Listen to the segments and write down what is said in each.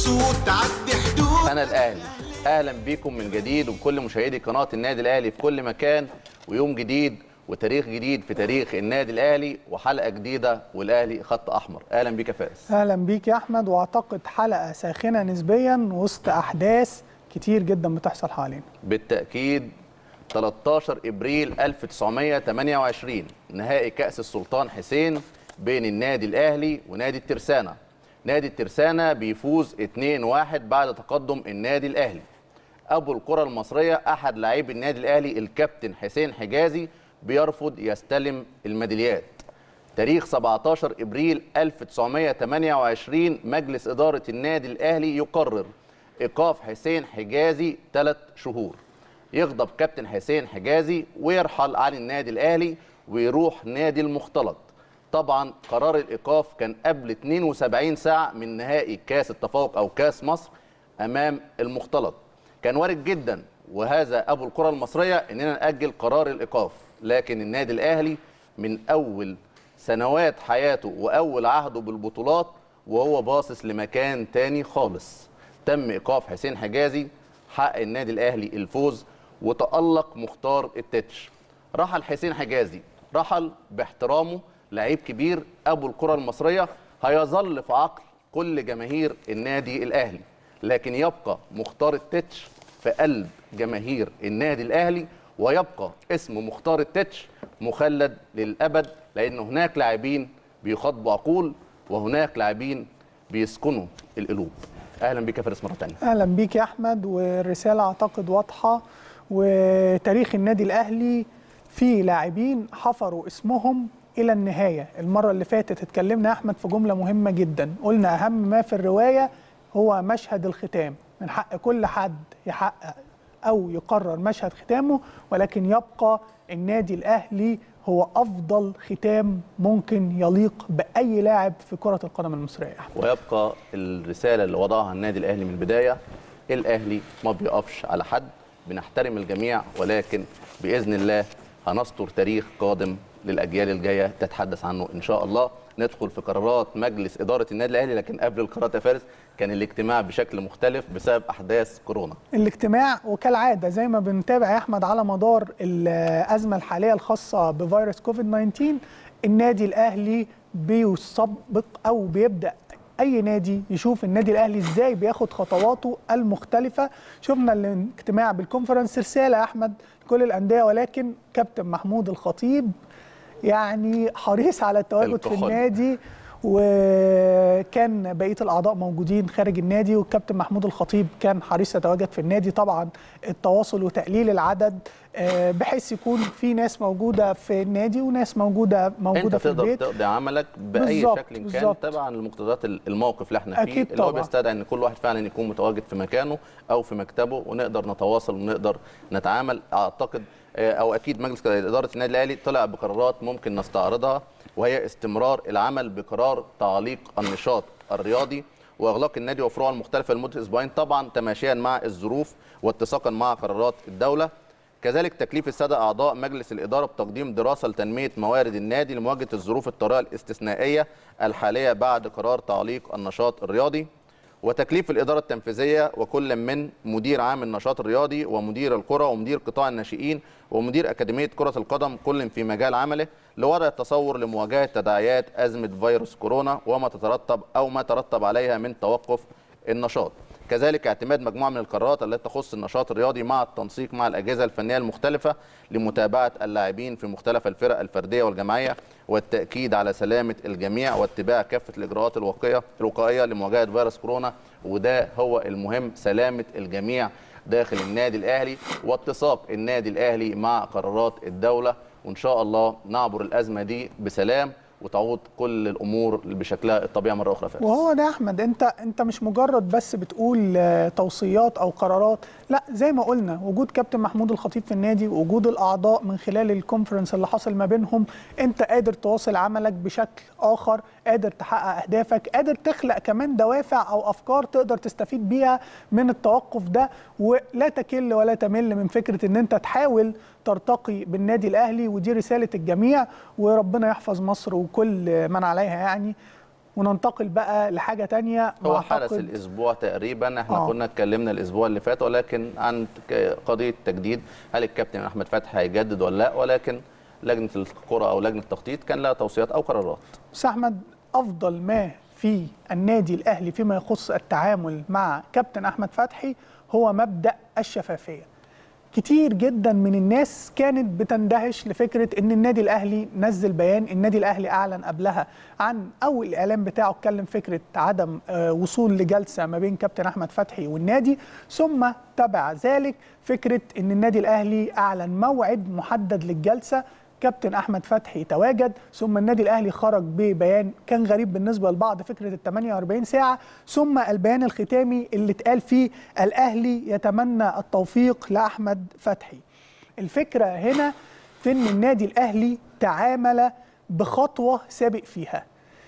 اسود تعدي حدود انا الاهلي اهلا بيكم من جديد وبكل مشاهدي قناه النادي الاهلي في كل مكان ويوم جديد وتاريخ جديد في تاريخ النادي الاهلي وحلقه جديده والاهلي خط احمر اهلا بيك يا فارس اهلا بيك يا احمد واعتقد حلقه ساخنه نسبيا وسط احداث كتير جدا بتحصل حوالينا بالتاكيد 13 ابريل 1928 نهائي كاس السلطان حسين بين النادي الاهلي ونادي الترسانه نادي الترسانه بيفوز 2-1 بعد تقدم النادي الاهلي ابو الكره المصريه احد لاعبي النادي الاهلي الكابتن حسين حجازي بيرفض يستلم الميداليات تاريخ 17 ابريل 1928 مجلس اداره النادي الاهلي يقرر ايقاف حسين حجازي ثلاث شهور يغضب كابتن حسين حجازي ويرحل عن النادي الاهلي ويروح نادي المختلط طبعا قرار الايقاف كان قبل 72 ساعه من نهائي كاس التفوق او كاس مصر امام المختلط كان وارد جدا وهذا ابو الكره المصريه اننا ناجل قرار الايقاف لكن النادي الاهلي من اول سنوات حياته واول عهده بالبطولات وهو باصص لمكان تاني خالص تم ايقاف حسين حجازي حقق النادي الاهلي الفوز وتالق مختار التتش رحل حسين حجازي رحل باحترامه لعيب كبير ابو الكره المصريه هيظل في عقل كل جماهير النادي الاهلي لكن يبقى مختار التتش في قلب جماهير النادي الاهلي ويبقى اسم مختار التتش مخلد للابد لان هناك لاعبين بيخاطبوا عقول وهناك لاعبين بيسكنوا القلوب اهلا بك يا فارس مره ثانيه اهلا بيك يا احمد والرساله اعتقد واضحه وتاريخ النادي الاهلي في لاعبين حفروا اسمهم الى النهايه المره اللي فاتت اتكلمنا يا احمد في جمله مهمه جدا قلنا اهم ما في الروايه هو مشهد الختام من حق كل حد يحقق او يقرر مشهد ختامه ولكن يبقى النادي الاهلي هو افضل ختام ممكن يليق باي لاعب في كره القدم المصريه ويبقى الرساله اللي وضعها النادي الاهلي من البدايه الاهلي ما بيقفش على حد بنحترم الجميع ولكن باذن الله هنسطر تاريخ قادم للاجيال الجايه تتحدث عنه ان شاء الله ندخل في قرارات مجلس اداره النادي الاهلي لكن قبل القرارات يا فارس كان الاجتماع بشكل مختلف بسبب احداث كورونا الاجتماع وكالعاده زي ما بنتابع يا احمد على مدار الازمه الحاليه الخاصه بفيروس كوفيد 19 النادي الاهلي بيسبق او بيبدا اي نادي يشوف النادي الاهلي ازاي بياخد خطواته المختلفه شفنا الاجتماع بالكونفرنس رساله يا احمد لكل الانديه ولكن كابتن محمود الخطيب يعني حريص على التواجد في الكحول. النادي وكان بقيه الاعضاء موجودين خارج النادي والكابتن محمود الخطيب كان حريص يتواجد في النادي طبعا التواصل وتقليل العدد آه، بحيث يكون في ناس موجوده في النادي وناس موجوده موجوده انت في تقدر البيت تقضي عملك باي بالظبط، شكل كان بالظبط. طبعا لمقتضيات الموقف اللي احنا فيه أكيد اللي هو طبعا. بيستدعي ان كل واحد فعلا يكون متواجد في مكانه او في مكتبه ونقدر نتواصل ونقدر نتعامل اعتقد آه، او اكيد مجلس اداره النادي الاهلي طلع بقرارات ممكن نستعرضها وهي استمرار العمل بقرار تعليق النشاط الرياضي واغلاق النادي وفروعه المختلفه لمده اسبوعين طبعا تماشيا مع الظروف واتساقا مع قرارات الدوله كذلك تكليف الساده اعضاء مجلس الاداره بتقديم دراسه لتنميه موارد النادي لمواجهه الظروف الطارئه الاستثنائيه الحاليه بعد قرار تعليق النشاط الرياضي وتكليف الإدارة التنفيذية وكل من مدير عام النشاط الرياضي ومدير الكرة ومدير قطاع الناشئين ومدير أكاديمية كرة القدم كل في مجال عمله لوضع التصور لمواجهة تداعيات أزمة فيروس كورونا وما تترتب أو ما ترتب عليها من توقف النشاط كذلك اعتماد مجموعة من القرارات التي تخص النشاط الرياضي مع التنسيق مع الأجهزة الفنية المختلفة لمتابعة اللاعبين في مختلف الفرق الفردية والجماعية والتأكيد على سلامة الجميع واتباع كافة الإجراءات الوقائية الوقائية لمواجهة فيروس كورونا وده هو المهم سلامة الجميع داخل النادي الأهلي واتساق النادي الأهلي مع قرارات الدولة وإن شاء الله نعبر الأزمة دي بسلام وتعود كل الامور بشكلها الطبيعي مره اخرى فارس وهو ده يا احمد انت انت مش مجرد بس بتقول آه، توصيات او قرارات لا زي ما قلنا وجود كابتن محمود الخطيب في النادي ووجود الاعضاء من خلال الكونفرنس اللي حصل ما بينهم انت قادر تواصل عملك بشكل اخر قادر تحقق اهدافك قادر تخلق كمان دوافع او افكار تقدر تستفيد بيها من التوقف ده ولا تكل ولا تمل من فكره ان انت تحاول ترتقي بالنادي الاهلي ودي رساله الجميع وربنا يحفظ مصر وكل من عليها يعني وننتقل بقى لحاجه تانية هو حدث وأعتقد- الاسبوع تقريبا احنا آه. كنا اتكلمنا الاسبوع اللي فات ولكن عن ك- قضيه تجديد هل الكابتن احمد فتحي هيجدد ولا لا ولكن لجنه الكره او لجنه التخطيط كان لها توصيات او قرارات بس احمد افضل ما في النادي الاهلي فيما يخص التعامل مع كابتن احمد فتحي هو مبدا الشفافيه كتير جدا من الناس كانت بتندهش لفكره ان النادي الاهلي نزل بيان النادي الاهلي اعلن قبلها عن او الاعلان بتاعه اتكلم فكره عدم آه، وصول لجلسه ما بين كابتن احمد فتحي والنادي ثم تبع ذلك فكره ان النادي الاهلي اعلن موعد محدد للجلسه كابتن احمد فتحي تواجد ثم النادي الاهلي خرج ببيان كان غريب بالنسبه للبعض فكره ال 48 ساعه ثم البيان الختامي اللي اتقال فيه الاهلي يتمنى التوفيق لاحمد فتحي الفكره هنا في ان النادي الاهلي تعامل بخطوه سابق فيها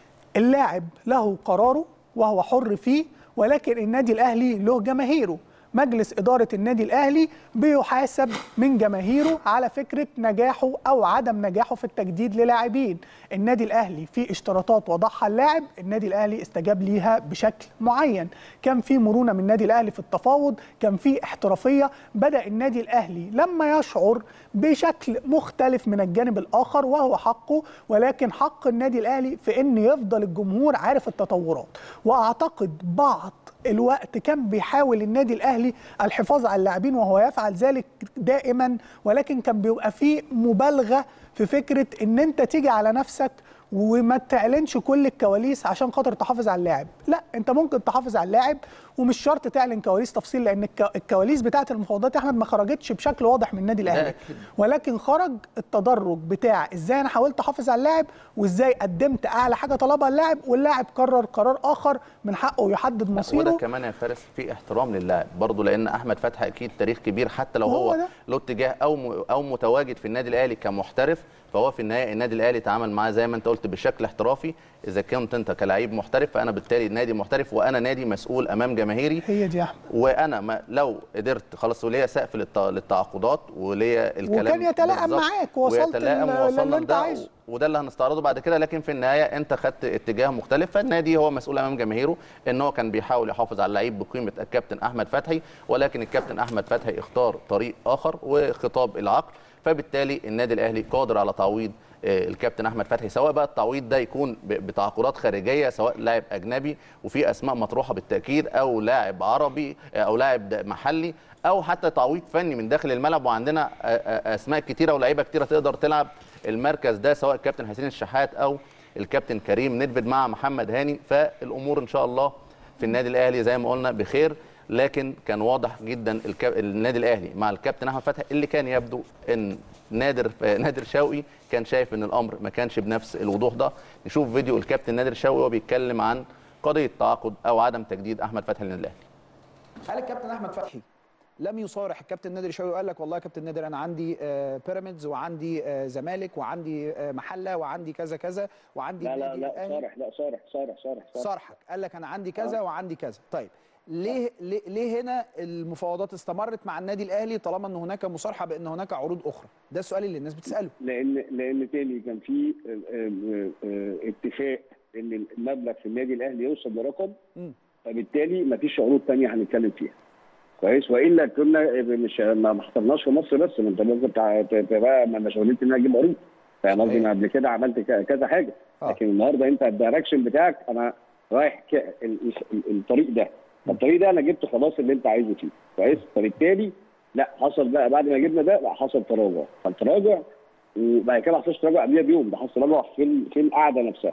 اللاعب له قراره وهو حر فيه ولكن النادي الاهلي له جماهيره مجلس إدارة النادي الأهلي بيحاسب من جماهيره على فكرة نجاحه أو عدم نجاحه في التجديد للاعبين النادي الأهلي في اشتراطات وضعها اللاعب النادي الأهلي استجاب ليها بشكل معين كان في مرونة من النادي الأهلي في التفاوض كان في احترافية بدأ النادي الأهلي لما يشعر بشكل مختلف من الجانب الآخر وهو حقه ولكن حق النادي الأهلي في أن يفضل الجمهور عارف التطورات وأعتقد بعض الوقت كان بيحاول النادي الاهلي الحفاظ على اللاعبين وهو يفعل ذلك دائما ولكن كان بيبقى فيه مبالغه في فكره ان انت تيجي على نفسك وما تعلنش كل الكواليس عشان خاطر تحافظ على اللاعب لا انت ممكن تحافظ على اللاعب ومش شرط تعلن كواليس تفصيل لان الك- الكواليس بتاعه المفاوضات يا احمد ما خرجتش بشكل واضح من النادي الاهلي أكيد. ولكن خرج التدرج بتاع ازاي انا حاولت احافظ على اللاعب وازاي قدمت اعلى حاجه طلبها اللاعب واللاعب قرر قرار اخر من حقه يحدد وده مصيره كمان يا فارس في احترام للاعب برضه لان احمد فتحي اكيد تاريخ كبير حتى لو هو هو ده. له اتجاه او م- او متواجد في النادي الاهلي كمحترف فهو في النهايه النادي الاهلي تعامل معاه زي ما انت قلت بشكل احترافي اذا كنت انت كلاعب محترف فانا بالتالي نادي محترف وانا نادي مسؤول امام جماهيري هي دي يا احمد وانا ما لو قدرت خلاص وليا سقف للت- للتعاقدات وليا الكلام وكان يتلائم بالظبط. معاك، وصلت ويتلائم لل- ووصلنا للي أنت لده، عايزه. وده اللي هنستعرضه بعد كده لكن في النهايه انت خدت اتجاه مختلف فالنادي هو مسؤول امام جماهيره ان هو كان بيحاول يحافظ على اللعيب بقيمه الكابتن احمد فتحي ولكن الكابتن احمد فتحي اختار طريق اخر وخطاب العقل فبالتالي النادي الاهلي قادر على تعويض آه، الكابتن احمد فتحي سواء بقى التعويض ده يكون ب- بتعاقدات خارجيه سواء لاعب اجنبي وفي اسماء مطروحه بالتاكيد او لاعب عربي آه، او لاعب د- محلي او حتى تعويض فني من داخل الملعب وعندنا آه، آه، اسماء كتيره ولاعيبه كتيره تقدر تلعب المركز ده سواء الكابتن حسين الشحات او الكابتن كريم ندفد مع محمد هاني فالامور ان شاء الله في النادي الاهلي زي ما قلنا بخير لكن كان واضح جدا الكاب... النادي الاهلي مع الكابتن احمد فتحي اللي كان يبدو ان نادر نادر شوقي كان شايف ان الامر ما كانش بنفس الوضوح ده نشوف فيديو الكابتن نادر شوقي وهو بيتكلم عن قضيه تعاقد او عدم تجديد احمد فتحي للنادي الاهلي هل الكابتن احمد فتحي لم يصارح الكابتن نادر شوقي وقال لك والله يا كابتن نادر انا عندي آه، بيراميدز وعندي آه، زمالك وعندي آه، محله وعندي كذا كذا وعندي لا لا النادي لا الأهلي؟ صارح لا صارح صارح صارح صارح صارحك قال لك انا عندي كذا وعندي كذا طيب ليه ليه, ليه هنا المفاوضات استمرت مع النادي الاهلي طالما ان هناك مصارحه بان هناك عروض اخرى ده السؤال اللي الناس بتساله لان لان تاني كان في آه، آه، آه، اتفاق ان المبلغ في النادي الاهلي يوصل لرقم مم. فبالتالي ما فيش عروض تانية هنتكلم فيها كويس والا كنا مش ما ما حصلناش في مصر بس ما انت ممكن تع- ت- ت- بقى ما انا شغلتي ان انا اجيب عروض فاهم قصدي صحيح. انا قبل كده عملت ك- كذا حاجه آه. لكن النهارده انت الدايركشن بتاعك انا رايح ك... ال- ال- الطريق ده الطريق ده انا جبت خلاص اللي انت عايزه فيه كويس فبالتالي لا حصل بقى بعد ما جبنا ده لا حصل تراجع فالتراجع وبعد كده ما حصلش تراجع قبلها بيوم ده حصل تراجع في ال- في القعده نفسها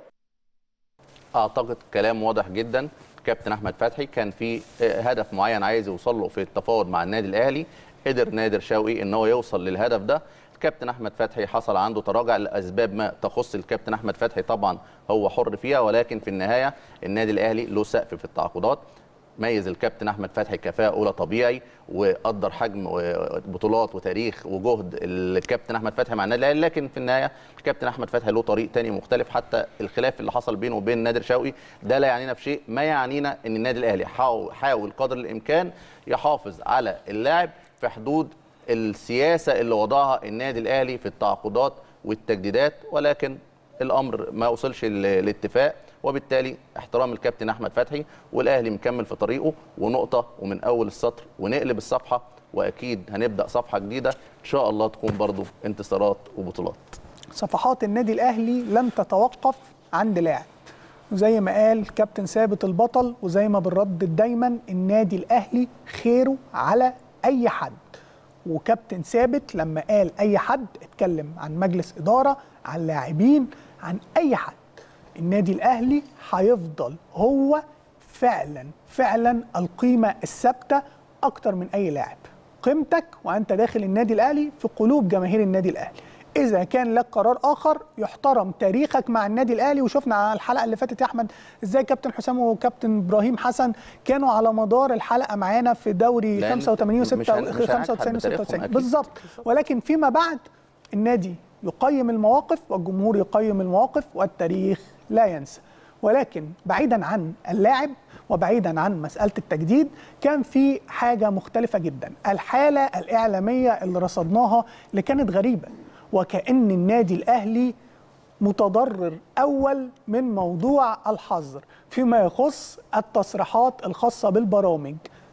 اعتقد كلام واضح جدا كابتن احمد فتحي كان في آه، هدف معين عايز يوصل له في التفاوض مع النادي الاهلي قدر نادر شوقي ان هو يوصل للهدف ده الكابتن احمد فتحي حصل عنده تراجع لاسباب ما تخص الكابتن احمد فتحي طبعا هو حر فيها ولكن في النهايه النادي الاهلي له سقف في التعاقدات ميز الكابتن احمد فتحي كفاءه اولى طبيعي وقدر حجم بطولات وتاريخ وجهد الكابتن احمد فتحي مع النادي الاهلي لكن في النهايه الكابتن احمد فتحي له طريق تاني مختلف حتى الخلاف اللي حصل بينه وبين نادر شوقي ده لا يعنينا في شيء ما يعنينا ان النادي الاهلي حاول, حاول قدر الامكان يحافظ على اللاعب في حدود السياسه اللي وضعها النادي الاهلي في التعاقدات والتجديدات ولكن الامر ما وصلش ل- لاتفاق وبالتالي احترام الكابتن احمد فتحي والاهلي مكمل في طريقه ونقطه ومن اول السطر ونقلب الصفحه واكيد هنبدا صفحه جديده ان شاء الله تكون برضو انتصارات وبطولات صفحات النادي الاهلي لن تتوقف عند لاعب وزي ما قال كابتن ثابت البطل وزي ما بنردد دايما النادي الاهلي خيره على اي حد وكابتن ثابت لما قال اي حد اتكلم عن مجلس اداره عن لاعبين عن اي حد النادي الاهلي هيفضل هو فعلا فعلا القيمه الثابته اكتر من اي لاعب قيمتك وانت داخل النادي الاهلي في قلوب جماهير النادي الاهلي اذا كان لك قرار اخر يحترم تاريخك مع النادي الاهلي وشفنا على الحلقه اللي فاتت يا احمد ازاي كابتن حسام وكابتن ابراهيم حسن كانوا على مدار الحلقه معانا في دوري لأن 85 و مش هن- مش هنجحد 95 و بتاريخهم 96 أكيد. بالظبط ولكن فيما بعد النادي يقيم المواقف والجمهور يقيم المواقف والتاريخ لا ينسى ولكن بعيدا عن اللاعب وبعيدا عن مسألة التجديد كان في حاجة مختلفة جدا الحالة الإعلامية اللي رصدناها اللي كانت غريبة وكأن النادي الأهلي متضرر أول من موضوع الحظر فيما يخص التصريحات الخاصة بالبرامج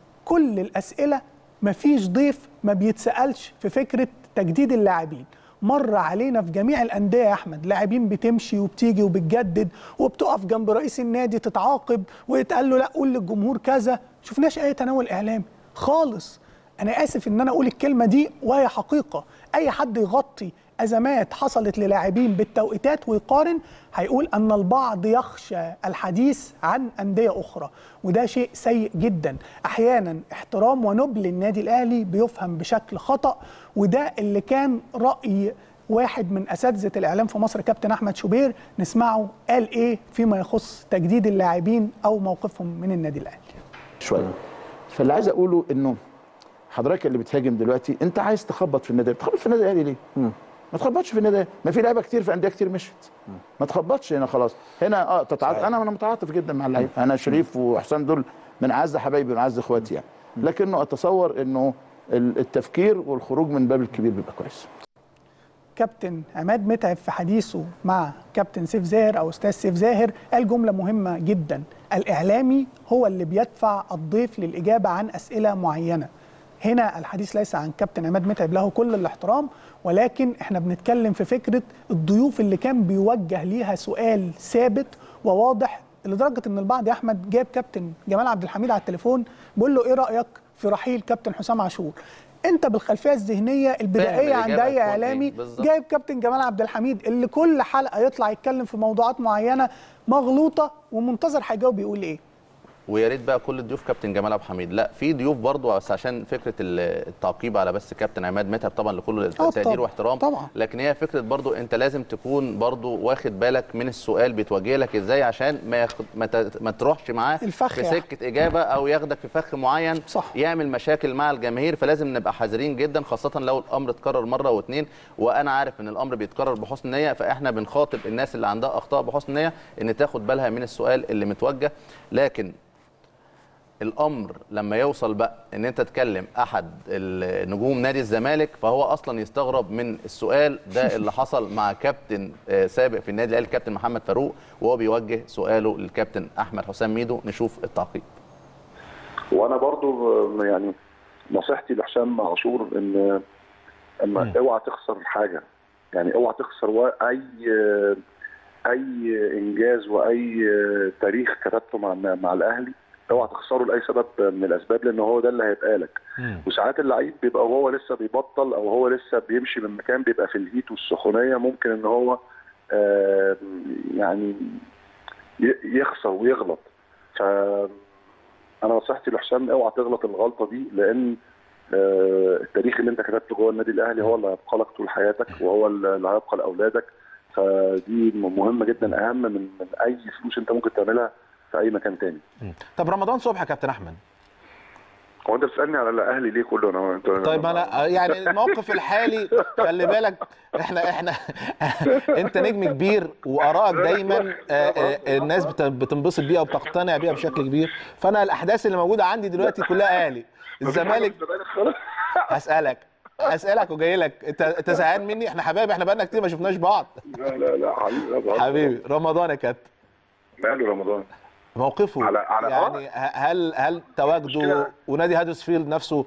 كل الأسئلة مفيش ضيف ما بيتسألش في فكرة تجديد اللاعبين مر علينا في جميع الأندية يا أحمد لاعبين بتمشي وبتيجي وبتجدد وبتقف جنب رئيس النادي تتعاقب ويتقال له لا قول للجمهور كذا شفناش أي تناول إعلامي خالص أنا آسف إن أنا أقول الكلمة دي وهي حقيقة أي حد يغطي أزمات حصلت للاعبين بالتوقيتات ويقارن هيقول أن البعض يخشى الحديث عن أندية أخرى وده شيء سيء جدا أحيانا احترام ونبل النادي الأهلي بيفهم بشكل خطأ وده اللي كان رأي واحد من أساتذة الإعلام في مصر كابتن أحمد شوبير نسمعه قال إيه فيما يخص تجديد اللاعبين أو موقفهم من النادي الأهلي شويه فاللي عايز اقوله انه حضرتك اللي بتهاجم دلوقتي انت عايز تخبط في النادي بتخبط في النادي الاهلي ليه؟ ما تخبطش في النادي الأهلي. ما في لعيبه كتير في انديه كتير مشت ما تخبطش هنا خلاص هنا اه تتعاطف انا انا متعاطف جدا مع اللعيبه انا شريف وحسام دول من اعز حبايبي ومن اعز اخواتي يعني لكنه اتصور انه ال- التفكير والخروج من باب الكبير بيبقى كويس كابتن عماد متعب في حديثه مع كابتن سيف زاهر او استاذ سيف زاهر قال جمله مهمه جدا الاعلامي هو اللي بيدفع الضيف للاجابه عن اسئله معينه هنا الحديث ليس عن كابتن عماد متعب له كل الاحترام ولكن احنا بنتكلم في فكره الضيوف اللي كان بيوجه ليها سؤال ثابت وواضح لدرجه ان البعض يا احمد جاب كابتن جمال عبد الحميد على التليفون بيقول له ايه رايك في رحيل كابتن حسام عاشور انت بالخلفيه الذهنيه البدائيه عند الإجابة اي هتكون اعلامي إيه؟ بالظبط. جايب كابتن جمال عبد الحميد اللي كل حلقه يطلع يتكلم في موضوعات معينه مغلوطه ومنتظر هيجاوب يقول ايه ويا ريت بقى كل الضيوف كابتن جمال عبد الحميد لا في ضيوف برضه بس عشان فكره ال- التعقيب على بس كابتن عماد متعب طبعا لكل طبعاً، تقدير واحترام طبعاً. لكن هي فكره برضه انت لازم تكون برضه واخد بالك من السؤال بيتوجه لك ازاي عشان ما ياخد ما, ت- ما تروحش معاه الفخ في يا سكه اجابه او ياخدك في فخ معين صح. يعمل مشاكل مع الجماهير فلازم نبقى حذرين جدا خاصه لو الامر اتكرر مره واثنين وانا عارف ان الامر بيتكرر بحسن نيه فاحنا بنخاطب الناس اللي عندها اخطاء بحسن نيه ان تاخد بالها من السؤال اللي متوجه لكن الامر لما يوصل بقى ان انت تكلم احد ال- نجوم نادي الزمالك فهو اصلا يستغرب من السؤال ده اللي حصل مع كابتن آه، سابق في النادي الاهلي الكابتن محمد فاروق وهو بيوجه سؤاله للكابتن احمد حسام ميدو نشوف التعقيب وانا برضو آه، يعني نصيحتي لحسام عاشور ان اما اوعى تخسر حاجه يعني اوعى تخسر وا- اي آه، اي انجاز واي آه، تاريخ كتبته مع مع الاهلي اوعى تخسره لاي سبب من الاسباب لان هو ده اللي هيبقى لك وساعات اللعيب بيبقى وهو لسه بيبطل او هو لسه بيمشي من مكان بيبقى في الهيت والسخونيه ممكن ان هو آه، يعني ي- يخسر ويغلط ف انا نصيحتي لحسام اوعى تغلط الغلطه دي لان آه، التاريخ اللي انت كتبته جوه النادي الاهلي هو اللي هيبقى لك طول حياتك وهو اللي هيبقى لاولادك فدي مهمه جدا اهم من من اي فلوس انت ممكن تعملها في اي مكان تاني طب رمضان صبحي يا كابتن احمد هو انت بتسالني على الاهلي ليه كله انا انت طيب انا يعني الموقف الحالي خلي بالك احنا احنا انت نجم كبير وارائك دايما آه، آه، الناس بت- بتنبسط بيها وبتقتنع بيها بشكل كبير فانا الاحداث اللي موجوده عندي دلوقتي كلها اهلي الزمالك خلاص هسالك اسالك وجاي لك انت انت زهقان مني احنا حبايب احنا بقالنا كتير ما شفناش بعض لا لا لا حبيبي لا بهزر. حبيبي رمضان يا كابتن ماله رمضان موقفه على- على- يعني ه- هل هل تواجده مشكلة. ونادي هادرسفيلد نفسه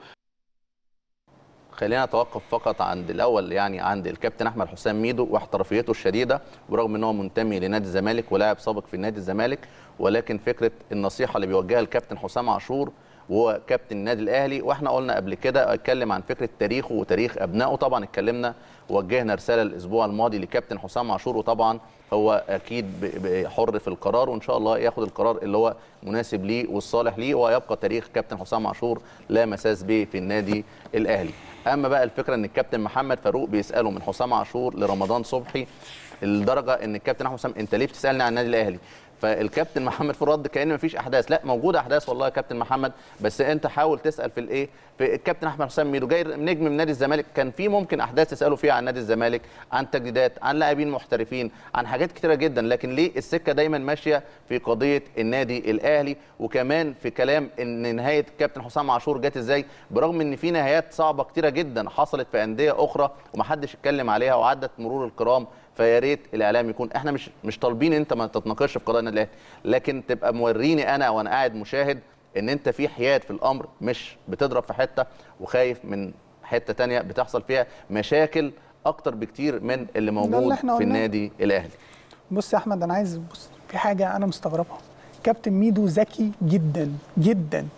خلينا نتوقف فقط عند الاول يعني عند الكابتن احمد حسام ميدو واحترافيته الشديده برغم ان هو منتمي لنادي الزمالك ولاعب سابق في نادي الزمالك ولكن فكره النصيحه اللي بيوجهها الكابتن حسام عاشور وهو كابتن النادي الاهلي واحنا قلنا قبل كده اتكلم عن فكره تاريخه وتاريخ ابنائه طبعا اتكلمنا وجهنا رساله الاسبوع الماضي لكابتن حسام عاشور وطبعا هو اكيد ب- ب- حر في القرار وان شاء الله ياخد القرار اللي هو مناسب ليه والصالح ليه ويبقى تاريخ كابتن حسام عاشور لا مساس به في النادي الاهلي اما بقى الفكره ان الكابتن محمد فاروق بيساله من حسام عاشور لرمضان صبحي لدرجه ان الكابتن احمد حسام انت ليه بتسالني عن النادي الاهلي فالكابتن محمد في الرد كان مفيش احداث لا موجوده احداث والله يا كابتن محمد بس انت حاول تسال في الايه في الكابتن احمد حسام ميدو جاي نجم من نادي الزمالك كان في ممكن احداث تساله فيها عن نادي الزمالك عن تجديدات عن لاعبين محترفين عن حاجات كتيره جدا لكن ليه السكه دايما ماشيه في قضيه النادي الاهلي وكمان في كلام ان نهايه الكابتن حسام عاشور جت ازاي برغم ان في نهايات صعبه كتيره جدا حصلت في انديه اخرى ومحدش اتكلم عليها وعدت مرور الكرام فيا ريت الاعلام يكون احنا مش مش طالبين انت ما تتناقش في قضايا النادي الاهلي لكن تبقى موريني انا وانا قاعد مشاهد ان انت في حياد في الامر مش بتضرب في حته وخايف من حته تانية بتحصل فيها مشاكل اكتر بكتير من اللي اللي موجود احنا في قلناه. النادي الاهلي بص يا احمد انا عايز بص في حاجه انا مستغربها كابتن ميدو ذكي جدا جدا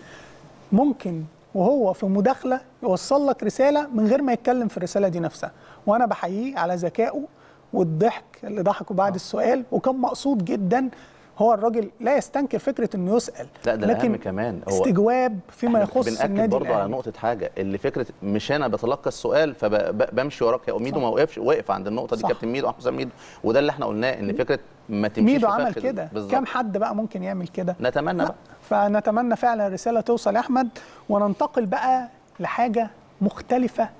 ممكن وهو في مداخله يوصل لك رساله من غير ما يتكلم في الرساله دي نفسها وانا بحييه على ذكائه والضحك اللي ضحكوا بعد السؤال وكان مقصود جدا هو الراجل لا يستنكر فكره انه يسال لا ده الاهم كمان هو استجواب فيما إحنا يخص بنأكد النادي برضه على الاهلي نقطة حاجة اللي فكرة مش أنا بتلقى السؤال فبمشي وراك هو ميدو ما وقفش وقف عند النقطة دي صح. كابتن ميدو أحمد حسام ميدو وده اللي احنا قلناه إن فكرة ما تمشيش ميدو في فخ عمل ال- كده بالظبط. كم حد بقى ممكن يعمل كده نتمنى لا. بقى فنتمنى فعلا الرساله توصل يا احمد وننتقل بقى لحاجه مختلفه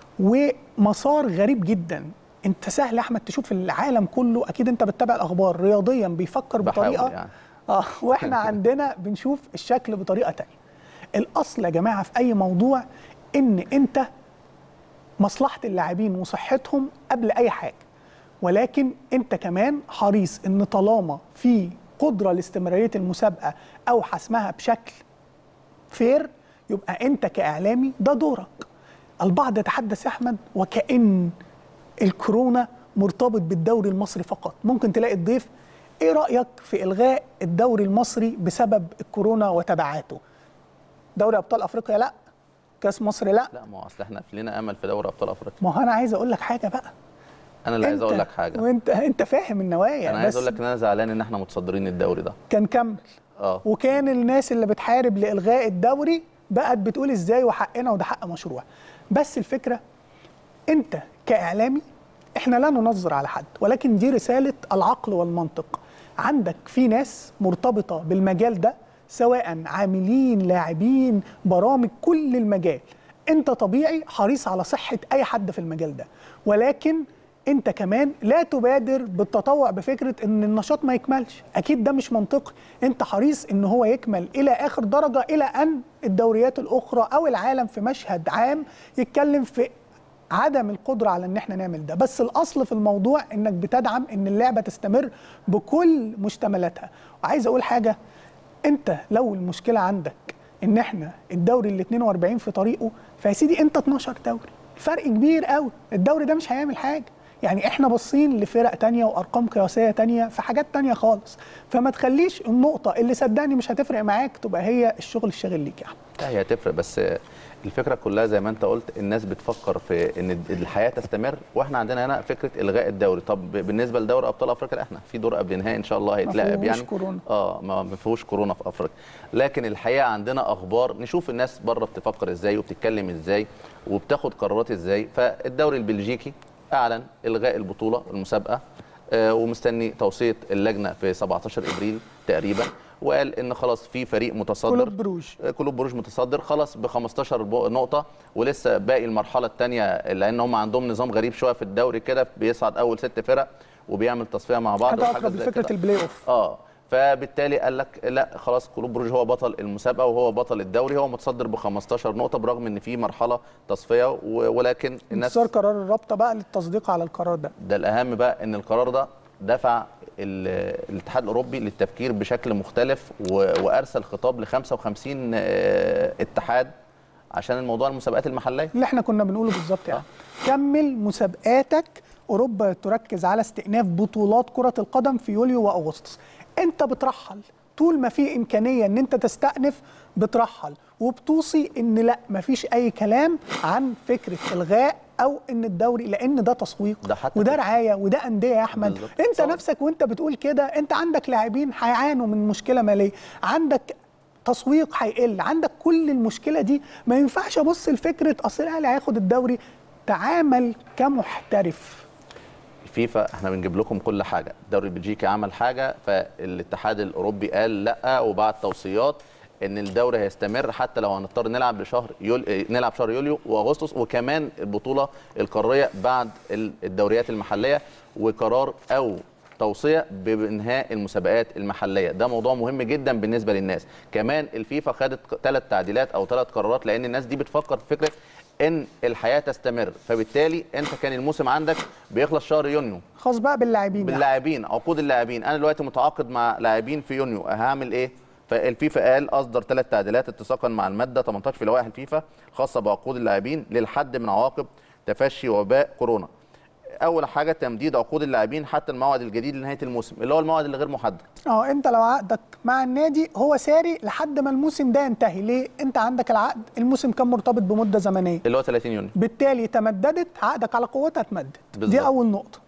ومسار غريب جدا انت سهل يا احمد تشوف العالم كله اكيد انت بتتابع الاخبار رياضيا بيفكر بحاول بطريقه يعني. اه واحنا عندنا بنشوف الشكل بطريقه تانية الاصل يا جماعه في اي موضوع ان انت مصلحه اللاعبين وصحتهم قبل اي حاجه ولكن انت كمان حريص ان طالما في قدره لاستمراريه المسابقه او حسمها بشكل فير يبقى انت كاعلامي ده دورك البعض يتحدث يا احمد وكأن الكورونا مرتبط بالدوري المصري فقط ممكن تلاقي الضيف ايه رايك في الغاء الدوري المصري بسبب الكورونا وتبعاته دوري ابطال افريقيا لا كاس مصر لا لا ما هو أصل احنا في لنا أمل في دوري أبطال أفريقيا ما هو انا عايز اقول لك حاجه بقى أنا اللي عايز انت- أقول لك حاجة وانت انت فاهم النوايا أنا عايز بس أقول لك إن أنا زعلان إن احنا متصدرين الدوري ده كان كمل أه وكان الناس اللي بتحارب لالغاء الدوري بقت بتقول ازاي وحقنا وده حق مشروع بس الفكره انت كاعلامي احنا لا ننظر على حد ولكن دي رساله العقل والمنطق عندك في ناس مرتبطه بالمجال ده سواء عاملين لاعبين برامج كل المجال انت طبيعي حريص على صحه اي حد في المجال ده ولكن انت كمان لا تبادر بالتطوع بفكره ان النشاط ما يكملش اكيد ده مش منطقي انت حريص ان هو يكمل الى اخر درجه الى ان الدوريات الاخرى او العالم في مشهد عام يتكلم في عدم القدره على ان احنا نعمل ده بس الاصل في الموضوع انك بتدعم ان اللعبه تستمر بكل مشتملاتها وعايز اقول حاجه انت لو المشكله عندك ان احنا الدوري ال 42 في طريقه فيا سيدي انت 12 دوري الفرق كبير قوي الدوري ده مش هيعمل حاجه يعني احنا باصين لفرق تانية وارقام قياسيه تانية في حاجات تانية خالص فما تخليش النقطه اللي صدقني مش هتفرق معاك تبقى هي الشغل الشاغل ليك يا احمد لا هي هتفرق بس الفكره كلها زي ما انت قلت الناس بتفكر في ان الحياه تستمر واحنا عندنا هنا فكره الغاء الدوري طب بالنسبه لدوري ابطال افريقيا لا احنا في دور قبل نهائي ان شاء الله هيتلعب فيهوش يعني كورونا. اه ما ما فيهوش كورونا في افريقيا لكن الحقيقه عندنا اخبار نشوف الناس بره بتفكر ازاي وبتتكلم ازاي وبتاخد قرارات ازاي فالدوري البلجيكي اعلن الغاء البطوله المسابقه آه، ومستني توصيه اللجنه في 17 ابريل تقريبا وقال ان خلاص في فريق متصدر كلوب بروج كلوب بروج متصدر خلاص ب 15 بو- نقطه ولسه باقي المرحله الثانيه لان هم عندهم نظام غريب شويه في الدوري كده بيصعد اول ست فرق وبيعمل تصفيه مع بعض حاجه وحاجات اقرب زي لفكره كده. البلاي اوف اه فبالتالي قال لك لا خلاص كلوب بروج هو بطل المسابقه وهو بطل الدوري هو متصدر ب 15 نقطه برغم ان في مرحله تصفيه و- ولكن الناس انتصار قرار الرابطه بقى للتصديق على القرار ده ده الاهم بقى ان القرار ده دفع ال- الاتحاد الاوروبي للتفكير بشكل مختلف و- وارسل خطاب ل 55 آه، اتحاد عشان الموضوع المسابقات المحليه اللي احنا كنا بنقوله بالظبط يعني كمل مسابقاتك اوروبا تركز على استئناف بطولات كره القدم في يوليو واغسطس انت بترحل طول ما في امكانيه ان انت تستأنف بترحل وبتوصي ان لا مفيش اي كلام عن فكره الغاء او ان الدوري لان ده تسويق ده حتى وده في- رعايه وده انديه يا احمد بالظبط. انت صح. نفسك وانت بتقول كده انت عندك لاعبين هيعانوا من مشكله ماليه عندك تسويق هيقل عندك كل المشكله دي ما ينفعش ابص لفكره اصل الاهلي هياخد الدوري تعامل كمحترف الفيفا احنا بنجيب لكم كل حاجه الدوري البلجيكي عمل حاجه فالاتحاد الاوروبي قال لا وبعت توصيات ان الدوري هيستمر حتى لو هنضطر نلعب لشهر يول... اه، نلعب شهر يوليو واغسطس وكمان البطوله القاريه بعد ال- الدوريات المحليه وقرار او توصيه بانهاء المسابقات المحليه ده موضوع مهم جدا بالنسبه للناس كمان الفيفا خدت ثلاث تعديلات او ثلاث قرارات لان الناس دي بتفكر في فكره ان الحياه تستمر فبالتالي انت كان الموسم عندك بيخلص شهر يونيو خاص بقى باللاعبين يعني. باللاعبين عقود اللاعبين انا دلوقتي متعاقد مع لاعبين في يونيو هعمل ايه فالفيفا قال اصدر ثلاث تعديلات اتساقا مع الماده 18 في لوائح الفيفا خاصه بعقود اللاعبين للحد من عواقب تفشي وباء كورونا اول حاجه تمديد عقود اللاعبين حتى الموعد الجديد لنهايه الموسم اللي هو الموعد اللي غير محدد اه انت لو عقدك مع النادي هو ساري لحد ما الموسم ده ينتهي ليه انت عندك العقد الموسم كان مرتبط بمده زمنيه اللي هو 30 يونيو بالتالي تمددت عقدك على قوتها اتمدد دي بالظبط. اول نقطه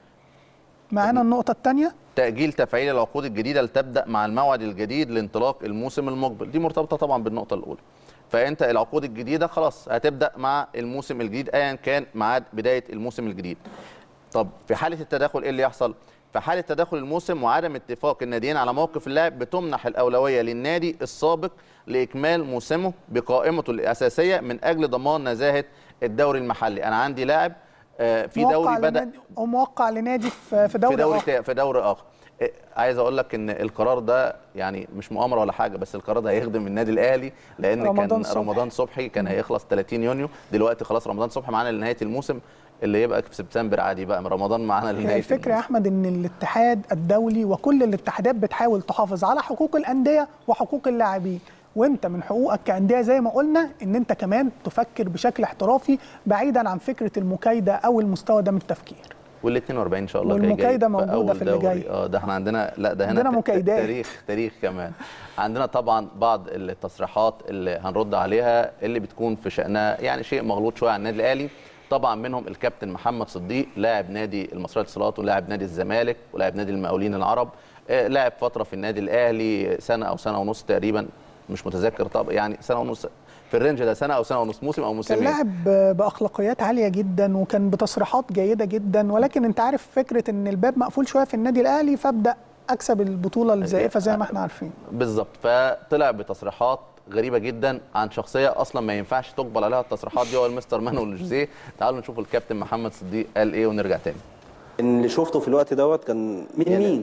معانا النقطه الثانيه تأجيل تفعيل العقود الجديدة لتبدأ مع الموعد الجديد لانطلاق الموسم المقبل دي مرتبطة طبعا بالنقطة الأولى فأنت العقود الجديدة خلاص هتبدأ مع الموسم الجديد أيا كان ميعاد بداية الموسم الجديد طب في حالة التداخل إيه اللي يحصل؟ في حالة تداخل الموسم وعدم اتفاق الناديين على موقف اللاعب بتمنح الأولوية للنادي السابق لإكمال موسمه بقائمته الأساسية من أجل ضمان نزاهة الدوري المحلي أنا عندي لاعب آه، في موقع دوري بدأ لنادي وموقع لنادي في في دوري, في دوري آخر. تا- في دوري اخر إيه، عايز اقول لك ان القرار ده يعني مش مؤامره ولا حاجه بس القرار ده هيخدم النادي الاهلي لان رمضان كان صبحي. رمضان صبحي كان هيخلص 30 يونيو دلوقتي خلاص رمضان صبحي معانا لنهايه الموسم اللي يبقى في سبتمبر عادي بقى رمضان معانا هي لنهايه الفكره يا الموسم. احمد ان الاتحاد الدولي وكل الاتحادات بتحاول تحافظ على حقوق الانديه وحقوق اللاعبين وانت من حقوقك كانديه زي ما قلنا ان انت كمان تفكر بشكل احترافي بعيدا عن فكره المكايده او المستوى ده من التفكير وال 42 ان شاء الله جاي- جاي والمكايدة موجودة أول في اللي دوري. جاي. اه ده احنا عندنا لا ده هنا عندنا ت- ت- مكايدات. تاريخ تاريخ كمان عندنا طبعا بعض التصريحات اللي هنرد عليها اللي بتكون في شأنها يعني شيء مغلوط شويه عن النادي الاهلي طبعا منهم الكابتن محمد صديق لاعب نادي المصرية للاتصالات ولاعب نادي الزمالك ولاعب نادي المقاولين العرب آه، لاعب فتره في النادي الاهلي سنه او سنه ونص تقريبا مش متذكر طب يعني سنه ونص في الرينج ده سنه او سنه ونص موسم او كان موسمين لاعب باخلاقيات عاليه جدا وكان بتصريحات جيده جدا ولكن انت عارف فكره ان الباب مقفول شويه في النادي الاهلي فابدا اكسب البطوله الزائفه زي ما احنا عارفين بالظبط فطلع بتصريحات غريبه جدا عن شخصيه اصلا ما ينفعش تقبل عليها التصريحات دي هو المستر مانويل جوزيه تعالوا نشوف الكابتن محمد صديق قال ايه ونرجع تاني اللي شفته في الوقت دوت كان من يعني مين؟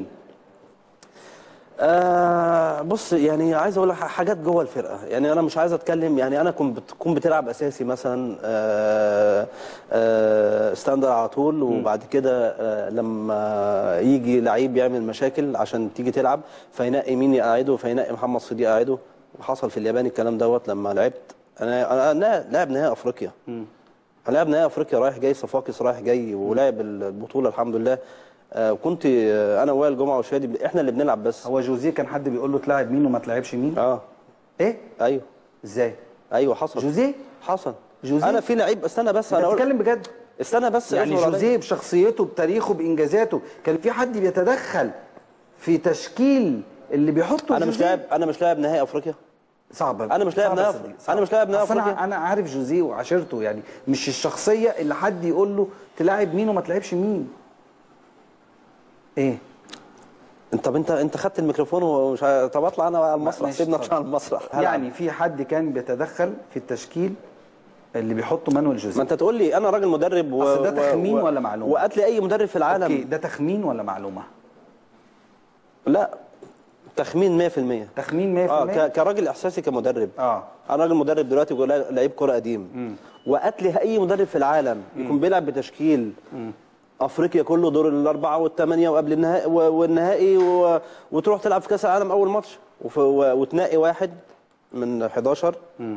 آه بص يعني عايز اقول لك حاجات جوه الفرقه يعني انا مش عايز اتكلم يعني انا كنت بتكون بتلعب اساسي مثلا آه آه ستاندر على طول وبعد كده آه لما يجي لعيب يعمل مشاكل عشان تيجي تلعب فينقي مين يقعده فينقي محمد صديق يقعده وحصل في اليابان الكلام دوت لما لعبت انا انا لاعب نهائي افريقيا لاعب نهائي افريقيا رايح جاي صفاقس رايح جاي ولعب البطوله الحمد لله آه كنت آه انا وائل جمعه وشادي احنا اللي بنلعب بس هو جوزيه كان حد بيقول له تلاعب مين وما تلعبش مين اه ايه ايوه ازاي ايوه حصل جوزيه حصل جوزيه؟ انا في لعيب استنى بس انت انا أقول- بتتكلم بجد استنى بس يعني اصبر عليا. جوزيه بشخصيته بتاريخه بانجازاته كان في حد بيتدخل في تشكيل اللي بيحطه انا مش جوزيه؟ لاعب انا مش لاعب نهائي افريقيا صعب أنا مش لاعب صعب نهائي يا صديقي، أفريقيا. صعب. أنا مش لاعب نهائي أصل انا أفريقيا. انا عارف جوزيه وعشرته يعني مش الشخصيه اللي حد يقول له تلاعب مين وما تلعبش مين ايه انت طب انت انت خدت الميكروفون ومش ع- طب اطلع انا بقى على المسرح ماشي، سيبنا اتفضل. اطلع على المسرح هلعب. يعني في حد كان بيتدخل في التشكيل اللي بيحطه مانويل ما جوزيه انت تقول لي انا راجل مدرب و... أصل ده و- تخمين و- ولا معلومة؟ وقت لي اي مدرب في العالم اوكي ده تخمين ولا معلومه لا تخمين 100% تخمين 100% اه ك... كراجل احساسي كمدرب اه انا راجل مدرب دلوقتي ولا- لعيب كره قديم وقت لي اي مدرب في العالم يكون بيلعب بتشكيل افريقيا كله دور الاربعه والثمانيه وقبل النهائي و- والنهائي و... وتروح تلعب في كاس العالم اول ماتش وف... و... وتنقي واحد من 11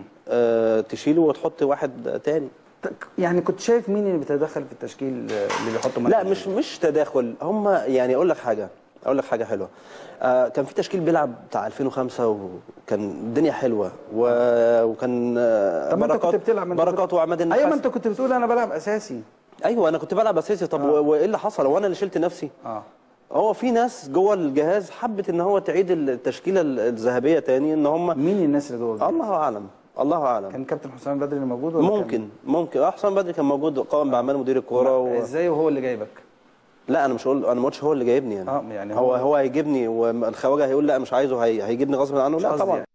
آه تشيله وتحط واحد تاني يعني كنت شايف مين اللي بيتدخل في التشكيل آه، اللي بيحطه لا مش مش تداخل هم يعني اقول لك حاجه اقول لك حاجه حلوه آه كان في تشكيل بيلعب بتاع 2005 وكان الدنيا حلوه و... وكان آه طب ما انت كنت بركات بتلعب ما انت بركات كنت- وعماد النحاس ايوه ما انت كنت بتقول انا بلعب اساسي ايوه انا كنت بلعب اساسي طب آه. وايه اللي حصل هو انا اللي شلت نفسي اه هو في ناس جوه الجهاز حبت ان هو تعيد التشكيله الذهبيه تاني ان هم مين الناس اللي جوه الجهاز؟ الله اعلم الله اعلم كان كابتن حسام بدري اللي موجود ولا ممكن ممكن اه حسام بدري كان موجود قائم باعمال مدير الكوره كان... و... ازاي وهو اللي جايبك لا انا مش هقول انا ما قلتش هو اللي جايبني يعني اه يعني هو هو هيجيبني والخواجه هيقول لا مش عايزه هي... هيجيبني غصب عنه مش لا قصدي طبعا يعني.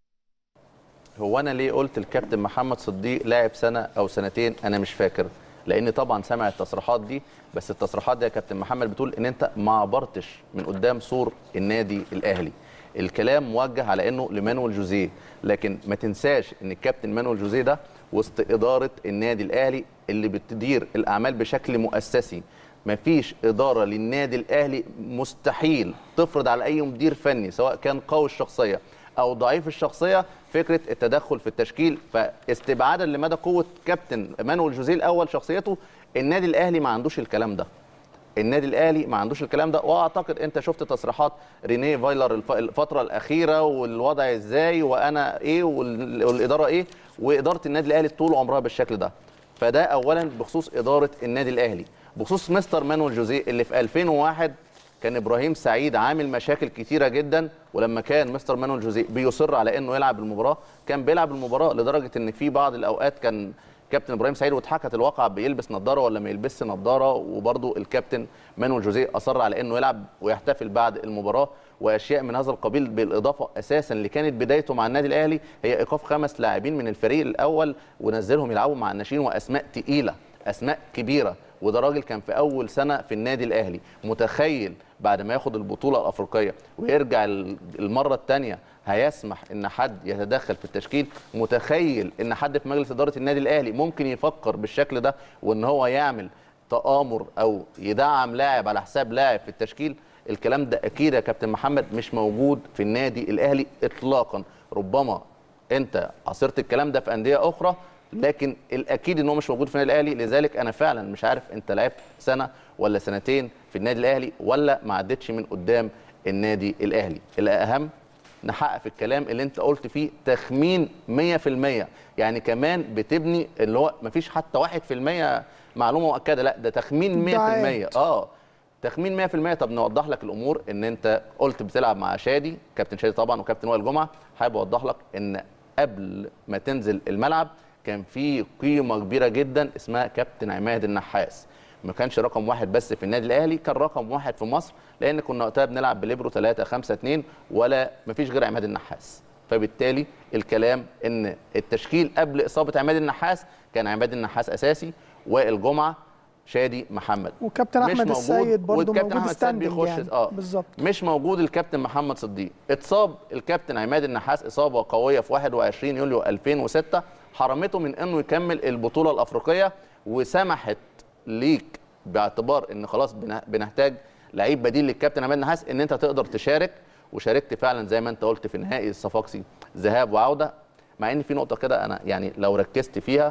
هو انا ليه قلت الكابتن محمد صديق لاعب سنه او سنتين انا مش فاكر لان طبعا سمع التصريحات دي بس التصريحات دي يا كابتن محمد بتقول ان انت ما عبرتش من قدام سور النادي الاهلي الكلام موجه على انه لمانويل جوزيه لكن ما تنساش ان الكابتن مانويل جوزيه ده وسط اداره النادي الاهلي اللي بتدير الاعمال بشكل مؤسسي مفيش اداره للنادي الاهلي مستحيل تفرض على اي مدير فني سواء كان قوي الشخصيه او ضعيف الشخصيه فكره التدخل في التشكيل فاستبعادا لمدى قوه كابتن مانويل جوزيه الاول شخصيته النادي الاهلي ما عندوش الكلام ده النادي الاهلي ما عندوش الكلام ده واعتقد انت شفت تصريحات رينيه فايلر الف- الفتره الاخيره والوضع ازاي وانا ايه وال- والاداره ايه واداره النادي الاهلي طول عمرها بالشكل ده فده اولا بخصوص اداره النادي الاهلي بخصوص مستر مانويل جوزيه اللي في 2001 كان ابراهيم سعيد عامل مشاكل كتيره جدا ولما كان مستر مانويل جوزيه بيصر على انه يلعب المباراه كان بيلعب المباراه لدرجه ان في بعض الاوقات كان كابتن ابراهيم سعيد واتحكت الواقع بيلبس نظاره ولا ما يلبسش نظاره وبرده الكابتن مانويل جوزيه اصر على انه يلعب ويحتفل بعد المباراه واشياء من هذا القبيل بالاضافه اساسا اللي كانت بدايته مع النادي الاهلي هي ايقاف خمس لاعبين من الفريق الاول ونزلهم يلعبوا مع الناشئين واسماء تقيله اسماء كبيره وده راجل كان في اول سنه في النادي الاهلي متخيل بعد ما ياخد البطوله الافريقيه ويرجع ال- المره الثانيه هيسمح ان حد يتدخل في التشكيل متخيل ان حد في مجلس اداره النادي الاهلي ممكن يفكر بالشكل ده وان هو يعمل تآمر او يدعم لاعب على حساب لاعب في التشكيل الكلام ده اكيد يا كابتن محمد مش موجود في النادي الاهلي اطلاقا ربما انت عاصرت الكلام ده في انديه اخرى لكن الاكيد ان هو مش موجود في النادي الاهلي لذلك انا فعلا مش عارف انت لعبت سنه ولا سنتين في النادي الاهلي ولا ما عدتش من قدام النادي الاهلي الاهم نحقق في الكلام اللي انت قلت فيه تخمين 100% يعني كمان بتبني اللي هو مفيش حتى 1% معلومه مؤكده لا ده تخمين 100% ادعاءات. اه تخمين 100% طب نوضح لك الامور ان انت قلت بتلعب مع شادي كابتن شادي طبعا وكابتن وائل جمعه حابب اوضح لك ان قبل ما تنزل الملعب كان في قيمه كبيره جدا اسمها كابتن عماد النحاس ما كانش رقم واحد بس في النادي الاهلي كان رقم واحد في مصر لان كنا وقتها بنلعب بليبرو 3 5 2 ولا ما فيش غير عماد النحاس فبالتالي الكلام ان التشكيل قبل اصابه عماد النحاس كان عماد النحاس اساسي وائل جمعه شادي محمد وكابتن مش احمد موجود، السيد برضه والكابتن موجود أحمد السيد ستاندنج بيخش يعني اه بالظبط مش موجود الكابتن محمد صديق اتصاب الكابتن عماد النحاس اصابه قويه في 21 يوليو 2006 حرمته من انه يكمل البطوله الافريقيه وسمحت ليك باعتبار ان خلاص بن- بنحتاج لعيب بديل للكابتن عماد النحاس ان انت تقدر تشارك وشاركت فعلا زي ما انت قلت في نهائي الصفاقسي ذهاب وعوده مع ان في نقطه كده انا يعني لو ركزت فيها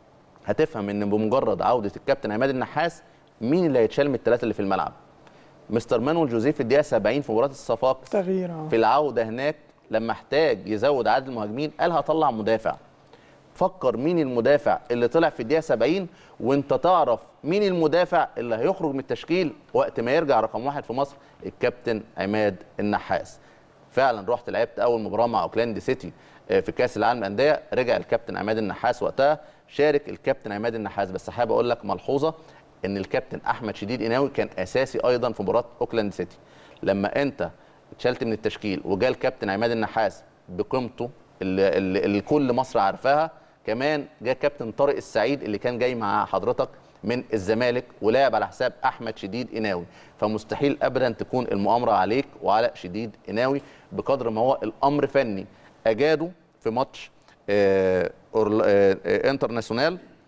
هتفهم ان بمجرد عوده الكابتن عماد النحاس مين اللي هيتشال من الثلاثه اللي في الملعب مستر مانويل جوزيه في الدقيقه 70 في مباراه الصفاقس تغيير اه في العوده هناك لما احتاج يزود عدد المهاجمين قال هطلع مدافع فكر مين المدافع اللي طلع في الدقيقه 70 وانت تعرف مين المدافع اللي هيخرج من التشكيل وقت ما يرجع رقم واحد في مصر الكابتن عماد النحاس فعلا رحت لعبت اول مباراه مع اوكلاند سيتي آه، في كاس العالم للانديه رجع الكابتن عماد النحاس وقتها شارك الكابتن عماد النحاس بس حابب اقول لك ملحوظه ان الكابتن احمد شديد قناوي كان اساسي ايضا في مباراه اوكلاند سيتي لما انت اتشالت من التشكيل وجا الكابتن عماد النحاس بقيمته اللي, اللي, اللي كل مصر عارفاها كمان جه كابتن طارق السعيد اللي كان جاي مع حضرتك من الزمالك ولعب على حساب احمد شديد قناوي فمستحيل ابدا تكون المؤامره عليك وعلى شديد قناوي بقدر ما هو الامر فني اجاده في ماتش آه أورل- آه آه انترناسيونال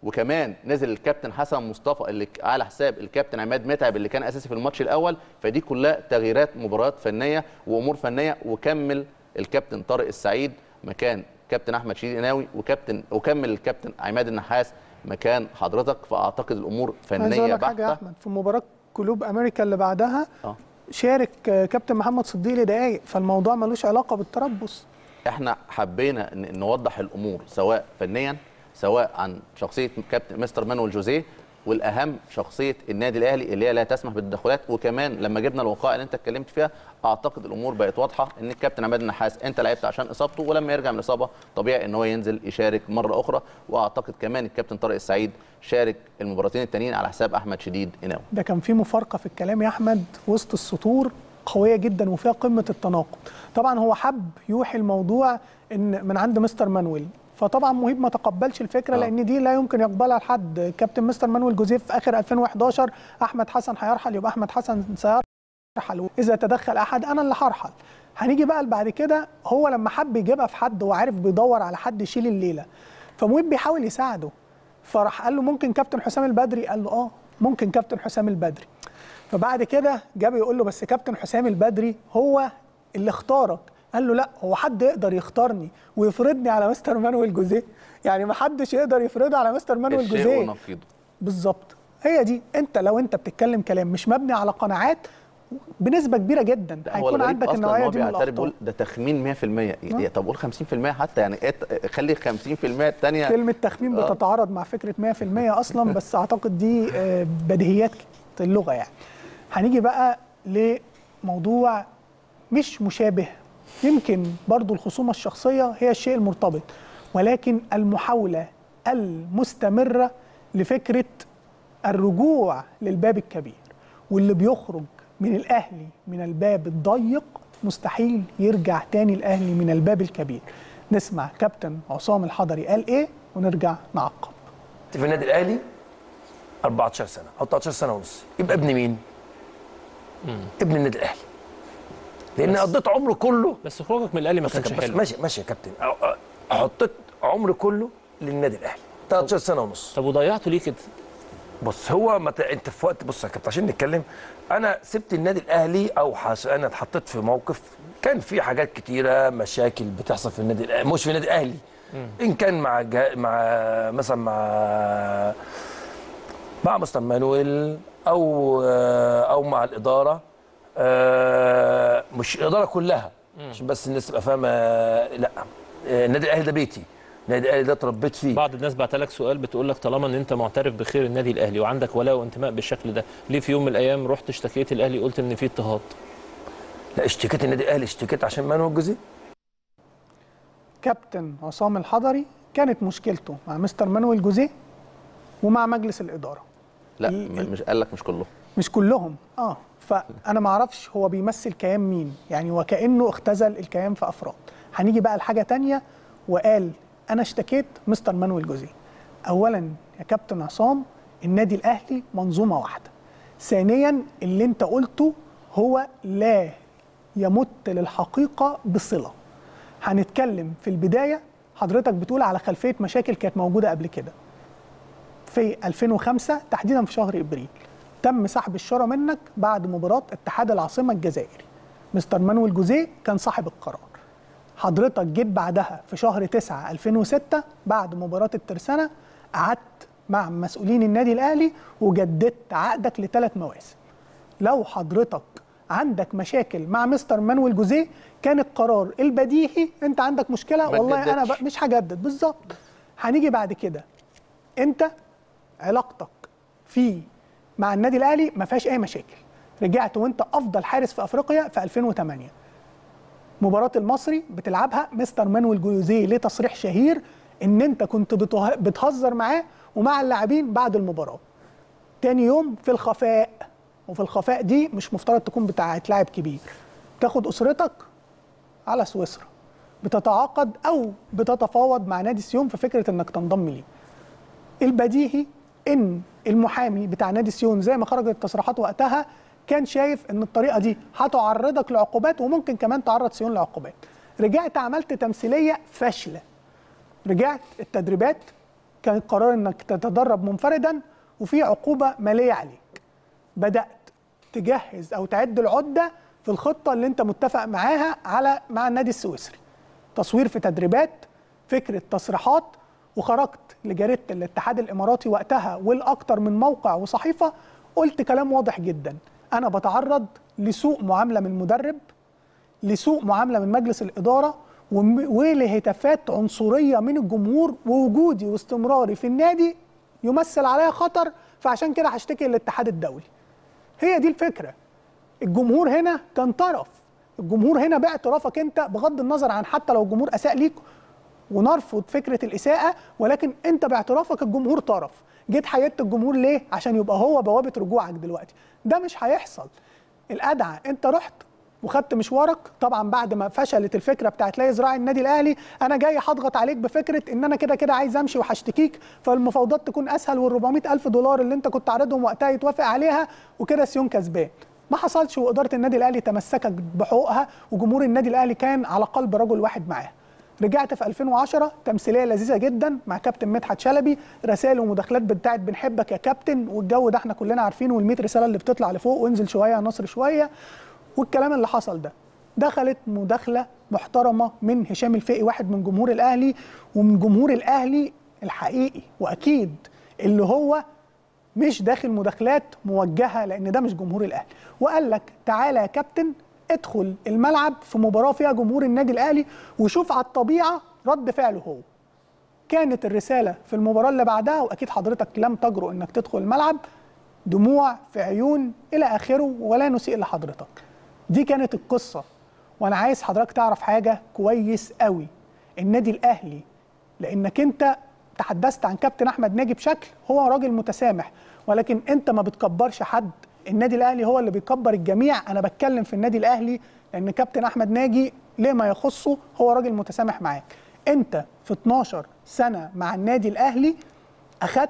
وكمان نزل الكابتن حسن مصطفى اللي ك- على حساب الكابتن عماد متعب اللي كان اساسي في الماتش الاول فدي كلها تغييرات مباريات فنيه وامور فنيه وكمل الكابتن طارق السعيد مكان كابتن احمد شديد قناوي وكابتن وكمل الكابتن عماد النحاس مكان حضرتك فاعتقد الامور عايز اقول فنيه لك حاجه يا بحته احمد في مباراه كلوب امريكا اللي بعدها اه شارك آه، كابتن محمد صديق لدقايق فالموضوع ملوش علاقه بالتربص احنا حبينا ن- نوضح الامور سواء فنيا سواء عن شخصيه كابتن مستر مانويل جوزيه والاهم شخصيه النادي الاهلي اللي هي لا تسمح بالتدخلات وكمان لما جبنا الوقائع اللي انت اتكلمت فيها اعتقد الامور بقت واضحه ان الكابتن عماد النحاس انت لعبت عشان اصابته ولما يرجع من الاصابه طبيعي ان هو ينزل يشارك مره اخرى واعتقد كمان الكابتن طارق السعيد شارك المباراتين التانيين على حساب احمد شديد قناوي ده كان في مفارقه في الكلام يا احمد وسط السطور قويه جدا وفيها قمه التناقض طبعا هو حب يوحي الموضوع ان من عند مستر مانويل فطبعا مهيب ما تقبلش الفكره آه. لان دي لا يمكن يقبلها لحد كابتن مستر مانويل جوزيف في اخر 2011 احمد حسن هيرحل يبقى احمد حسن سيرحل اذا تدخل احد انا اللي هرحل هنيجي بقى بعد كده هو لما حب يجيبها في حد وعارف بيدور على حد يشيل الليله فمهيب بيحاول يساعده فراح قال له ممكن كابتن حسام البدري قال له اه ممكن كابتن حسام البدري فبعد كده جاب يقول له بس كابتن حسام البدري هو اللي اختارك قال له لا هو حد يقدر يختارني ويفرضني على مستر مانويل جوزيه يعني ما حدش يقدر يفرضه على مستر مانويل الشيء جوزيه ونقيضه بالظبط هي دي انت لو انت بتتكلم كلام مش مبني على قناعات بنسبه كبيره جدا لا، هو هيكون الغريب عندك اصلا ان النوعيه هو دي من بيعترف الاخطاء بيقول ده تخمين 100% يا طب قول 50% حتى يعني إيه- خلي 50% الثانيه كلمة تخمين آه. بتتعارض مع فكرة 100% أصلا بس أعتقد دي آه، بديهيات اللغة يعني هنيجي بقى لموضوع مش مشابه يمكن برضو الخصومة الشخصية هي الشيء المرتبط ولكن المحاولة المستمرة لفكرة الرجوع للباب الكبير واللي بيخرج من الأهلي من الباب الضيق مستحيل يرجع تاني الأهلي من الباب الكبير نسمع كابتن عصام الحضري قال إيه ونرجع نعقب في النادي الاهلي 14 سنه او 13 سنه ونص يبقى ابن مين؟ ابن النادي الاهلي لان قضيت عمره كله بس خروجك من الاهلي ما بص يا كانش كابتن، بس حلو ماشي ماشي يا كابتن أ- أ- حطيت عمري كله للنادي الاهلي 13 سنه ونص طب وضيعته ليه كده؟ بص هو مت... انت في وقت بص يا كابتن عشان نتكلم انا سبت النادي الاهلي او حس... انا اتحطيت في موقف كان في حاجات كتيره مشاكل بتحصل في النادي الأهلي مش في النادي الاهلي ان كان مع جا... مع مثلا مع مع مستر مانويل او او مع الاداره آه، مش الاداره كلها عشان بس الناس تبقى فاهمه لا آه، النادي الاهلي ده بيتي النادي الاهلي ده اتربيت فيه بعض الناس بعتلك سؤال بتقول لك طالما ان انت معترف بخير النادي الاهلي وعندك ولاء وانتماء بالشكل ده ليه في يوم من الايام رحت اشتكيت الاهلي قلت ان في اضطهاد لا اشتكيت النادي الاهلي اشتكيت عشان مانويل الجوزي كابتن عصام الحضري كانت مشكلته مع مستر مانويل جوزيه ومع مجلس الإدارة لا م- مش قال لك مش كله مش كلهم اه فانا ما اعرفش هو بيمثل كيان مين يعني وكانه اختزل الكيان في افراد هنيجي بقى لحاجه تانية وقال انا اشتكيت مستر مانويل جوزيه اولا يا كابتن عصام النادي الاهلي منظومه واحده ثانيا اللي انت قلته هو لا يمت للحقيقه بصله هنتكلم في البدايه حضرتك بتقول على خلفيه مشاكل كانت موجوده قبل كده في 2005 تحديدا في شهر ابريل تم سحب الشاره منك بعد مباراه اتحاد العاصمه الجزائري مستر مانويل جوزيه كان صاحب القرار حضرتك جيت بعدها في شهر 9 2006 بعد مباراه الترسانه قعدت مع مسؤولين النادي الاهلي وجددت عقدك لثلاث مواسم لو حضرتك عندك مشاكل مع مستر مانويل جوزيه كان القرار البديهي انت عندك مشكله ما والله انا تجددش. ب- مش هجدد بالظبط هنيجي بعد كده انت علاقتك في مع النادي الاهلي ما فيهاش اي مشاكل رجعت وانت افضل حارس في افريقيا في 2008 مباراه المصري بتلعبها مستر مانويل جوزيه ليه تصريح شهير ان انت كنت بته- بتهزر معاه ومع اللاعبين بعد المباراه تاني يوم في الخفاء وفي الخفاء دي مش مفترض تكون بتاعت لاعب كبير تاخد اسرتك على سويسرا بتتعاقد او بتتفاوض مع نادي سيون في فكره انك تنضم ليه البديهي ان المحامي بتاع نادي سيون زي ما خرجت التصريحات وقتها كان شايف ان الطريقه دي هتعرضك لعقوبات وممكن كمان تعرض سيون لعقوبات رجعت عملت تمثيليه فاشله رجعت التدريبات كان القرار انك تتدرب منفردا وفي عقوبه ماليه عليك بدات تجهز او تعد العده في الخطه اللي انت متفق معاها على مع النادي السويسري تصوير في تدريبات فكره تصريحات وخرجت لجريده الاتحاد الاماراتي وقتها والاكثر من موقع وصحيفه قلت كلام واضح جدا انا بتعرض لسوء معامله من المدرب لسوء معامله من مجلس الاداره وم- ولهتافات عنصريه من الجمهور ووجودي واستمراري في النادي يمثل عليا خطر فعشان كده هشتكي للاتحاد الدولي هي دي الفكره الجمهور هنا كان طرف الجمهور هنا باعترافك انت بغض النظر عن حتى لو الجمهور اساء ليك ونرفض فكره الاساءه ولكن انت باعترافك الجمهور طرف جيت حيدت الجمهور ليه عشان يبقى هو بوابه رجوعك دلوقتي ده مش هيحصل الادعى انت رحت وخدت مشوارك طبعا بعد ما فشلت الفكره بتاعت لا يزرع النادي الاهلي انا جاي هضغط عليك بفكره ان انا كده كده عايز امشي وهشتكيك فالمفاوضات تكون اسهل وال 400 الف دولار اللي انت كنت عارضهم وقتها يتوافق عليها وكده سيون كسبان ما حصلش واداره النادي الاهلي تمسكت بحقوقها وجمهور النادي الاهلي كان على قلب رجل واحد معاها رجعت في 2010 تمثيليه لذيذه جدا مع كابتن مدحت شلبي رسائل ومداخلات بتاعت بنحبك يا كابتن والجو ده احنا كلنا عارفينه وال100 رساله اللي بتطلع لفوق وانزل شويه يا نصر شويه والكلام اللي حصل ده دخلت مداخله محترمه من هشام الفقي واحد من جمهور الاهلي ومن جمهور الاهلي الحقيقي واكيد اللي هو مش داخل مداخلات موجهه لان ده مش جمهور الاهلي وقال لك تعالى يا كابتن ادخل الملعب في مباراه فيها جمهور النادي الاهلي وشوف على الطبيعه رد فعله هو كانت الرساله في المباراه اللي بعدها واكيد حضرتك لم تجرؤ انك تدخل الملعب دموع في عيون الى اخره ولا نسيء لحضرتك دي كانت القصه وانا عايز حضرتك تعرف حاجه كويس قوي النادي الاهلي لانك انت تحدثت عن كابتن احمد ناجي بشكل هو راجل متسامح ولكن انت ما بتكبرش حد النادي الاهلي هو اللي بيكبر الجميع انا بتكلم في النادي الاهلي لان كابتن احمد ناجي ليه ما يخصه هو راجل متسامح معاك انت في 12 سنه مع النادي الاهلي اخدت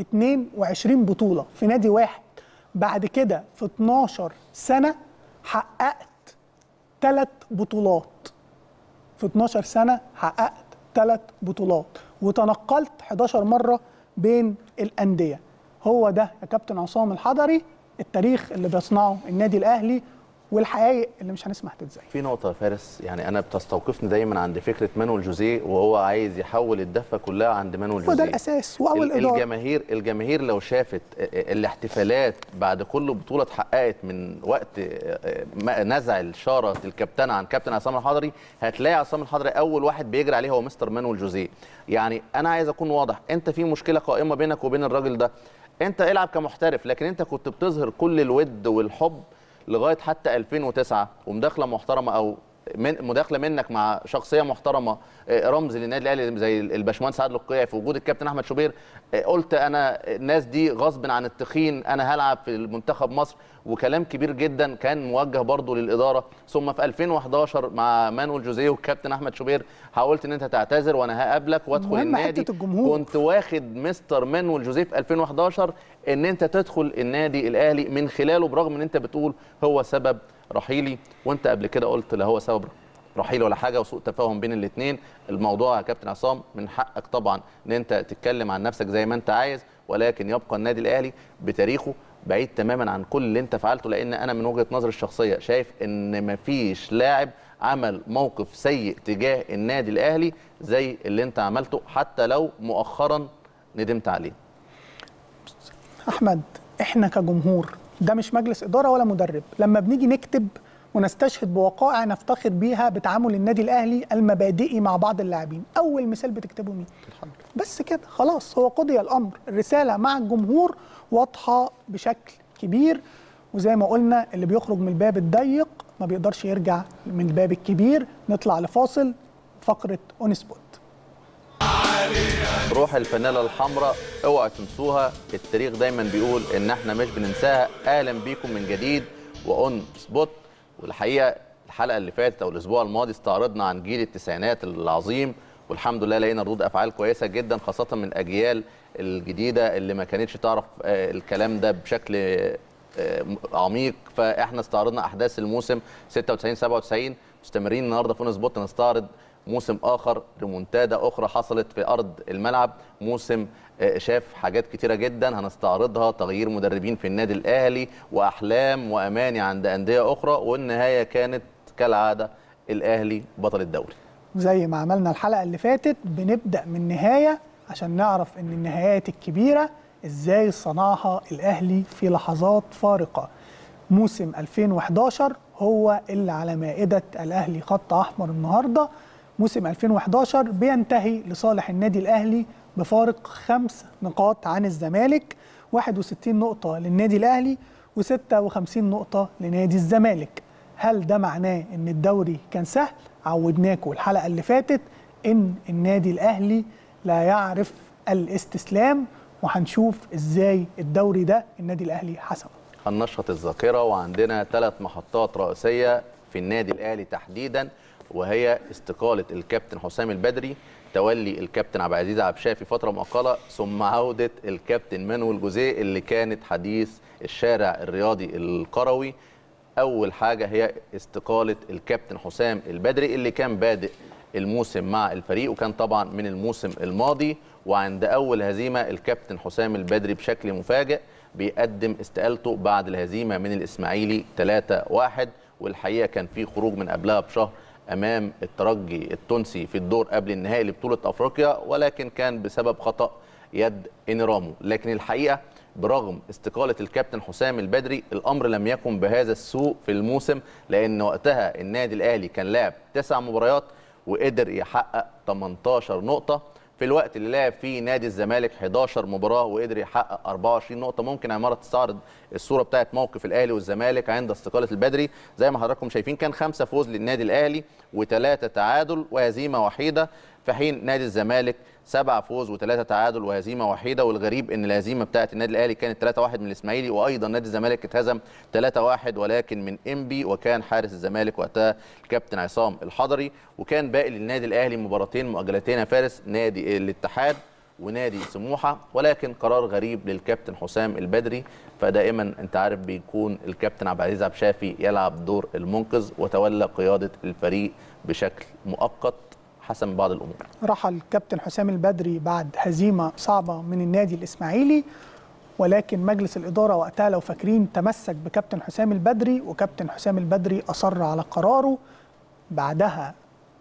22 بطوله في نادي واحد بعد كده في 12 سنه حققت ثلاث بطولات في 12 سنه حققت ثلاث بطولات وتنقلت 11 مره بين الانديه هو ده يا كابتن عصام الحضري التاريخ اللي بيصنعه النادي الاهلي والحقائق اللي مش هنسمح تتزايد في نقطة يا فارس يعني أنا بتستوقفني دايما عند فكرة مانويل جوزيه وهو عايز يحول الدفة كلها عند مانويل هو جوزيه ده الاساس واول ال- اداره الجماهير الجماهير لو شافت الاحتفالات بعد كل بطوله اتحققت من وقت ما نزع الشاره الكابتن عن كابتن عصام الحضري هتلاقي عصام الحضري اول واحد بيجري عليه هو مستر مانويل جوزيه يعني انا عايز اكون واضح انت في مشكله قائمه بينك وبين الراجل ده انت العب كمحترف لكن انت كنت بتظهر كل الود والحب لغايه حتى 2009 ومداخله محترمه او من مداخله منك مع شخصيه محترمه آه، رمز للنادي الاهلي زي الباشمهندس عادل القيعي في وجود الكابتن احمد شوبير آه، قلت انا الناس دي غصب عن التخين انا هلعب في المنتخب مصر وكلام كبير جدا كان موجه برضه للاداره ثم في 2011 مع مانويل جوزيه والكابتن احمد شوبير حاولت ان انت تعتذر وانا هقابلك وادخل مهم النادي حتة الجمهور. كنت واخد مستر مانويل جوزيه في 2011 ان انت تدخل النادي الاهلي من خلاله برغم ان انت بتقول هو سبب رحيلي وانت قبل كده قلت لا هو سبب رحيل ولا حاجه وسوء تفاهم بين الاثنين الموضوع يا كابتن عصام من حقك طبعا ان انت تتكلم عن نفسك زي ما انت عايز ولكن يبقى النادي الاهلي بتاريخه بعيد تماما عن كل اللي انت فعلته لان انا من وجهه نظري الشخصيه شايف ان مفيش لاعب عمل موقف سيء تجاه النادي الاهلي زي اللي انت عملته حتى لو مؤخرا ندمت عليه احمد احنا كجمهور ده مش مجلس اداره ولا مدرب لما بنيجي نكتب ونستشهد بوقائع نفتخر بيها بتعامل النادي الاهلي المبادئي مع بعض اللاعبين اول مثال بتكتبه مين بس كده خلاص هو قضي الامر الرساله مع الجمهور واضحه بشكل كبير وزي ما قلنا اللي بيخرج من الباب الضيق ما بيقدرش يرجع من الباب الكبير نطلع لفاصل فقره اون سبوت روح الفانيلا الحمراء اوعوا تنسوها التاريخ دايما بيقول ان احنا مش بننساها اهلا بيكم من جديد واون سبوت والحقيقه الحلقه اللي فاتت او الاسبوع الماضي استعرضنا عن جيل التسعينات العظيم والحمد لله لقينا ردود افعال كويسه جدا خاصه من الاجيال الجديده اللي ما كانتش تعرف آه، الكلام ده بشكل آه، عميق فاحنا استعرضنا احداث الموسم 96 97 مستمرين النهارده في اون سبوت نستعرض موسم اخر ريمونتادا اخرى حصلت في ارض الملعب موسم آه، شاف حاجات كتيره جدا هنستعرضها تغيير مدربين في النادي الاهلي واحلام واماني عند انديه اخرى والنهايه كانت كالعاده الاهلي بطل الدوري زي ما عملنا الحلقه اللي فاتت بنبدا من نهايه عشان نعرف ان النهايات الكبيره ازاي صنعها الاهلي في لحظات فارقه موسم 2011 هو اللي على مائده الاهلي خط احمر النهارده موسم 2011 بينتهي لصالح النادي الاهلي بفارق خمس نقاط عن الزمالك 61 نقطه للنادي الاهلي و56 نقطه لنادي الزمالك هل ده معناه ان الدوري كان سهل عودناكم الحلقه اللي فاتت ان النادي الاهلي لا يعرف الاستسلام وهنشوف ازاي الدوري ده النادي الاهلي حسمه هننشط الذاكره وعندنا ثلاث محطات رئيسيه في النادي الاهلي تحديدا وهي استقاله الكابتن حسام البدري تولي الكابتن عبد العزيز عبد الشافي فتره مؤقته ثم عوده الكابتن مانويل جوزيه اللي كانت حديث الشارع الرياضي القروي اول حاجه هي استقاله الكابتن حسام البدري اللي كان بادئ الموسم مع الفريق وكان طبعا من الموسم الماضي وعند اول هزيمه الكابتن حسام البدري بشكل مفاجئ بيقدم استقالته بعد الهزيمه من الاسماعيلي 3-1 والحقيقه كان في خروج من قبلها بشهر امام الترجي التونسي في الدور قبل النهائي لبطوله افريقيا ولكن كان بسبب خطا يد انرامو لكن الحقيقه برغم استقاله الكابتن حسام البدري الامر لم يكن بهذا السوء في الموسم لان وقتها النادي الاهلي كان لعب تسع مباريات وقدر يحقق 18 نقطه في الوقت اللي لعب فيه نادي الزمالك 11 مباراه وقدر يحقق 24 نقطه ممكن عماره تستعرض الصوره بتاعت موقف الاهلي والزمالك عند استقاله البدري زي ما حضراتكم شايفين كان خمسه فوز للنادي الاهلي وثلاثه تعادل وهزيمه وحيده في حين نادي الزمالك سبعة فوز وثلاثة تعادل وهزيمة وحيدة والغريب ان الهزيمة بتاعت النادي الاهلي كانت 3-1 من الاسماعيلي وايضا نادي الزمالك اتهزم 3-1 ولكن من انبي وكان حارس الزمالك وقتها الكابتن عصام الحضري وكان باقي للنادي الاهلي مباراتين مؤجلتين يا فارس نادي الاتحاد ونادي سموحه ولكن قرار غريب للكابتن حسام البدري فدائما انت عارف بيكون الكابتن عبد العزيز عبد الشافي يلعب دور المنقذ وتولى قياده الفريق بشكل مؤقت حسب بعض الامور رحل الكابتن حسام البدري بعد هزيمه صعبه من النادي الاسماعيلي ولكن مجلس الاداره وقتها لو فاكرين تمسك بكابتن حسام البدري وكابتن حسام البدري اصر على قراره بعدها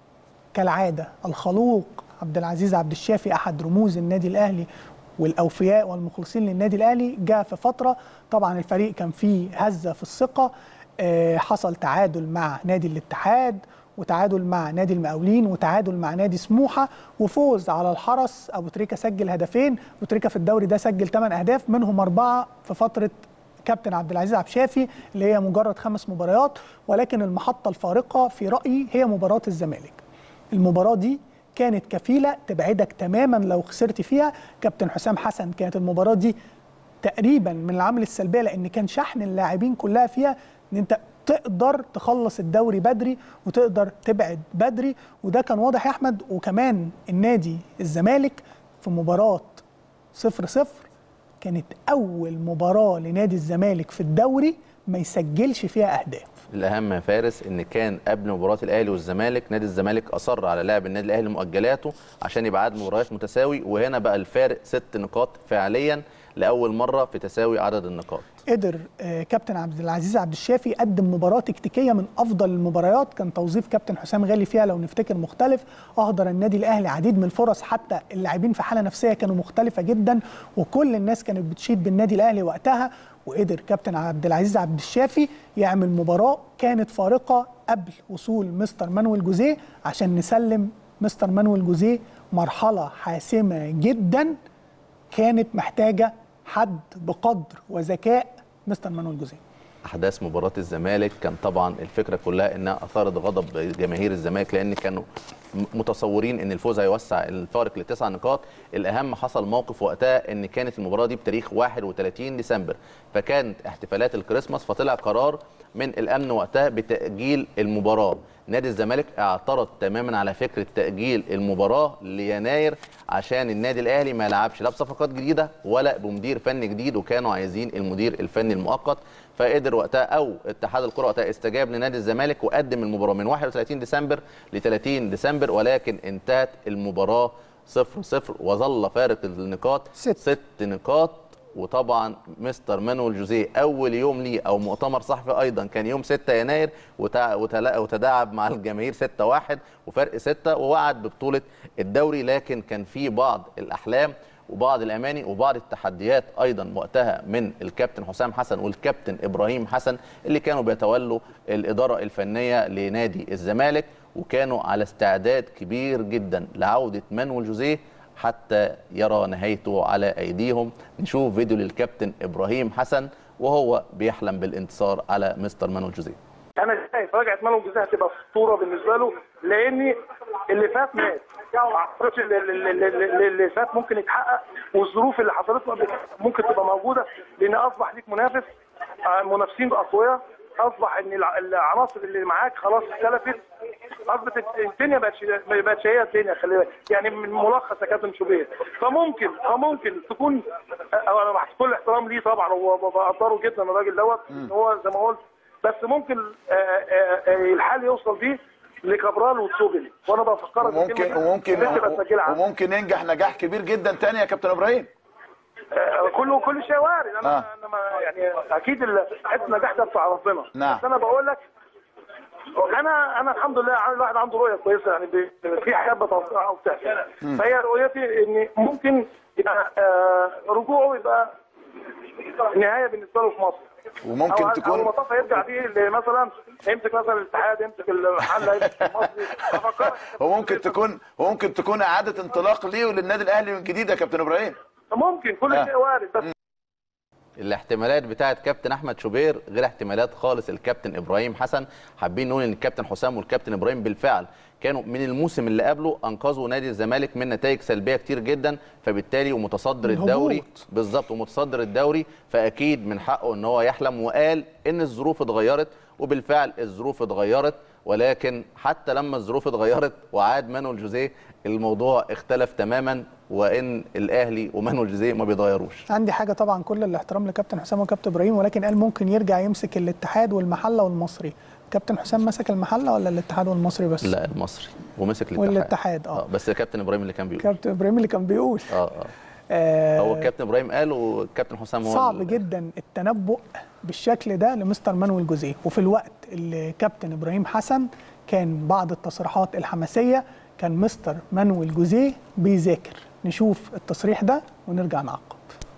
كالعاده الخلوق عبد العزيز عبد الشافي احد رموز النادي الاهلي والاوفياء والمخلصين للنادي الاهلي جاء في فتره طبعا الفريق كان فيه هزه في الثقه آه، حصل تعادل مع نادي الاتحاد وتعادل مع نادي المقاولين وتعادل مع نادي سموحه وفوز على الحرس ابو تريكه سجل هدفين ابو تريكه في الدوري ده سجل 8 اهداف منهم اربعه في فتره كابتن عبد العزيز عبد الشافي اللي هي مجرد خمس مباريات ولكن المحطه الفارقه في رايي هي مباراه الزمالك المباراه دي كانت كفيله تبعدك تماما لو خسرت فيها كابتن حسام حسن كانت المباراه دي تقريبا من العامل السلبيه لان كان شحن اللاعبين كلها فيها ان انت تقدر تخلص الدوري بدري وتقدر تبعد بدري وده كان واضح يا احمد وكمان النادي الزمالك في مباراه صفر صفر كانت اول مباراه لنادي الزمالك في الدوري ما يسجلش فيها اهداف الاهم يا فارس ان كان قبل مباراه الاهلي والزمالك نادي الزمالك اصر على لعب النادي الاهلي مؤجلاته عشان يبقى عدد مباريات متساوي وهنا بقى الفارق ست نقاط فعليا لاول مره في تساوي عدد النقاط قدر آه، كابتن عبد العزيز عبد الشافي يقدم مباراه تكتيكيه من افضل المباريات كان توظيف كابتن حسام غالي فيها لو نفتكر مختلف اهدر النادي الاهلي عديد من الفرص حتى اللاعبين في حاله نفسيه كانوا مختلفه جدا وكل الناس كانت بتشيد بالنادي الاهلي وقتها وقدر كابتن عبد العزيز عبد الشافي يعمل مباراه كانت فارقه قبل وصول مستر مانويل جوزيه عشان نسلم مستر مانويل جوزيه مرحله حاسمه جدا كانت محتاجه حد بقدر وذكاء مستر مانويل جوزيه احداث مباراه الزمالك كان طبعا الفكره كلها انها اثارت غضب جماهير الزمالك لان كانوا م- متصورين ان الفوز هيوسع الفارق لتسع نقاط الاهم حصل موقف وقتها ان كانت المباراه دي بتاريخ 31 ديسمبر فكانت احتفالات الكريسماس فطلع قرار من الامن وقتها بتاجيل المباراه نادي الزمالك اعترض تماما على فكره تاجيل المباراه ليناير عشان النادي الاهلي ما يلعبش لا بصفقات جديده ولا بمدير فني جديد وكانوا عايزين المدير الفني المؤقت فقدر وقتها او اتحاد الكره وقتها استجاب لنادي الزمالك وقدم المباراه من 31 ديسمبر ل 30 ديسمبر ولكن انتهت المباراه 0 0 وظل فارق النقاط ست, ست نقاط وطبعا مستر مانويل جوزيه اول يوم ليه او مؤتمر صحفي ايضا كان يوم 6 يناير وتع- وتلا- وتداعب مع الجماهير 6 1 وفرق 6 ووعد ببطوله الدوري لكن كان في بعض الاحلام وبعض الاماني وبعض التحديات ايضا وقتها من الكابتن حسام حسن والكابتن ابراهيم حسن اللي كانوا بيتولوا الاداره الفنيه لنادي الزمالك وكانوا على استعداد كبير جدا لعوده مانويل جوزيه حتى يرى نهايته على ايديهم نشوف فيديو للكابتن ابراهيم حسن وهو بيحلم بالانتصار على مستر مانويل جوزيه انا شايف رجعه مانو الجزيره هتبقى اسطوره بالنسبه له لان اللي فات مات ما اعتقدش اللي, اللي, اللي, اللي فات ممكن يتحقق والظروف اللي حصلت له قبل كده ممكن تبقى موجوده لان اصبح ليك منافس آه، منافسين اقوياء اصبح ان الع- العناصر اللي معاك خلاص اختلفت اصبحت الدنيا بقتش ما بقتش هي الدنيا خلي بالك يعني من ملخص يا كابتن شوبير فممكن فممكن تكون آه، انا مع كل احترام ليه طبعا وبقدره جدا الراجل دوت إن هو زي ما قلت بس ممكن آه، آه، آه، الحال يوصل بيه لكابرال وتسوبل وانا بفكرك وممكن وممكن تبقى تسجلها عنه. وممكن ينجح نجاح كبير جدا تاني يا كابتن ابراهيم آه، كله كل شيء وارد انا آه. انا ما يعني اكيد ال- حته النجاح ده بتاع ربنا نعم. بس انا بقول لك انا انا الحمد لله عن- الواحد عنده رؤيه كويسه يعني ب- في حاجات بتوقعها وبتحصل مم. فهي رؤيتي ان ممكن يبقى آه، رجوعه يبقى النهايه بالنسبه له في مصر وممكن أو تكون- او المطاف هيرجع بيه اللي مثلا يمسك مثلا الاتحاد يمسك المحل يمسك المصري افكرك وممكن تكون وممكن تكون اعاده انطلاق ليه وللنادي الاهلي من جديد يا كابتن ابراهيم ممكن كل آه. شيء وارد بس الاحتمالات بتاعه كابتن احمد شوبير غير احتمالات خالص الكابتن ابراهيم حسن حابين نقول ان الكابتن حسام والكابتن ابراهيم بالفعل كانوا من الموسم اللي قبله انقذوا نادي الزمالك من نتائج سلبيه كتير جدا فبالتالي ومتصدر الهبوط. الدوري بالظبط ومتصدر الدوري فاكيد من حقه ان هو يحلم وقال ان الظروف اتغيرت وبالفعل الظروف اتغيرت ولكن حتى لما الظروف اتغيرت وعاد مانويل جوزيه الموضوع اختلف تماما وان الاهلي ومانويل جوزيه ما بيتغيروش عندي حاجه طبعا كل الاحترام لكابتن حسام وكابتن ابراهيم ولكن قال ممكن يرجع يمسك الاتحاد والمحله والمصري كابتن حسام مسك المحله ولا الاتحاد والمصري بس لا المصري ومسك الاتحاد والاتحاد اه بس كابتن ابراهيم اللي كان بيقول كابتن ابراهيم اللي كان بيقول اه اه آه هو الكابتن ابراهيم قال والكابتن حسام هو صعب ال- جدا التنبؤ بالشكل ده لمستر مانويل جوزيه وفي الوقت اللي كابتن ابراهيم حسن كان بعض التصريحات الحماسيه كان مستر مانويل جوزيه بيذاكر نشوف التصريح ده ونرجع نعقب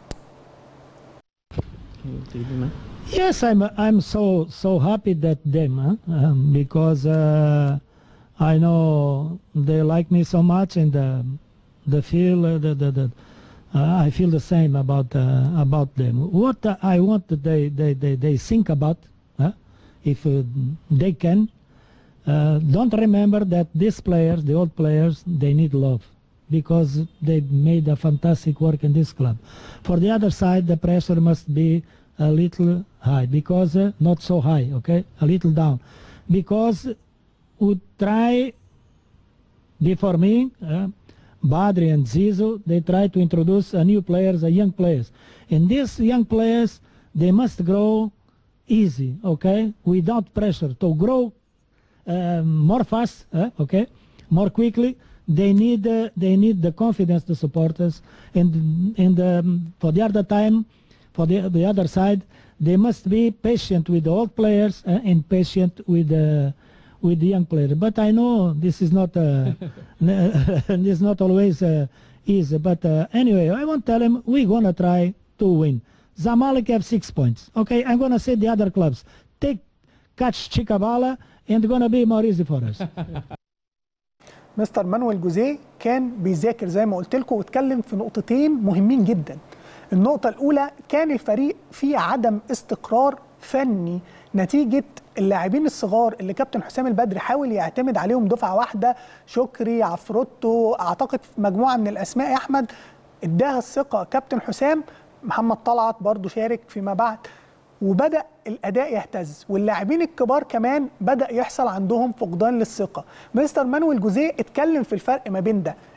Yes, I'm. I'm so so happy that them huh? um, because uh, I know they like me so much, and uh, the feel uh, the, the, the uh, I feel the same about uh, about them. What I want that they they, they, they think about, huh? if uh, they can. Uh, don't remember that these players, the old players, they need love because they made a fantastic work in this club. For the other side, the pressure must be a little high because uh, not so high, okay, a little down, because we try before me. Uh, Badri and Zizou, they try to introduce a new players, a young players. And these young players, they must grow easy, okay, without pressure. To grow um, more fast, uh, okay, more quickly. They need uh, they need the confidence the supporters, and and um, for the other time, for the the other side, they must be patient with the old players uh, and patient with the with the young players. But I know this is not uh, this is not always uh, easy. But uh, anyway, I want to tell him we're gonna try to win. Zamalek have six points. Okay, I'm gonna say the other clubs take catch Chikabala and gonna be more easy for us. مستر مانويل جوزيه كان بيذاكر زي ما قلت لكم واتكلم في نقطتين مهمين جدا النقطة الأولى كان الفريق فيه عدم استقرار فني نتيجة اللاعبين الصغار اللي كابتن حسام البدري حاول يعتمد عليهم دفعة واحدة شكري عفروتو أعتقد مجموعة من الأسماء يا أحمد اداها الثقة كابتن حسام محمد طلعت برضو شارك فيما بعد وبدا الاداء يهتز واللاعبين الكبار كمان بدا يحصل عندهم فقدان للثقه مستر مانويل جوزيه اتكلم في الفرق ما بين ده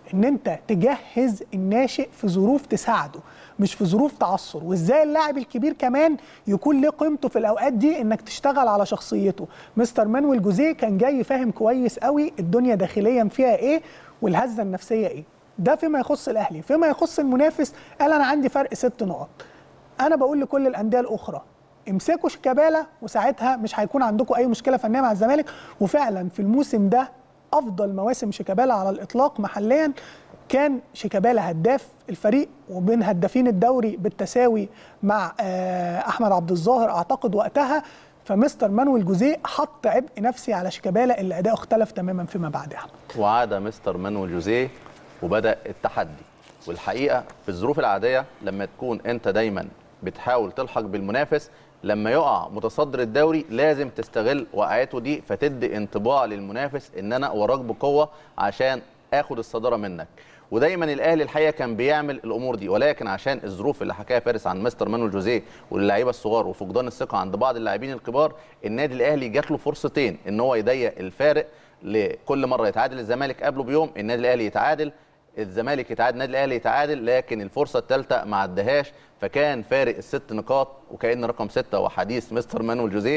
ان انت تجهز الناشئ في ظروف تساعده مش في ظروف تعثر وازاي اللاعب الكبير كمان يكون له قيمته في الاوقات دي انك تشتغل على شخصيته مستر مانويل جوزيه كان جاي فاهم كويس قوي الدنيا داخليا فيها ايه والهزه النفسيه ايه ده فيما يخص الاهلي فيما يخص المنافس قال انا عندي فرق ست نقط انا بقول لكل الانديه الاخرى امسكوا شيكابالا وساعتها مش هيكون عندكم اي مشكله فنيه مع الزمالك وفعلا في الموسم ده افضل مواسم شيكابالا على الاطلاق محليا كان شيكابالا هداف الفريق وبين هدافين الدوري بالتساوي مع آه، احمد عبد الظاهر اعتقد وقتها فمستر مانويل جوزيه حط عبء نفسي على شيكابالا اللي اداؤه اختلف تماما فيما بعد احمد وعاد مستر مانويل جوزيه وبدا التحدي والحقيقه في الظروف العاديه لما تكون انت دايما بتحاول تلحق بالمنافس لما يقع متصدر الدوري لازم تستغل وقعته دي فتدي انطباع للمنافس ان انا وراك بقوه عشان اخد الصداره منك ودايما الاهلي الحقيقه كان بيعمل الامور دي ولكن عشان الظروف اللي حكاها فارس عن مستر مانويل جوزيه واللعيبه الصغار وفقدان الثقه عند بعض اللاعبين الكبار النادي الاهلي جات له فرصتين ان هو يضيق الفارق لكل مره يتعادل الزمالك قبله بيوم النادي الاهلي يتعادل الزمالك يتعادل النادي الاهلي يتعادل لكن الفرصه الثالثه ما عدهاش فكان فارق الست نقاط وكان رقم سته هو حديث مستر مانويل جوزيه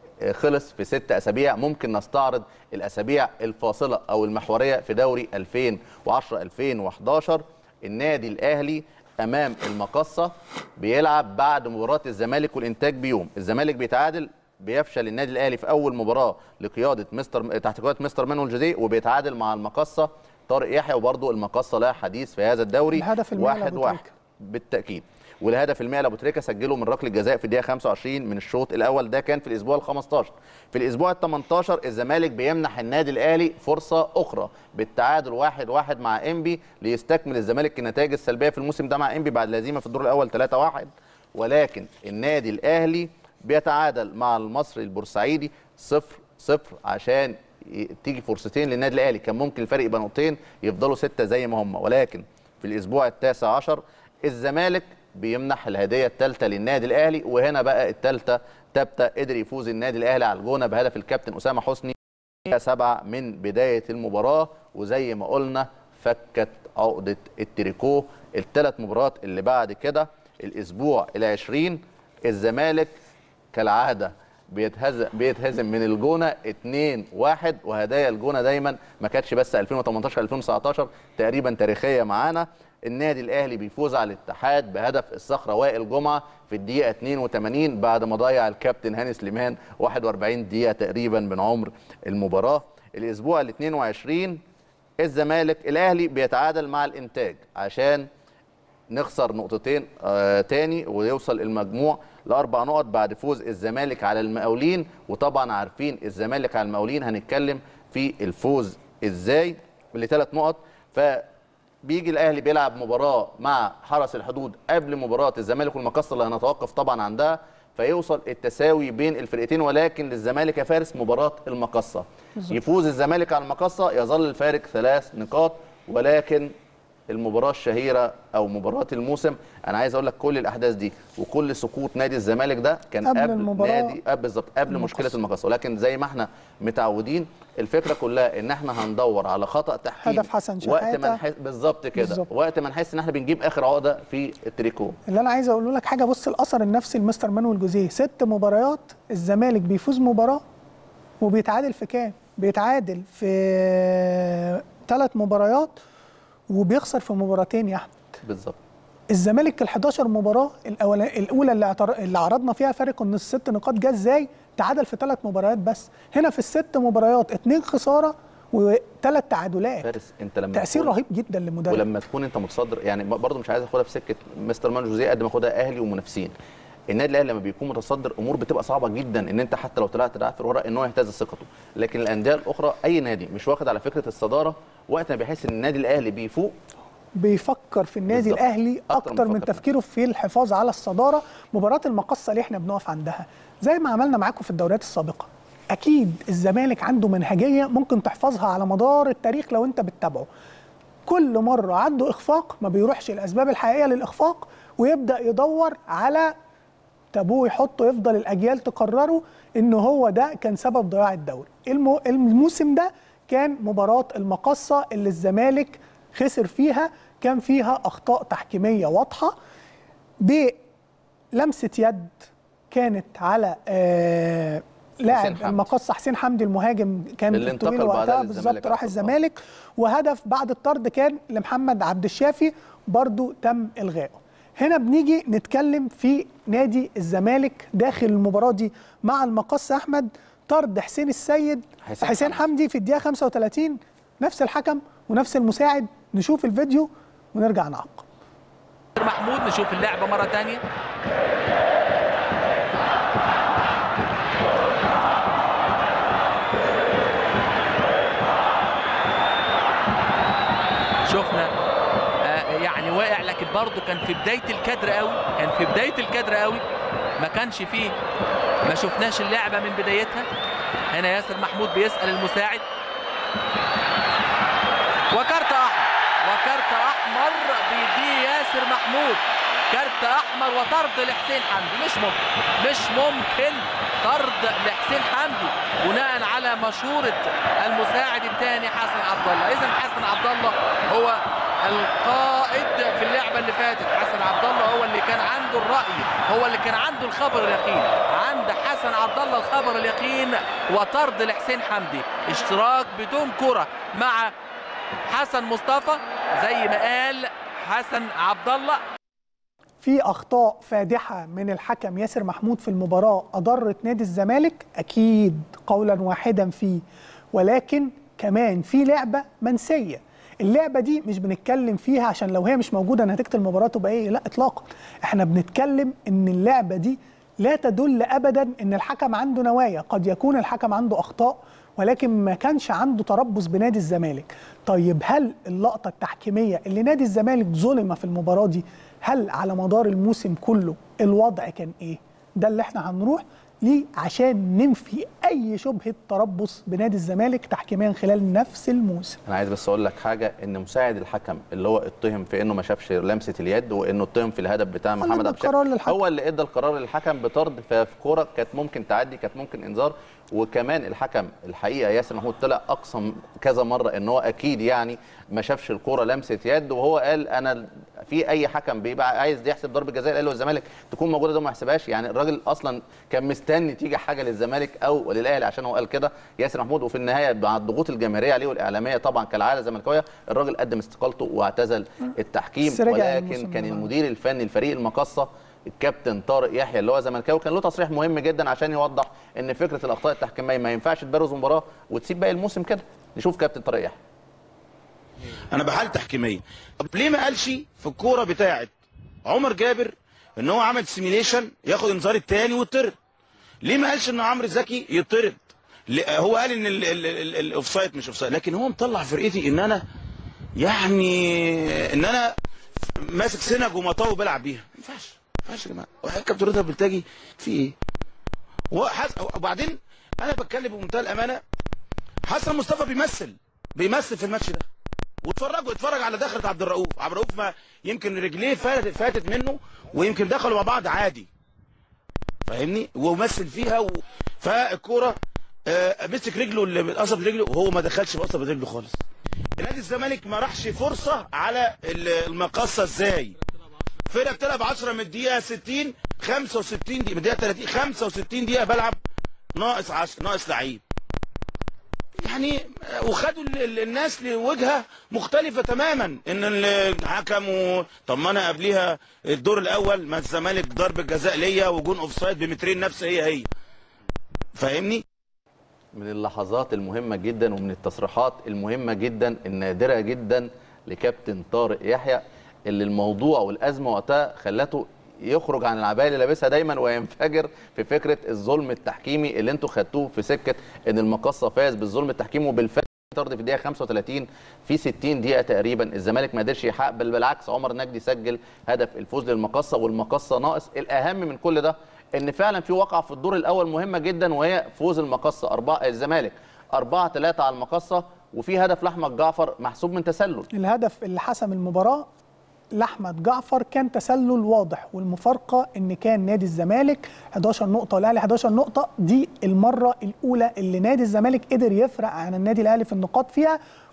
خلص في ست اسابيع ممكن نستعرض الاسابيع الفاصله او المحوريه في دوري 2010 2011 النادي الاهلي امام المقصه بيلعب بعد مباراه الزمالك والانتاج بيوم الزمالك بيتعادل بيفشل النادي الاهلي في اول مباراه لقياده مستر تحت قياده مستر مانويل جوزيه وبيتعادل مع المقصه طارق يحيى وبرضه المقصه لها حديث في هذا الدوري الهدف المائي واحد لأبو واحد تريكة. بالتاكيد والهدف المائي لابو تريكه سجله من ركله جزاء في الدقيقه 25 من الشوط الاول ده كان في الاسبوع ال 15 في الاسبوع ال 18 الزمالك بيمنح النادي الاهلي فرصه اخرى بالتعادل واحد واحد مع انبي ليستكمل الزمالك النتائج السلبيه في الموسم ده مع انبي بعد الهزيمه في الدور الاول 3 1 ولكن النادي الاهلي بيتعادل مع المصري البورسعيدي 0 0 عشان ي- تيجي فرصتين للنادي الاهلي كان ممكن الفرق يبقى نقطتين يفضلوا سته زي ما هم ولكن في الاسبوع التاسع عشر الزمالك بيمنح الهديه الثالثه للنادي الاهلي وهنا بقى الثالثه تبتا قدر يفوز النادي الاهلي على الجونه بهدف الكابتن اسامه حسني سبعة من بداية المباراة وزي ما قلنا فكت عقدة التريكو الثلاث مباريات اللي بعد كده الأسبوع العشرين الزمالك كالعادة بيتهزم بيتهزم من الجونه 2 1 وهدايا الجونه دايما ما كانتش بس 2018 2019 تقريبا تاريخيه معانا النادي الاهلي بيفوز على الاتحاد بهدف الصخره وائل جمعه في الدقيقه 82 بعد ما ضيع الكابتن هاني سليمان 41 دقيقه تقريبا من عمر المباراه الاسبوع ال 22 الزمالك الاهلي بيتعادل مع الانتاج عشان نخسر نقطتين آه تاني ويوصل المجموع لاربع نقط بعد فوز الزمالك على المقاولين وطبعا عارفين الزمالك على المقاولين هنتكلم في الفوز ازاي لثلاث نقط فبيجي الاهلي بيلعب مباراه مع حرس الحدود قبل مباراه الزمالك والمقصه اللي هنتوقف طبعا عندها فيوصل التساوي بين الفرقتين ولكن للزمالك يا فارس مباراه المقصه بالظبط. يفوز الزمالك على المقصه يظل الفارق ثلاث نقاط ولكن المباراه الشهيره او مباراه الموسم انا عايز اقول لك كل الاحداث دي وكل سقوط نادي الزمالك ده كان قبل قبل, المباراة نادي قبل بالظبط قبل المقصة. مشكله المقصه ولكن زي ما احنا متعودين الفكره كلها ان احنا هندور على خطا تحكيم هدف حسن وقت شحاتة. ما نحس بالظبط كده بالظبط. وقت ما نحس ان احنا بنجيب اخر عقده في التريكو اللي انا عايز اقول لك حاجه بص الاثر النفسي لمستر مانويل جوزيه ست مباريات الزمالك بيفوز مباراه وبيتعادل في كام بيتعادل في ثلاث مباريات وبيخسر في مباراتين يا احمد بالظبط الزمالك ال 11 مباراه الأولا الاولى اللي, اعتر... اللي عرضنا فيها فارق ان الست نقاط جه ازاي تعادل في ثلاث مباريات بس هنا في الست مباريات اثنين خساره وثلاث تعادلات فارس انت لما تاثير تكون- رهيب جدا للمدرب ولما تكون انت متصدر يعني برضه مش عايز اخدها في سكه مستر مان جوزيه قد ما اخدها اهلي ومنافسين النادي الاهلي لما بيكون متصدر امور بتبقى صعبه جدا ان انت حتى لو طلعت تعافر ورق ان هو يهتز ثقته لكن الانديه الاخرى اي نادي مش واخد على فكره الصداره وقت ما بيحس ان النادي الاهلي بيفوق بيفكر في النادي بالظبط. الاهلي أكتر اكتر من من فكر. تفكيره في الحفاظ على الصداره مباراه المقصه اللي احنا بنقف عندها زي ما عملنا معاكم في الدوريات السابقه اكيد الزمالك عنده منهجيه ممكن تحفظها على مدار التاريخ لو انت بتتابعه كل مره عنده اخفاق ما بيروحش الاسباب الحقيقيه للاخفاق ويبدا يدور على تابوه يحطه يفضل الاجيال تقرره ان هو ده كان سبب ضياع الدوري المو... الموسم ده كان مباراه المقصه اللي الزمالك خسر فيها كان فيها اخطاء تحكيميه واضحه بلمسه يد كانت على آه لاعب حمدي. المقص حسين حمدي المهاجم كان اللي الطويل انتقل بعدها وقتها للزمالك بالظبط راح أعتقد. الزمالك وهدف بعد الطرد كان لمحمد عبد الشافي برضو تم الغائه هنا بنيجي نتكلم في نادي الزمالك داخل المباراه دي مع المقص احمد طرد حسين السيد حسين حسين حمدي في الدقيقه 35 نفس الحكم ونفس المساعد نشوف الفيديو ونرجع نعقب محمود نشوف اللعبه مره تانية شفنا آه، يعني واقع لكن برضه كان في بدايه الكادر قوي كان في بدايه الكادر قوي ما كانش فيه ما شفناش اللعبه من بدايتها هنا ياسر محمود بيسال المساعد وكارت احمر وكارت احمر بيديه ياسر محمود كارت احمر وطرد لحسين حمدي مش ممكن مش ممكن طرد لحسين حمدي بناء على مشوره المساعد الثاني حسن عبد الله اذا حسن عبد الله هو القائد في اللعبه اللي فاتت حسن عبد الله هو اللي كان عنده الراي هو اللي كان عنده الخبر اليقين عند حسن عبد الله الخبر اليقين وطرد لحسين حمدي اشتراك بدون كره مع حسن مصطفى زي ما قال حسن عبد الله في اخطاء فادحه من الحكم ياسر محمود في المباراه اضرت نادي الزمالك اكيد قولا واحدا فيه ولكن كمان في لعبه منسيه اللعبه دي مش بنتكلم فيها عشان لو هي مش موجوده نتيجه المباراه تبقى ايه لا اطلاقا احنا بنتكلم ان اللعبه دي لا تدل ابدا ان الحكم عنده نوايا قد يكون الحكم عنده اخطاء ولكن ما كانش عنده تربص بنادي الزمالك طيب هل اللقطه التحكيميه اللي نادي الزمالك ظلم في المباراه دي هل على مدار الموسم كله الوضع كان ايه ده اللي احنا هنروح ليه عشان ننفي اي شبهه تربص بنادي الزمالك تحكيميا خلال نفس الموسم انا عايز بس اقول لك حاجه ان مساعد الحكم اللي هو اتهم في انه ما شافش لمسه اليد وانه اتهم في الهدف بتاع اللي محمد ادى عبد الشافي القرار للحكم. هو اللي ادى القرار للحكم بطرد في في كوره كانت ممكن تعدي كانت ممكن انذار وكمان الحكم الحقيقه ياسر محمود طلع اقسم كذا مره ان هو اكيد يعني ما شافش الكوره لمسه يد وهو قال انا في اي حكم بيبقى عايز يحسب ضربه جزاء الاهلي والزمالك تكون موجوده ده ما يحسبهاش يعني الراجل اصلا كان مستني تيجي حاجه للزمالك او للاهلي عشان هو قال كده ياسر محمود وفي النهايه مع الضغوط الجماهيريه عليه والاعلاميه طبعا كالعاده الزملكاويه الراجل قدم استقالته واعتزل التحكيم بس رجع ولكن الموسم كان اللي بعده. المدير الفني لفريق المقصه الكابتن طارق يحيى اللي هو زملكاوي كان له تصريح مهم جدا عشان يوضح ان فكره الاخطاء التحكيميه ما ينفعش تبرز مباراه وتسيب باقي الموسم كده نشوف كابتن طارق يحيى انا بحال تحكيميه طب ليه ما قالش في الكوره بتاعه عمر جابر ان هو عمل سيميليشن ياخد انذار التاني ويطرد ليه ما قالش ان عمرو زكي يطرد ل- هو قال ان ال- ال- ال- الاوفسايد مش اوفسايد لكن هو مطلع فرقتي ان انا يعني ان انا ماسك سنج ومطاوي بلعب بيها ما ينفعش ما ينفعش يا جماعه واحد كابتن رضا بلتاجي في ايه وحس... وبعدين انا بتكلم بمنتهى الامانه حسن مصطفى بيمثل بيمثل في الماتش ده واتفرجوا اتفرج على دخلة عبد الرؤوف عبد الرؤوف ما يمكن رجليه فاتت فاتت منه ويمكن دخلوا مع بعض عادي فاهمني ومثل فيها و... فالكوره آه مسك رجله اللي بتقصب رجله وهو ما دخلش بقصب رجله خالص نادي الزمالك ما راحش فرصه على ال- المقصه ازاي فرقه بتلعب 10 من الدقيقه 60 65 دقيقه من الدقيقه 30 65 دقيقه بلعب ناقص 10 ناقص لعيب يعني وخدوا ال- ال- الناس لوجهه مختلفه تماما ان الحكم و... طب ما انا قبليها الدور الاول ما الزمالك ضربه جزاء ليا وجون اوفسايد بمترين نفس هي هي فاهمني من اللحظات المهمة جدا ومن التصريحات المهمة جدا النادرة جدا لكابتن طارق يحيى اللي الموضوع والأزمة وقتها خلته يخرج عن العباية اللي لابسها دايما وينفجر في فكرة الظلم التحكيمي اللي انتوا خدتوه في سكة ان المقصة فاز بالظلم التحكيمي وبالفعل طرد في الدقيقه 35 في 60 دقيقه تقريبا الزمالك ما قدرش يحقق بل بالعكس عمر نجدي سجل هدف الفوز للمقصه والمقصه ناقص الاهم من كل ده ان فعلا في وقعه في الدور الاول مهمه جدا وهي فوز المقصه أربعة الزمالك 4 3 على المقصه وفي هدف لاحمد جعفر محسوب من تسلل الهدف اللي حسم المباراة لأحمد جعفر كان تسلل واضح والمفارقة إن كان نادي الزمالك 11 نقطة والأهلي 11 نقطة دي المرة الأولى اللي نادي الزمالك قدر يفرق عن النادي الأهلي في النقاط فيها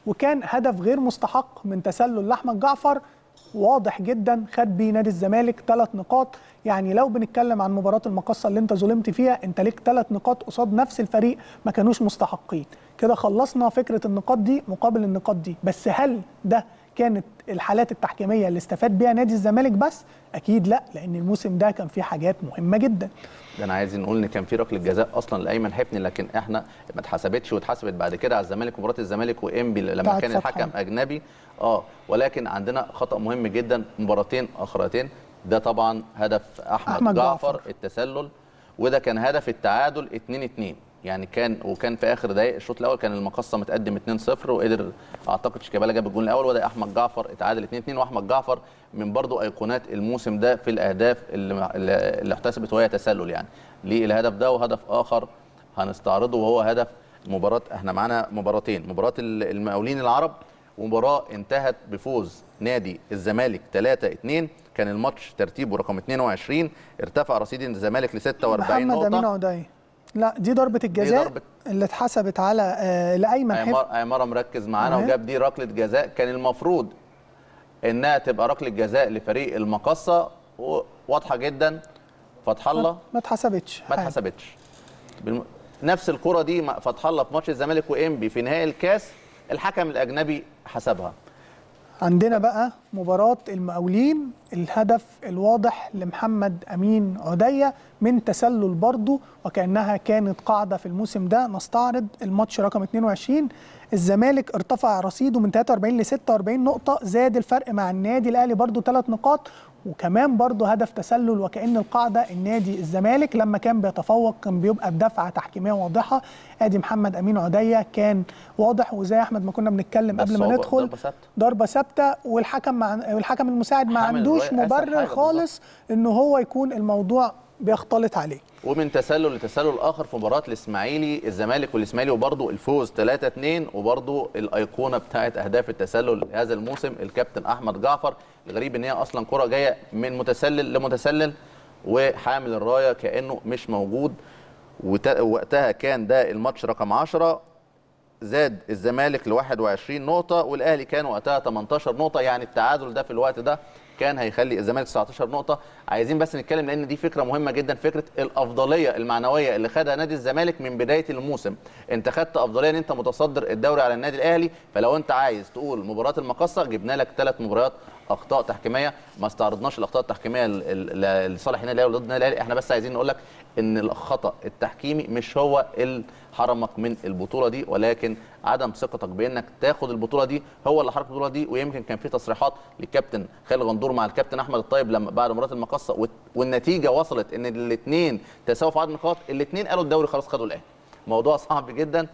وكان هدف غير مستحق من تسلل لاحمد جعفر واضح جدا خد بيه نادي الزمالك ثلاث نقاط يعني لو بنتكلم عن مباراه المقصه اللي انت ظلمت فيها انت ليك ثلاث نقاط قصاد نفس الفريق ما كانوش مستحقين كده خلصنا فكره النقاط دي مقابل النقاط دي بس هل ده كانت الحالات التحكيميه اللي استفاد بيها نادي الزمالك بس اكيد لا لان الموسم ده كان فيه حاجات مهمه جدا ده انا عايز نقول ان كان في ركله جزاء اصلا لايمن حفني لكن احنا ما اتحسبتش واتحسبت بعد كده على الزمالك مباراه الزمالك وانبي لما بتاعت كان فتحي. الحكم اجنبي اه ولكن عندنا خطا مهم جدا مباراتين اخرتين ده طبعا هدف احمد, أحمد جعفر, جعفر. التسلل وده كان هدف التعادل 2 2 يعني كان وكان في اخر دقائق الشوط الاول كان المقصه متقدم 2-0 وقدر اعتقد شيكابالا جاب الجول الاول وده احمد جعفر اتعادل 2-2 واحمد جعفر من برضو ايقونات الموسم ده في الاهداف اللي اللي احتسبت وهي تسلل يعني ليه الهدف ده وهدف اخر هنستعرضه وهو هدف مباراه احنا معانا مباراتين مباراه المقاولين العرب ومباراه انتهت بفوز نادي الزمالك 3-2 كان الماتش ترتيبه رقم 22 ارتفع رصيد الزمالك ل 46 محمد امين نقطه عدي لا دي ضربه الجزاء ضربة- اللي اتحسبت على آه لايمن حفني عمار عمارة مركز معانا أهي. وجاب دي ركله جزاء كان المفروض انها تبقى ركله جزاء لفريق المقصه و- واضحه جدا فتح الله ما اتحسبتش ما حاجة. اتحسبتش بالم... نفس الكره دي مع فتح الله في ماتش الزمالك وانبي في نهائي الكاس الحكم الاجنبي حسبها عندنا بقى مباراة المقاولين الهدف الواضح لمحمد أمين عدية من تسلل برضه وكأنها كانت قاعدة في الموسم ده نستعرض الماتش رقم 22 الزمالك ارتفع رصيده من 43 ل 46 نقطة زاد الفرق مع النادي الأهلي برضه ثلاث نقاط وكمان برضه هدف تسلل وكأن القاعدة النادي الزمالك لما كان بيتفوق كان بيبقى بدفعة تحكيمية واضحة ادي محمد أمين عدية كان واضح وزي أحمد ما كنا بنتكلم بس قبل ما هو ندخل ضربة ثابتة. ضربه ثابته والحكم مع والحكم المساعد ما حامل عندوش الراية أسهل مبرر حاجة خالص ان هو يكون الموضوع بيختلط عليه ومن تسلل لتسلل اخر في مباراه الاسماعيلي الزمالك والاسماعيلي وبرضه الفوز 3 2 وبرضه الايقونه بتاعت اهداف التسلل هذا الموسم الكابتن احمد جعفر الغريب ان هي اصلا كره جايه من متسلل لمتسلل وحامل الرايه كانه مش موجود وت- وقتها كان ده الماتش رقم 10 زاد الزمالك ل 21 نقطة والأهلي كان وقتها 18 نقطة يعني التعادل ده في الوقت ده كان هيخلي الزمالك 19 نقطة عايزين بس نتكلم لأن دي فكرة مهمة جدا فكرة الأفضلية المعنوية اللي خدها نادي الزمالك من بداية الموسم أنت خدت أفضلية أن أنت متصدر الدوري على النادي الأهلي فلو أنت عايز تقول مباراة المقصة جبنا لك ثلاث مباريات اخطاء تحكيميه ما استعرضناش الاخطاء التحكيميه ال- ال- لصالح النادي الاهلي وضد النادي الاهلي احنا بس عايزين نقول لك ان الخطا التحكيمي مش هو اللي حرمك من البطوله دي ولكن عدم ثقتك بانك تاخد البطوله دي هو اللي حرك البطوله دي ويمكن كان في تصريحات للكابتن خالد غندور مع الكابتن احمد الطيب لما بعد مباراه المقصه وت- والنتيجه وصلت ان الاثنين تساووا في عدد النقاط الاثنين قالوا الدوري خلاص خدوا الاهلي موضوع صعب جدا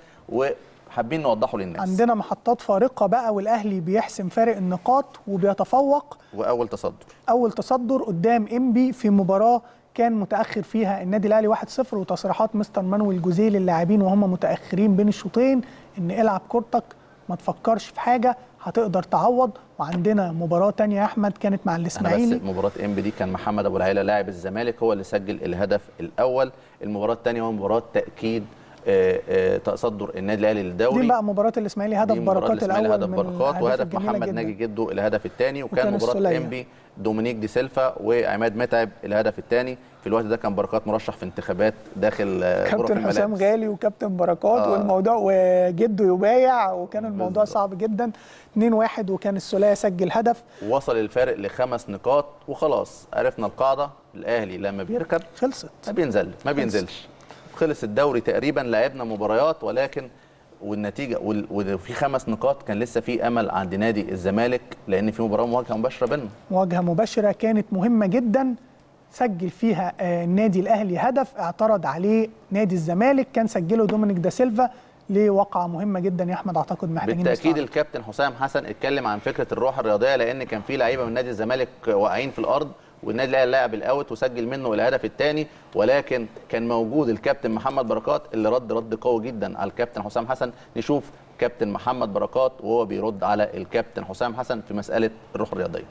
وحابين نوضحه للناس عندنا محطات فارقه بقى والاهلي بيحسم فارق النقاط وبيتفوق واول تصدر اول تصدر قدام انبي في مباراه كان متاخر فيها النادي الاهلي 1-0 وتصريحات مستر مانويل جوزيه للاعبين وهم متاخرين بين الشوطين ان العب كورتك ما تفكرش في حاجه هتقدر تعوض وعندنا مباراه تانية يا احمد كانت مع انا الاسماعيلي بس مباراه انبي دي كان محمد ابو العيله لاعب الزمالك هو اللي سجل الهدف الاول المباراه الثانيه هو مباراه تاكيد آه، آه، تصدر النادي الاهلي للدوري دي بقى مباراه الاسماعيلي هدف دي مباراة بركات الإسماعيلي الاول هدف من بركات الأهداف وهدف الجميلة محمد جداً. ناجي جده الهدف الثاني وكان, وكان مباراه السولية. انبي دومينيك دي سيلفا وعماد متعب الهدف الثاني في الوقت ده كان بركات مرشح في انتخابات داخل آه، غرف كابتن حسام الملابس غالي وكابتن بركات آه. والموضوع وجده يبايع وكان الموضوع صعب جدا 2-1 وكان السوليه سجل هدف وصل الفارق لخمس نقاط وخلاص عرفنا القاعده الاهلي لما بيركب خلصت ما بينزل ما بينزلش خلص الدوري تقريبا لعبنا مباريات ولكن والنتيجه وال- وفي خمس نقاط كان لسه في امل عند نادي الزمالك لان في مباراه مواجهه مباشره بينهم مواجهه مباشره كانت مهمه جدا سجل فيها آه، النادي الاهلي هدف اعترض عليه نادي الزمالك كان سجله دومينيك دا سيلفا لوقعه مهمه جدا يا احمد اعتقد محتاجين بالتاكيد نستعرض. الكابتن حسام حسن اتكلم عن فكره الروح الرياضيه لان كان في لعيبه من نادي الزمالك واقعين في الارض والنادي الاهلي لعب الاوت وسجل منه الهدف الثاني ولكن كان موجود الكابتن محمد بركات اللي رد رد قوي جدا على الكابتن حسام حسن نشوف كابتن محمد بركات وهو بيرد على الكابتن حسام حسن في مساله الروح الرياضيه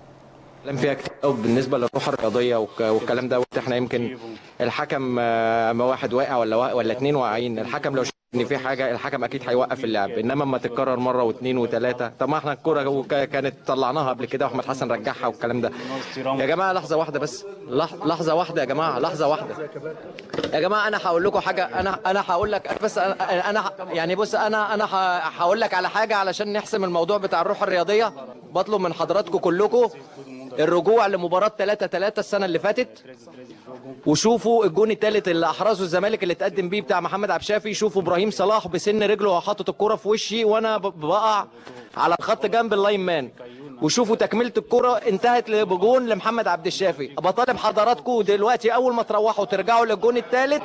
كلام فيها كتير قوي بالنسبه للروح الرياضيه والك- والكلام ده احنا يمكن الحكم آه، اما واحد واقع ولا وا- ولا اتنين واقعين الحكم لو شاف ان في حاجه الحكم اكيد هيوقف اللعب انما اما تتكرر مره واثنين وثلاثه طب ما احنا الكوره وك- كانت طلعناها قبل كده واحمد حسن رجعها والكلام ده يا جماعه لحظه واحده بس لح- لحظه واحده يا جماعه لحظه واحده يا جماعه انا هقول لكم حاجه انا انا هقول لك بس انا انا ه- يعني بص انا انا ه- هقول لك على حاجه علشان نحسم الموضوع بتاع الروح الرياضيه بطلب من حضراتكم كلكم الرجوع لمباراه 3 3 السنه اللي فاتت وشوفوا الجون الثالث اللي احرزه الزمالك اللي اتقدم بيه بتاع محمد عبد الشافي شوفوا ابراهيم صلاح بسن رجله وهو حاطط الكوره في وشي وانا ب- بقع على الخط جنب اللاين مان وشوفوا تكمله الكره انتهت بجون لمحمد عبد الشافي بطالب حضراتكم دلوقتي اول ما تروحوا ترجعوا للجون الثالث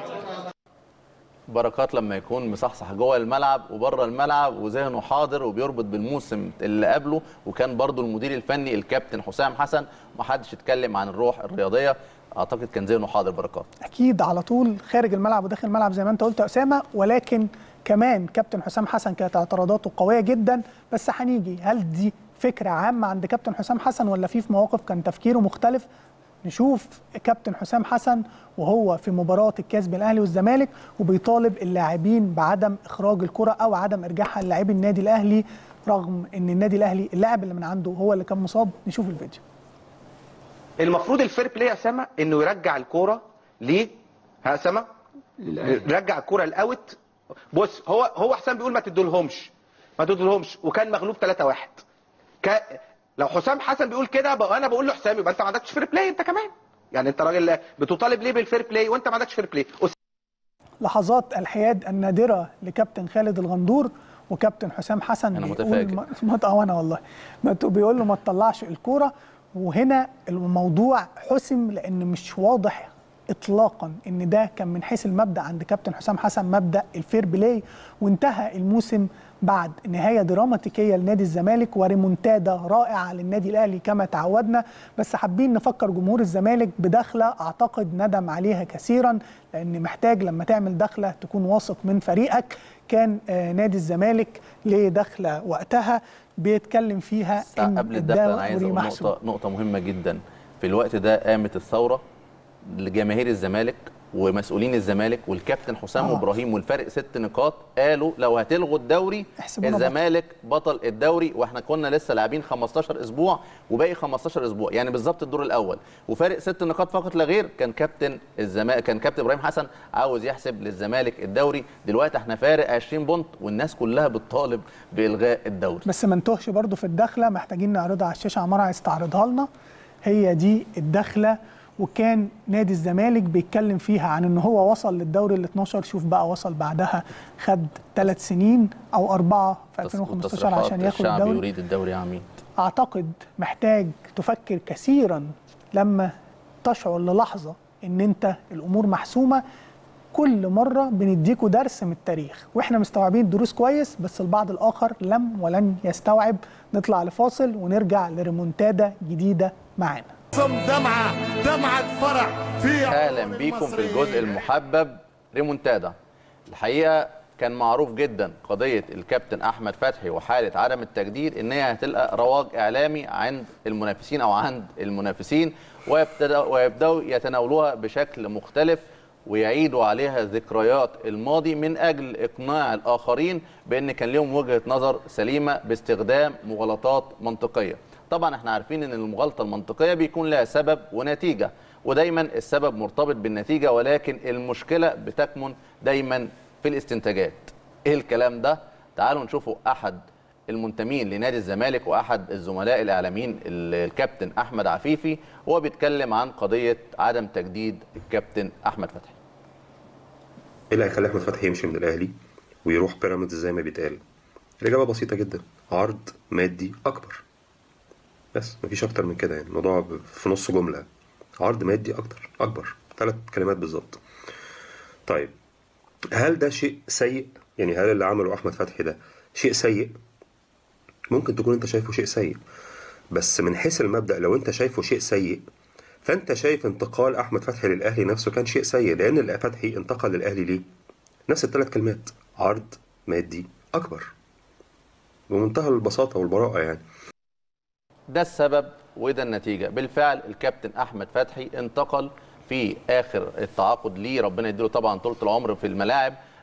بركات لما يكون مصحصح جوه الملعب وبره الملعب وذهنه حاضر وبيربط بالموسم اللي قبله وكان برضو المدير الفني الكابتن حسام حسن ما حدش اتكلم عن الروح الرياضيه اعتقد كان ذهنه حاضر بركات اكيد على طول خارج الملعب وداخل الملعب زي ما انت قلت يا اسامه ولكن كمان كابتن حسام حسن كانت اعتراضاته قويه جدا بس هنيجي هل دي فكره عامه عند كابتن حسام حسن ولا في في مواقف كان تفكيره مختلف نشوف كابتن حسام حسن وهو في مباراه الكاس بين الاهلي والزمالك وبيطالب اللاعبين بعدم اخراج الكره او عدم ارجاعها للاعبي النادي الاهلي رغم ان النادي الاهلي اللاعب اللي من عنده هو اللي كان مصاب نشوف الفيديو المفروض الفير بلاي يا اسامه انه يرجع الكوره ليه؟ ها اسامه؟ رجع الكوره الاوت بص هو هو حسام بيقول ما تدولهمش ما تدولهمش وكان مغلوب 3 1 ك... لو حسام حسن بيقول كده بقى انا بقول له حسام يبقى انت ما عندكش فير بلاي انت كمان يعني انت راجل بتطالب ليه بالفير بلاي وانت ما عندكش فير بلاي لحظات الحياد النادره لكابتن خالد الغندور وكابتن حسام حسن أنا بيقول متفاجئ. ما ما- اه انا والله ما ت- بيقول له ما تطلعش الكوره وهنا الموضوع حسم لان مش واضح اطلاقا ان ده كان من حيث المبدا عند كابتن حسام حسن مبدا الفير بلاي وانتهى الموسم بعد نهايه دراماتيكيه لنادي الزمالك وريمونتادا رائعه للنادي الاهلي كما تعودنا بس حابين نفكر جمهور الزمالك بدخله اعتقد ندم عليها كثيرا لان محتاج لما تعمل دخله تكون واثق من فريقك كان آه، نادي الزمالك ليه دخله وقتها بيتكلم فيها ان قبل الدخله انا عايز الدوري اقول محسوم. نقطه نقطه مهمه جدا في الوقت ده قامت الثوره لجماهير الزمالك ومسؤولين الزمالك والكابتن حسام آه. وابراهيم والفرق ست نقاط قالوا لو هتلغوا الدوري احسبونا الزمالك بطل الدوري واحنا كنا لسه لاعبين 15 اسبوع وباقي 15 اسبوع يعني بالظبط الدور الاول وفارق ست نقاط فقط لا غير كان كابتن الزمالك كان كابتن ابراهيم حسن عاوز يحسب للزمالك الدوري دلوقتي احنا فارق 20 بونت والناس كلها بتطالب بالغاء الدوري بس ما نتوهش برضو في الدخله محتاجين نعرضها على الشاشه عمار عايز تعرضها لنا هي دي الدخله وكان نادي الزمالك بيتكلم فيها عن ان هو وصل للدوري ال 12 شوف بقى وصل بعدها خد ثلاث سنين او اربعه في 2015 عشان تصريحات ياخد الشعب الدوري يريد الدوري يا عميد اعتقد محتاج تفكر كثيرا لما تشعر للحظه ان انت الامور محسومه كل مره بنديكوا درس من التاريخ واحنا مستوعبين الدروس كويس بس البعض الاخر لم ولن يستوعب نطلع لفاصل ونرجع لريمونتادا جديده معانا دمعة دمعة فرح في اهلا بيكم في الجزء المحبب ريمونتادا الحقيقه كان معروف جدا قضيه الكابتن احمد فتحي وحاله عدم التجديد ان هي هتلقى رواج اعلامي عند المنافسين او عند المنافسين ويبتدأ ويبداوا يتناولوها بشكل مختلف ويعيدوا عليها ذكريات الماضي من اجل اقناع الاخرين بان كان لهم وجهه نظر سليمه باستخدام مغالطات منطقيه طبعا احنا عارفين ان المغالطه المنطقيه بيكون لها سبب ونتيجه ودايما السبب مرتبط بالنتيجه ولكن المشكله بتكمن دايما في الاستنتاجات ايه الكلام ده تعالوا نشوفوا احد المنتمين لنادي الزمالك واحد الزملاء الاعلاميين ال- الكابتن احمد عفيفي وهو بيتكلم عن قضيه عدم تجديد الكابتن احمد فتحي ايه اللي هيخلي احمد فتحي يمشي من الاهلي ويروح بيراميدز زي ما بيتقال الاجابه بسيطه جدا عرض مادي اكبر بس مفيش اكتر من كده يعني الموضوع ب- في نص جمله عرض مادي اكتر اكبر ثلاث كلمات بالظبط طيب هل ده شيء سيء يعني هل اللي عمله احمد فتحي ده شيء سيء ممكن تكون انت شايفه شيء سيء بس من حيث المبدا لو انت شايفه شيء سيء فانت شايف انتقال احمد فتحي للاهلي نفسه كان شيء سيء لان اللي فتحي انتقل للاهلي ليه نفس الثلاث كلمات عرض مادي اكبر بمنتهى البساطه والبراءه يعني ده السبب وده النتيجة بالفعل الكابتن أحمد فتحي انتقل في آخر التعاقد ليه ربنا يديله طبعا طولة العمر في الملاعب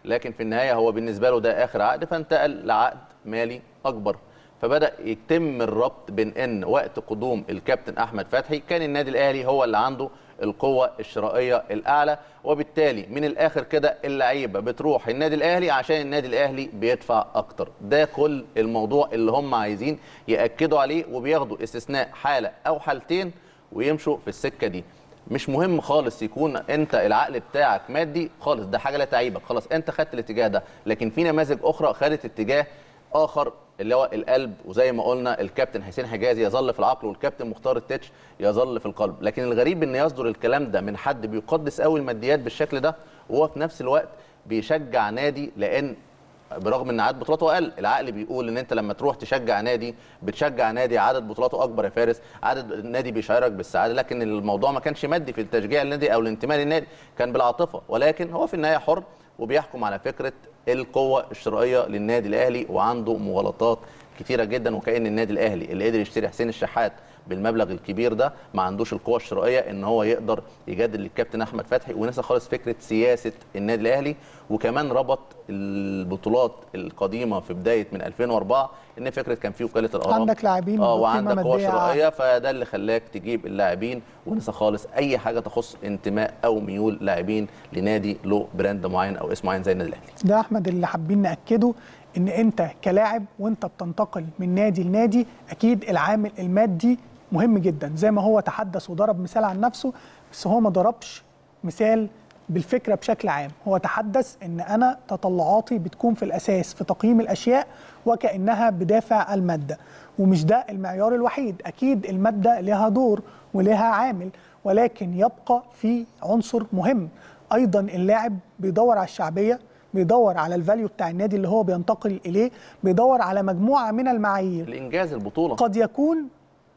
لكن في النهايه هو بالنسبه له ده اخر عقد فانتقل لعقد مالي اكبر فبدا يتم الربط بين ان وقت قدوم الكابتن احمد فتحي كان النادي الاهلي هو اللي عنده القوه الشرائيه الاعلى وبالتالي من الاخر كده اللعيبه بتروح النادي الاهلي عشان النادي الاهلي بيدفع اكتر ده كل الموضوع اللي هم عايزين ياكدوا عليه وبياخدوا استثناء حاله او حالتين ويمشوا في السكه دي مش مهم خالص يكون انت العقل بتاعك مادي خالص ده حاجه لا تعيبك خلاص انت خدت الاتجاه ده لكن في نماذج اخرى خدت اتجاه اخر اللي هو القلب وزي ما قلنا الكابتن حسين حجازي يظل في العقل والكابتن مختار التتش يظل في القلب لكن الغريب ان يصدر الكلام ده من حد بيقدس قوي الماديات بالشكل ده وهو في نفس الوقت بيشجع نادي لان برغم ان عدد بطولاته اقل العقل بيقول ان انت لما تروح تشجع نادي بتشجع نادي عدد بطولاته اكبر يا فارس عدد النادي بيشعرك بالسعاده لكن الموضوع ما كانش مادي في التشجيع النادي او الانتماء للنادي كان بالعاطفه ولكن هو في النهايه حر وبيحكم على فكره القوه الشرائيه للنادي الاهلي وعنده مغالطات كتيره جدا وكان النادي الاهلي اللي قدر يشتري حسين الشحات بالمبلغ الكبير ده ما عندوش القوه الشرائيه ان هو يقدر يجدد للكابتن احمد فتحي ونسى خالص فكره سياسه النادي الاهلي وكمان ربط البطولات القديمه في بدايه من 2004 ان فكره كان في وكاله الارام عندك لاعبين اه بقيمة وعندك قوه مادية شرائيه فده اللي خلاك تجيب اللاعبين ونسى خالص اي حاجه تخص انتماء او ميول لاعبين لنادي له براند معين او اسم معين زي النادي الاهلي ده احمد اللي حابين ناكده ان انت كلاعب وانت بتنتقل من نادي لنادي اكيد العامل المادي مهم جدا زي ما هو تحدث وضرب مثال عن نفسه بس هو ما ضربش مثال بالفكره بشكل عام هو تحدث ان انا تطلعاتي بتكون في الاساس في تقييم الاشياء وكانها بدافع الماده ومش ده المعيار الوحيد اكيد الماده لها دور ولها عامل ولكن يبقى في عنصر مهم ايضا اللاعب بيدور على الشعبيه بيدور على الفاليو بتاع النادي اللي هو بينتقل اليه بيدور على مجموعه من المعايير لانجاز البطوله قد يكون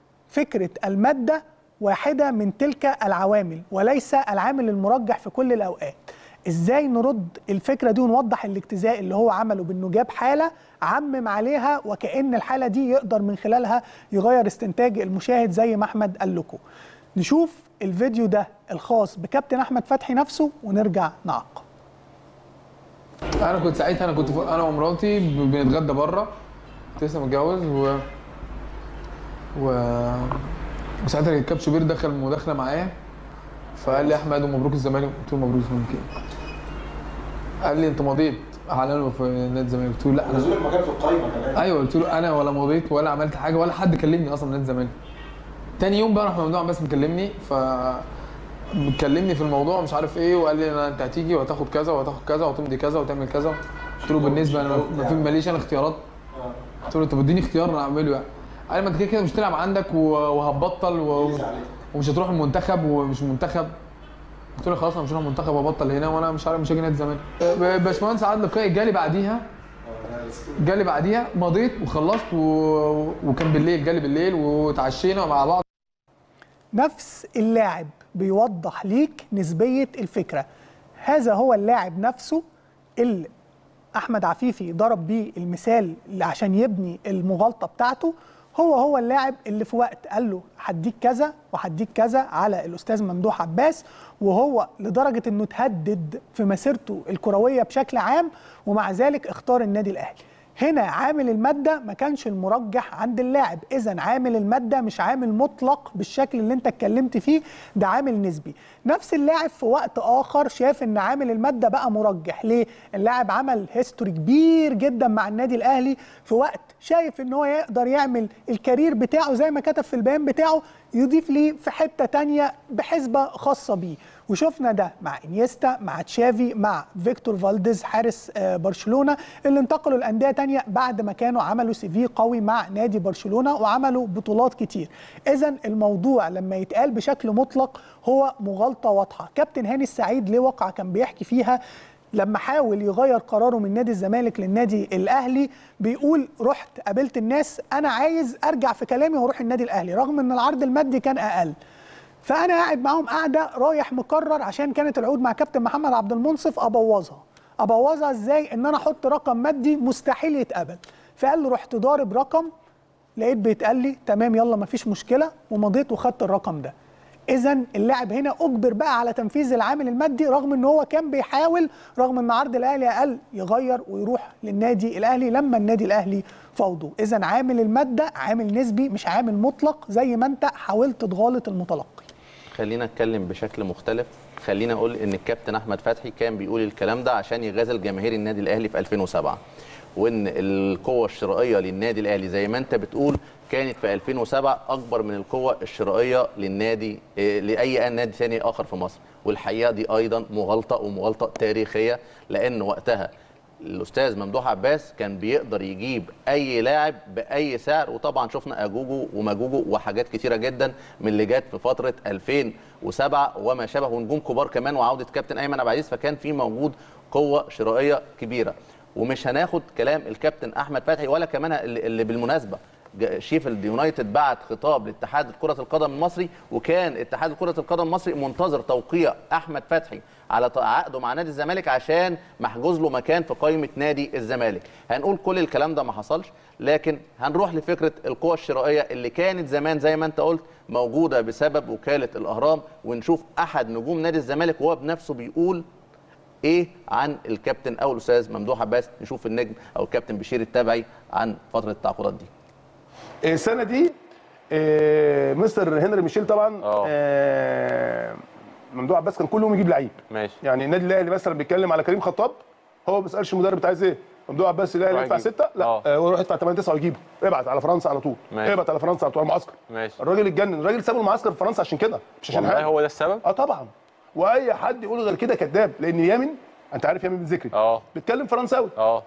فكره الماده واحده من تلك العوامل وليس العامل المرجح في كل الاوقات ازاي نرد الفكره دي ونوضح الاجتزاء اللي هو عمله بانه جاب حاله عمم عليها وكان الحاله دي يقدر من خلالها يغير استنتاج المشاهد زي ما احمد قال لكم نشوف الفيديو ده الخاص بكابتن احمد فتحي نفسه ونرجع نعقب انا كنت ساعتها انا كنت انا ومراتي ب- بنتغدى بره كنت لسه متجوز و و وساعتها الكابتن شوبير دخل مداخله معايا فقال لي احمد ومبروك الزمالك قلت له مبروك الزمالك إيه؟ قال لي انت مضيت اعلنه في نادي الزمالك قلت له لا أنا- نزولك مكان في القايمه كمان ايوه قلت له انا ولا مضيت ولا عملت حاجه ولا حد كلمني اصلا من نادي الزمالك تاني يوم بقى راح ممدوح بس مكلمني ف مكلمني في الموضوع مش عارف ايه وقال لي انا انت هتيجي وهتاخد كذا وهتاخد كذا وهتمضي كذا وتعمل كذا قلت له بالنسبه انا ما في ماليش انا اختيارات قلت له طب اديني اختيار انا اعمله يعني قال لي ما انت كده كده مش هتلعب عندك و- وهتبطل و... ومش هتروح المنتخب ومش منتخب قلت له خلاص انا مش هروح المنتخب وابطل هنا وانا مش عارف مش هاجي نادي الزمالك ب- باشمهندس عادل لقائي جالي بعديها جالي بعديها مضيت وخلصت و... وكان بالليل جالي بالليل وتعشينا مع بعض نفس اللاعب بيوضح ليك نسبية الفكرة هذا هو اللاعب نفسه اللي أحمد عفيفي ضرب بيه المثال اللي عشان يبني المغالطة بتاعته هو هو اللاعب اللي في وقت قال له هديك كذا وهديك كذا على الأستاذ ممدوح عباس وهو لدرجة أنه تهدد في مسيرته الكروية بشكل عام ومع ذلك اختار النادي الأهلي هنا عامل المادة ما كانش المرجح عند اللاعب إذا عامل المادة مش عامل مطلق بالشكل اللي انت اتكلمت فيه ده عامل نسبي نفس اللاعب في وقت آخر شاف ان عامل المادة بقى مرجح ليه اللاعب عمل هيستوري كبير جدا مع النادي الأهلي في وقت شايف ان هو يقدر يعمل الكارير بتاعه زي ما كتب في البيان بتاعه يضيف ليه في حتة تانية بحسبة خاصة بيه وشفنا ده مع انيستا مع تشافي مع فيكتور فالديز حارس آه، برشلونه اللي انتقلوا لانديه تانية بعد ما كانوا عملوا سي في قوي مع نادي برشلونه وعملوا بطولات كتير اذا الموضوع لما يتقال بشكل مطلق هو مغالطه واضحه كابتن هاني السعيد ليه وقعه كان بيحكي فيها لما حاول يغير قراره من نادي الزمالك للنادي الاهلي بيقول رحت قابلت الناس انا عايز ارجع في كلامي واروح النادي الاهلي رغم ان العرض المادي كان اقل فانا قاعد معاهم قاعده رايح مقرر عشان كانت العقود مع كابتن محمد عبد المنصف ابوظها ابوظها ازاي ان انا احط رقم مادي مستحيل يتقبل فقال له رحت ضارب رقم لقيت بيتقال لي تمام يلا مفيش مشكله ومضيت وخدت الرقم ده اذا اللاعب هنا اجبر بقى على تنفيذ العامل المادي رغم ان هو كان بيحاول رغم ان عرض الاهلي اقل يغير ويروح للنادي الاهلي لما النادي الاهلي فوضه اذا عامل الماده عامل نسبي مش عامل مطلق زي ما انت حاولت تغالط المتلقي خلينا اتكلم بشكل مختلف خلينا اقول ان الكابتن احمد فتحي كان بيقول الكلام ده عشان يغازل جماهير النادي الاهلي في 2007 وان القوه الشرائيه للنادي الاهلي زي ما انت بتقول كانت في 2007 اكبر من القوه الشرائيه للنادي إيه، لاي نادي ثاني اخر في مصر والحقيقه دي ايضا مغالطه ومغالطه تاريخيه لان وقتها الاستاذ ممدوح عباس كان بيقدر يجيب اي لاعب باي سعر وطبعا شفنا اجوجو وماجوجو وحاجات كتيره جدا من اللي جت في فتره 2007 وما شابه ونجوم كبار كمان وعوده كابتن ايمن عبد العزيز فكان في موجود قوه شرائيه كبيره ومش هناخد كلام الكابتن احمد فتحي ولا كمان اللي اللي بالمناسبه جا- شيفيلد يونايتد بعت خطاب لاتحاد كرة القدم المصري وكان اتحاد كرة القدم المصري منتظر توقيع أحمد فتحي على ط- عقده مع نادي الزمالك عشان محجوز له مكان في قائمة نادي الزمالك هنقول كل الكلام ده ما حصلش لكن هنروح لفكرة القوى الشرائية اللي كانت زمان زي ما انت قلت موجودة بسبب وكالة الأهرام ونشوف أحد نجوم نادي الزمالك وهو بنفسه بيقول ايه عن الكابتن او الاستاذ ممدوح عباس نشوف النجم او الكابتن بشير التابعي عن فتره التعاقدات دي السنه دي آه، مستر هنري ميشيل طبعا آه، ممدوح عباس كان كل يوم يجيب لعيب ماشي يعني النادي الاهلي مثلا بيتكلم على كريم خطاب هو ما بيسالش المدرب انت عايز ايه ممدوح عباس الاهلي روح يدفع يجيب. سته لا آه. آه، روح ادفع 8 9 ويجيبه ابعت على فرنسا على طول ماشي. ابعت على فرنسا على طول المعسكر ماشي الراجل اتجنن الراجل ساب المعسكر في فرنسا عشان كده مش عشان والله حاجه هو ده السبب اه طبعا واي حد يقول غير كده كذاب لان يامن انت عارف يامن بن ذكري اه بيتكلم فرنساوي اه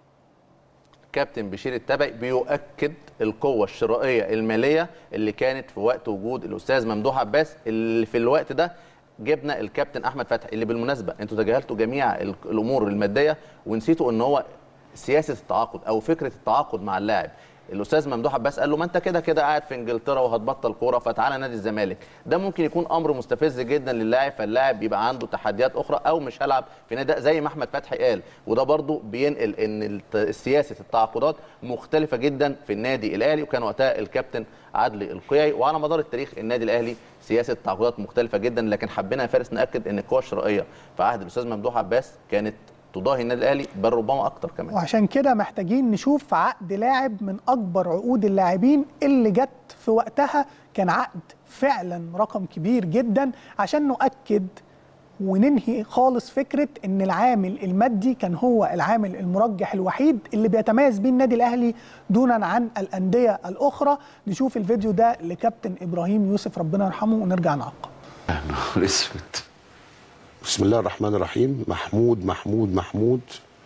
كابتن بشير التبعي بيؤكد القوة الشرائية المالية اللي كانت في وقت وجود الأستاذ ممدوح عباس اللي في الوقت ده جبنا الكابتن أحمد فتحي اللي بالمناسبة أنتوا تجاهلتوا جميع ال- الأمور المادية ونسيتوا إن هو سياسة التعاقد أو فكرة التعاقد مع اللاعب الاستاذ ممدوح عباس قال له ما انت كده كده قاعد في انجلترا وهتبطل كوره فتعالى نادي الزمالك ده ممكن يكون امر مستفز جدا للاعب فاللاعب يبقى عنده تحديات اخرى او مش هلعب في نادي زي ما احمد فتحي قال وده برضو بينقل ان الت- سياسه التعاقدات مختلفه جدا في النادي الاهلي وكان وقتها الكابتن عدلي القيعي وعلى مدار التاريخ النادي الاهلي سياسه التعاقدات مختلفه جدا لكن حبينا يا فارس ناكد ان القوى الشرائيه في عهد الاستاذ ممدوح عباس كانت تضاهي النادي الاهلي بل ربما اكتر كمان وعشان كده محتاجين نشوف عقد لاعب من اكبر عقود اللاعبين اللي جت في وقتها كان عقد فعلا رقم كبير جدا عشان نؤكد وننهي خالص فكره ان العامل المادي كان هو العامل المرجح الوحيد اللي بيتميز بيه النادي الاهلي دونا عن الانديه الاخرى نشوف الفيديو ده لكابتن ابراهيم يوسف ربنا يرحمه ونرجع نعقب نهار اسود بسم الله الرحمن الرحيم محمود محمود محمود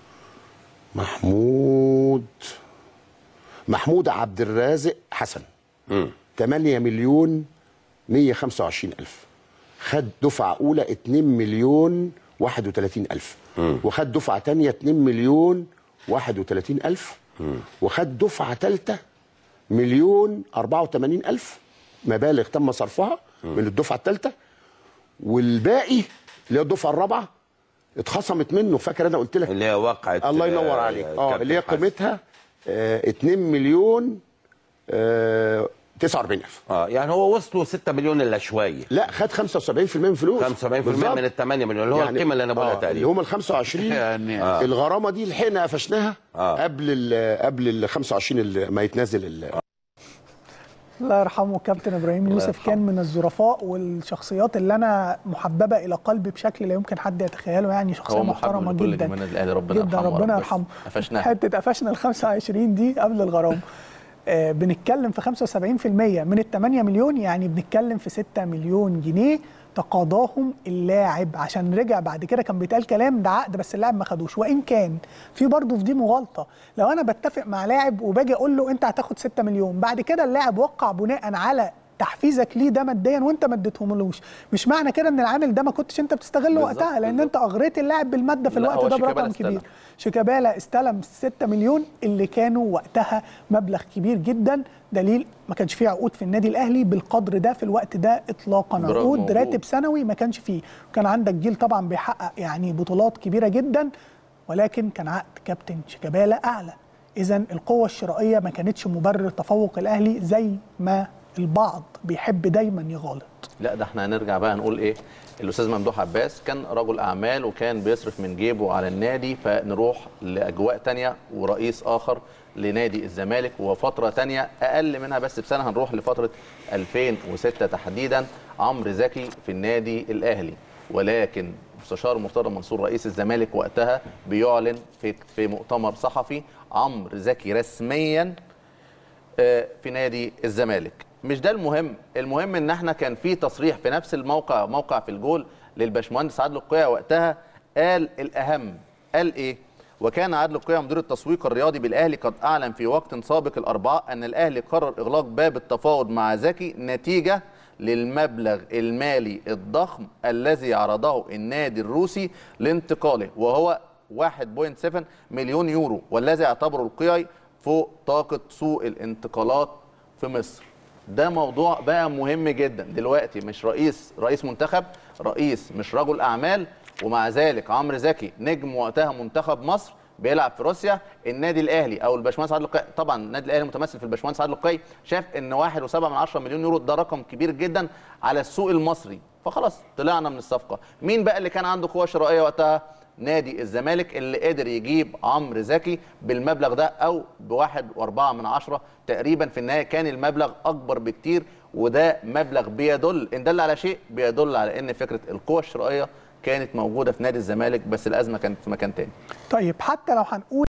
محمود محمود عبد الرازق حسن 8 مليون 125 ألف خد دفعة أولى 2 مليون 31 ألف وخد دفعة تانية 2 مليون 31 ألف وخد دفعة ثالثة مليون 84 ألف مبالغ تم صرفها من الدفعة الثالثة والباقي اللي هي الدفعه الرابعه اتخصمت منه فاكر انا قلت لك اللي هي وقعت الله ينور آه، عليك اه كابتن اللي هي حسن. قيمتها آه 2 مليون آه 49000 اه يعني هو وصلوا 6 مليون الا شويه لا خد 75% من فلوس 75% بالظبط. من ال 8 مليون اللي هو القيمه اللي انا بقولها آه، تقريبا اللي هم ال 25 يعني آه. الغرامه دي لحقنا قفشناها آه. قبل ال قبل ال 25 اللي ما يتنازل ال الله يرحمه كابتن ابراهيم يوسف كان من الظرفاء والشخصيات اللي انا محببه الى قلبي بشكل لا يمكن حد يتخيله يعني شخصيه هو محبب محترمه لكل جدا جماهير النادي الاهلي ربنا جدا يرحمه ربنا ورب. يرحمه قفشناها حته قفشنا ال 25 دي قبل الغرامه آه بنتكلم في 75% من ال 8 مليون يعني بنتكلم في 6 مليون جنيه تقاضاهم اللاعب عشان رجع بعد كده كان بيتقال كلام ده عقد بس اللاعب ما خدوش وان كان في برضه في دي مغالطه لو انا بتفق مع لاعب وباجي اقول له انت هتاخد 6 مليون بعد كده اللاعب وقع بناء على تحفيزك ليه ده ماديا وانت ما اديتهملوش مش معنى كده ان العامل ده ما كنتش انت بتستغله بالظبط، وقتها لان انت اغريت اللاعب بالماده في لا، الوقت هو ده شيكابالا برقم استلم. كبير شيكابالا استلم 6 مليون اللي كانوا وقتها مبلغ كبير جدا دليل ما كانش فيه عقود في النادي الاهلي بالقدر ده في الوقت ده اطلاقا برغم عقود وجود. راتب سنوي ما كانش فيه وكان عندك جيل طبعا بيحقق يعني بطولات كبيره جدا ولكن كان عقد كابتن شيكابالا اعلى اذا القوه الشرائيه ما كانتش مبرر تفوق الاهلي زي ما البعض بيحب دايما يغالط لا ده احنا هنرجع بقى نقول ايه الاستاذ ممدوح عباس كان رجل اعمال وكان بيصرف من جيبه على النادي فنروح لاجواء تانية ورئيس اخر لنادي الزمالك وفتره تانية اقل منها بس بسنه هنروح لفتره 2006 تحديدا عمرو زكي في النادي الاهلي ولكن مستشار مرتضى منصور رئيس الزمالك وقتها بيعلن في في مؤتمر صحفي عمرو زكي رسميا آه، في نادي الزمالك مش ده المهم المهم ان احنا كان في تصريح في نفس الموقع موقع في الجول للباشمهندس عادل القيع وقتها قال الاهم قال ايه وكان عادل القيع مدير التسويق الرياضي بالاهلي قد اعلن في وقت سابق الاربعاء ان الاهلي قرر اغلاق باب التفاوض مع زكي نتيجه للمبلغ المالي الضخم الذي عرضه النادي الروسي لانتقاله وهو 1.7 مليون يورو والذي يعتبره القيعي فوق طاقة سوق الانتقالات في مصر ده موضوع بقى مهم جدا دلوقتي مش رئيس رئيس منتخب رئيس مش رجل اعمال ومع ذلك عمرو زكي نجم وقتها منتخب مصر بيلعب في روسيا النادي الاهلي او الباشمهندس عادل القيعي طبعا النادي الاهلي متمثل في الباشمهندس عادل القيعي شاف ان 1.7 من 10 مليون يورو ده رقم كبير جدا على السوق المصري فخلاص طلعنا من الصفقه مين بقى اللي كان عنده قوه شرائيه وقتها نادي الزمالك اللي قدر يجيب عمرو زكي بالمبلغ ده او بواحد واربعة من عشرة تقريبا في النهايه كان المبلغ اكبر بكتير وده مبلغ بيدل ان دل على شيء بيدل على ان فكره القوه الشرائيه كانت موجوده في نادي الزمالك بس الازمه كانت في مكان تاني طيب حتى لو هنقول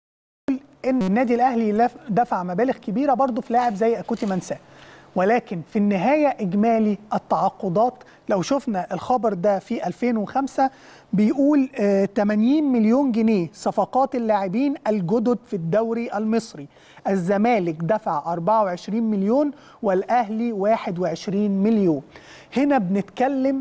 ان النادي الاهلي لف- دفع مبالغ كبيره برضه في لاعب زي اكوتي منساه ولكن في النهايه اجمالي التعاقدات لو شفنا الخبر ده في 2005 بيقول آه، 80 مليون جنيه صفقات اللاعبين الجدد في الدوري المصري الزمالك دفع 24 مليون والاهلي 21 مليون هنا بنتكلم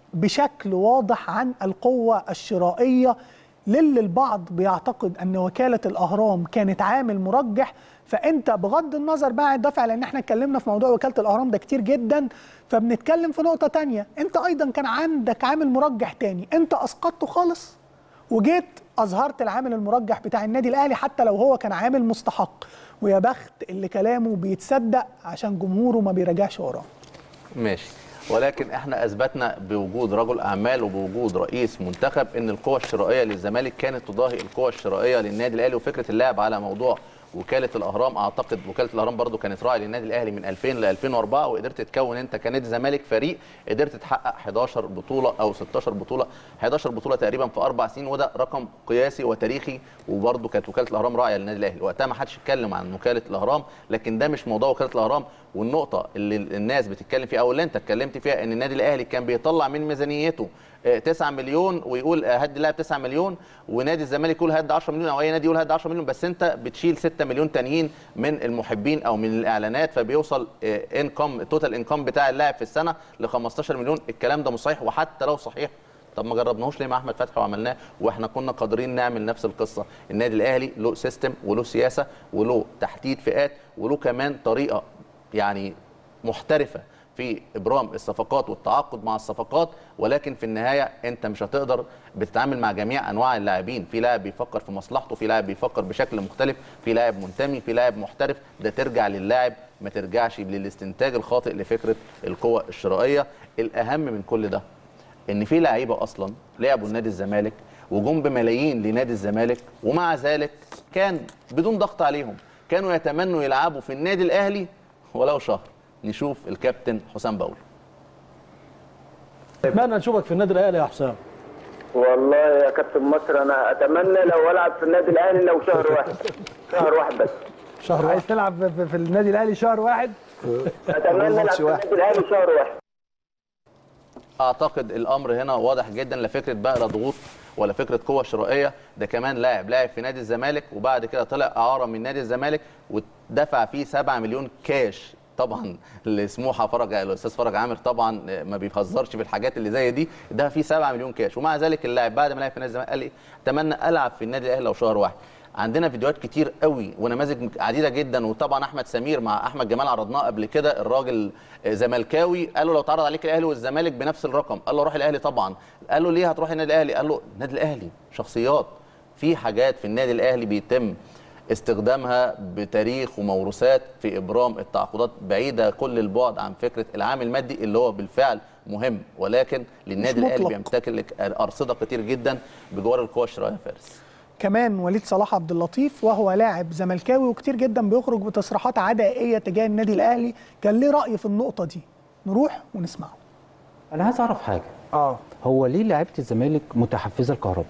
بشكل واضح عن القوه الشرائيه للي البعض بيعتقد ان وكاله الاهرام كانت عامل مرجح فانت بغض النظر بقى عن الدفع لان احنا اتكلمنا في موضوع وكاله الاهرام ده كتير جدا فبنتكلم في نقطه تانية انت ايضا كان عندك عامل مرجح تاني انت اسقطته خالص وجيت اظهرت العامل المرجح بتاع النادي الاهلي حتى لو هو كان عامل مستحق ويا بخت اللي كلامه بيتصدق عشان جمهوره ما بيراجعش وراه ماشي ولكن احنا اثبتنا بوجود رجل اعمال وبوجود رئيس منتخب ان القوه الشرائيه للزمالك كانت تضاهي القوه الشرائيه للنادي الاهلي وفكره اللعب على موضوع وكاله الاهرام اعتقد وكاله الاهرام برضو كانت راعي للنادي الاهلي من 2000 ل 2004 وقدرت تكون انت كنادي زمالك فريق قدرت تحقق 11 بطوله او 16 بطوله 11 بطوله تقريبا في اربع سنين وده رقم قياسي وتاريخي وبرضو كانت وكاله الاهرام راعيه للنادي الاهلي وقتها ما حدش اتكلم عن وكاله الاهرام لكن ده مش موضوع وكاله الاهرام والنقطه اللي الناس بتتكلم فيها او اللي انت اتكلمت فيها ان النادي الاهلي كان بيطلع من ميزانيته آه، 9 مليون ويقول آه، هدي لاعب 9 مليون ونادي الزمالك يقول هدي 10 مليون او اي نادي يقول هدي 10 مليون بس انت بتشيل 6 مليون تانيين من المحبين او من الاعلانات فبيوصل انكم التوتال انكم بتاع اللاعب في السنه ل 15 مليون الكلام ده مش صحيح وحتى لو صحيح طب ما جربناهوش ليه مع احمد فتحي وعملناه واحنا كنا قادرين نعمل نفس القصه النادي الاهلي له سيستم وله سياسه وله تحديد فئات وله كمان طريقه يعني محترفه في ابرام الصفقات والتعاقد مع الصفقات ولكن في النهايه انت مش هتقدر بتتعامل مع جميع انواع اللاعبين في لاعب بيفكر في مصلحته في لاعب بيفكر بشكل مختلف في لاعب منتمي في لاعب محترف ده ترجع للاعب ما ترجعش للاستنتاج الخاطئ لفكره القوه الشرائيه الاهم من كل ده ان في لعيبه اصلا لعبوا لنادي الزمالك وجم بملايين لنادي الزمالك ومع ذلك كان بدون ضغط عليهم كانوا يتمنوا يلعبوا في النادي الاهلي ولو شهر نشوف الكابتن حسام باول اتمنى نشوفك في النادي الاهلي يا حسام والله يا كابتن مصر انا اتمنى لو العب في النادي الاهلي لو شهر واحد شهر واحد بس شهر عايز تلعب في, في النادي الاهلي شهر واحد اتمنى العب في النادي الاهلي شهر واحد اعتقد الامر هنا واضح جدا لا فكره بقى لا ضغوط ولا فكره قوه شرائيه ده كمان لاعب لاعب في نادي الزمالك وبعد كده طلع اعاره من نادي الزمالك ودفع فيه 7 مليون كاش طبعا لسموحه فرج الاستاذ فرج عامر طبعا ما بيهزرش في الحاجات اللي زي دي ده فيه 7 مليون كاش ومع ذلك اللاعب بعد ما لعب في نادي الزمالك قال لي اتمنى العب في النادي الاهلي لو شهر واحد عندنا فيديوهات كتير قوي ونماذج عديده جدا وطبعا احمد سمير مع احمد جمال عرضناه قبل كده الراجل زملكاوي قال له لو اتعرض عليك الاهلي والزمالك بنفس الرقم قال له روح الاهلي طبعا قال له ليه هتروح النادي الاهلي قال له النادي الاهلي شخصيات في حاجات في النادي الاهلي بيتم استخدامها بتاريخ وموروثات في ابرام التعاقدات بعيده كل البعد عن فكره العامل المادي اللي هو بالفعل مهم ولكن للنادي مش الاهلي مطلق. بيمتلك ارصده كتير جدا بجوار القوى الشرائيه يا فارس كمان وليد صلاح عبد اللطيف وهو لاعب زملكاوي وكتير جدا بيخرج بتصريحات عدائيه تجاه النادي الاهلي كان ليه راي في النقطه دي نروح ونسمعه انا عايز اعرف حاجه اه هو ليه لعيبه الزمالك متحفزه الكهرباء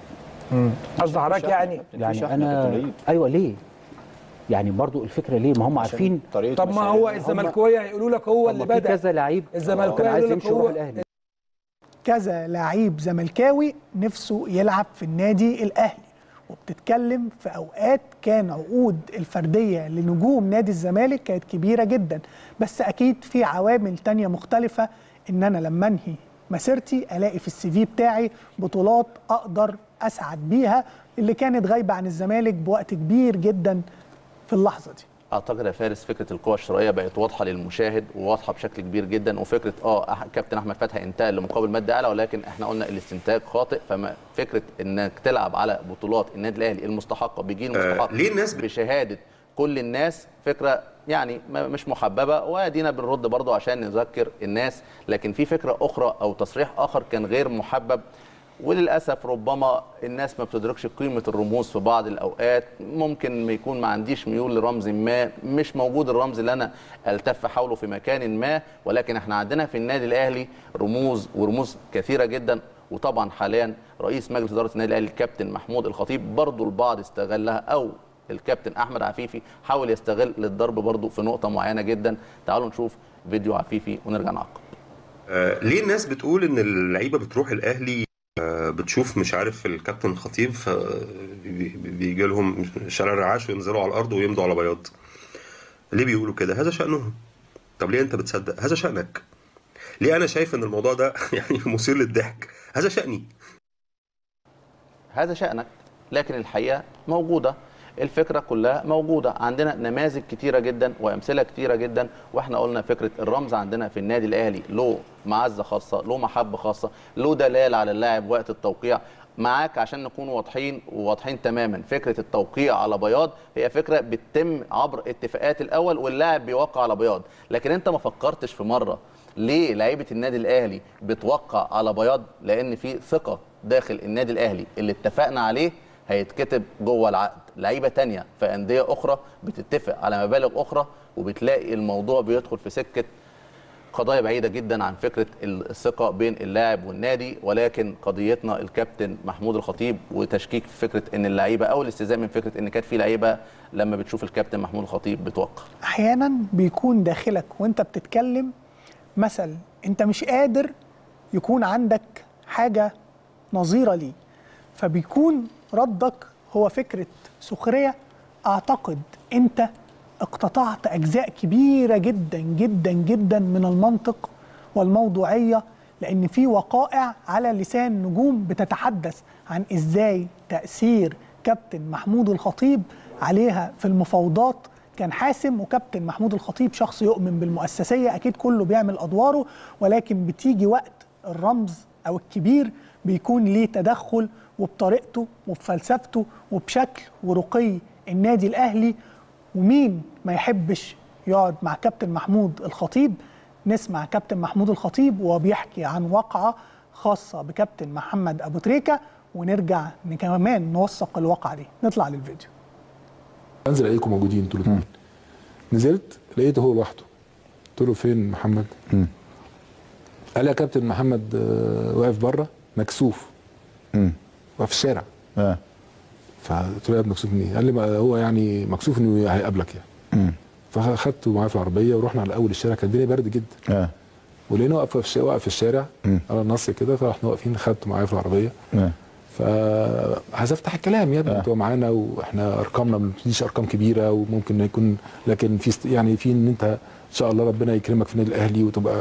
قصد حضرتك يعني يعني انا ايوه ليه يعني برضو الفكره ليه ما هم عارفين طب ما هو الزملكاويه هيقولوا لك هو اللي طب ما في بدا كذا لعيب الزملكاويه كان عايز يقولوا لك يمشي يروح هو الاهلي كذا لعيب زملكاوي نفسه يلعب في النادي الاهلي وبتتكلم في اوقات كان عقود الفرديه لنجوم نادي الزمالك كانت كبيره جدا بس اكيد في عوامل تانية مختلفه ان انا لما انهي مسيرتي الاقي في السي في بتاعي بطولات اقدر اسعد بيها اللي كانت غايبه عن الزمالك بوقت كبير جدا في اللحظه دي اعتقد يا فارس فكره القوى الشرائيه بقت واضحه للمشاهد وواضحه بشكل كبير جدا وفكره اه أح- كابتن احمد فتحي انتقل لمقابل مادي اعلى ولكن احنا قلنا الاستنتاج خاطئ فما فكره انك تلعب على بطولات النادي الاهلي المستحقه بجيل مستحق ليه الناس بشهاده كل الناس فكره يعني ما- مش محببه وادينا بنرد برضه عشان نذكر الناس لكن في فكره اخرى او تصريح اخر كان غير محبب وللاسف ربما الناس ما بتدركش قيمه الرموز في بعض الاوقات ممكن ما يكون ما عنديش ميول لرمز ما مش موجود الرمز اللي انا التف حوله في مكان ما ولكن احنا عندنا في النادي الاهلي رموز ورموز كثيره جدا وطبعا حاليا رئيس مجلس اداره النادي الاهلي الكابتن محمود الخطيب برضو البعض استغلها او الكابتن احمد عفيفي حاول يستغل للضرب برضو في نقطه معينه جدا تعالوا نشوف فيديو عفيفي ونرجع نعقب آه، ليه الناس بتقول ان اللعيبه بتروح الاهلي آه، بتشوف مش عارف الكابتن خطيب فبيجي لهم شارع الرعاش وينزلوا على الارض ويمضوا على بياض ليه بيقولوا كده هذا شأنهم طب ليه انت بتصدق هذا شأنك ليه انا شايف ان الموضوع ده يعني مثير للضحك هذا شأني هذا شأنك لكن الحقيقة موجودة الفكرة كلها موجودة عندنا نماذج كتيرة جدا وأمثلة كتيرة جدا وإحنا قلنا فكرة الرمز عندنا في النادي الأهلي له معزة خاصة له محبة خاصة له دلالة على اللاعب وقت التوقيع معاك عشان نكون واضحين وواضحين تماما فكرة التوقيع على بياض هي فكرة بتتم عبر اتفاقات الأول واللاعب بيوقع على بياض لكن أنت ما فكرتش في مرة ليه لعيبه النادي الاهلي بتوقع على بياض لان في ثقه داخل النادي الاهلي اللي اتفقنا عليه هيتكتب جوه العقد لعيبه تانية في انديه اخرى بتتفق على مبالغ اخرى وبتلاقي الموضوع بيدخل في سكه قضايا بعيده جدا عن فكره الثقه بين اللاعب والنادي ولكن قضيتنا الكابتن محمود الخطيب وتشكيك في فكره ان اللعيبه او الاستهزاء من فكره ان كانت في لعيبه لما بتشوف الكابتن محمود الخطيب بتوقع احيانا بيكون داخلك وانت بتتكلم مثل انت مش قادر يكون عندك حاجه نظيره ليه فبيكون ردك هو فكره سخريه اعتقد انت اقتطعت اجزاء كبيره جدا جدا جدا من المنطق والموضوعيه لان في وقائع على لسان نجوم بتتحدث عن ازاي تاثير كابتن محمود الخطيب عليها في المفاوضات كان حاسم وكابتن محمود الخطيب شخص يؤمن بالمؤسسيه اكيد كله بيعمل ادواره ولكن بتيجي وقت الرمز او الكبير بيكون ليه تدخل وبطريقته وبفلسفته وبشكل ورقي النادي الاهلي ومين ما يحبش يقعد مع كابتن محمود الخطيب نسمع كابتن محمود الخطيب وهو بيحكي عن واقعه خاصه بكابتن محمد ابو تريكه ونرجع كمان نوثق الواقعه دي نطلع للفيديو انزل الاقيكم موجودين انتوا الاثنين نزلت لقيته هو لوحده قلت له فين محمد؟ قال لي يا كابتن محمد آه، واقف بره مكسوف واقف في الشارع اه فقلت له يا ابني مكسوف من ايه؟ قال لي ما هو يعني مكسوف انه هيقابلك يعني فاخدته معايا في العربيه ورحنا على اول الشارع كان الدنيا برد جدا اه ولقينا واقف في الشارع واقف في الشارع على النص كده فرحنا واقفين خدته معايا في العربيه اه فعايز افتح الكلام يا ابني انتوا معانا واحنا ارقامنا ما بتديش ارقام كبيره وممكن يكون لكن في است- يعني في ان انت ان شاء الله ربنا يكرمك في النادي الاهلي وتبقى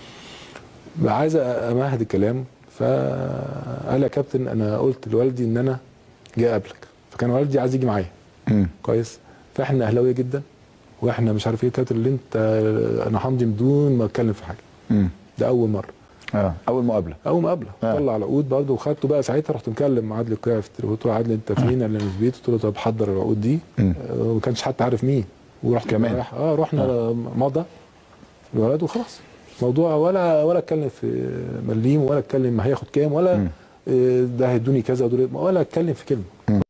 بقى عايز امهد الكلام فقال يا كابتن انا قلت لوالدي ان انا جاي اقابلك فكان والدي عايز يجي معايا كويس فاحنا اهلاويه جدا واحنا مش عارف ايه كابتن اللي انت انا همضي بدون ما اتكلم في حاجه ده اول مره اه اول مقابله اول مقابله آه. طلع العقود برضه وخدته بقى ساعتها رحت مكلم مع عادل القيعي في التليفون قلت له عادل انت فين؟ قال لي انا في البيت قلت له طب حضر العقود دي آه وما كانش حتى عارف مين ورحت كمان. رايح اه رحنا آه. مضى الولد وخلاص موضوع ولا ولا اتكلم في مليم ولا اتكلم هياخد كام ولا آه، ده هيدوني كذا ودول ولا اتكلم في كلمه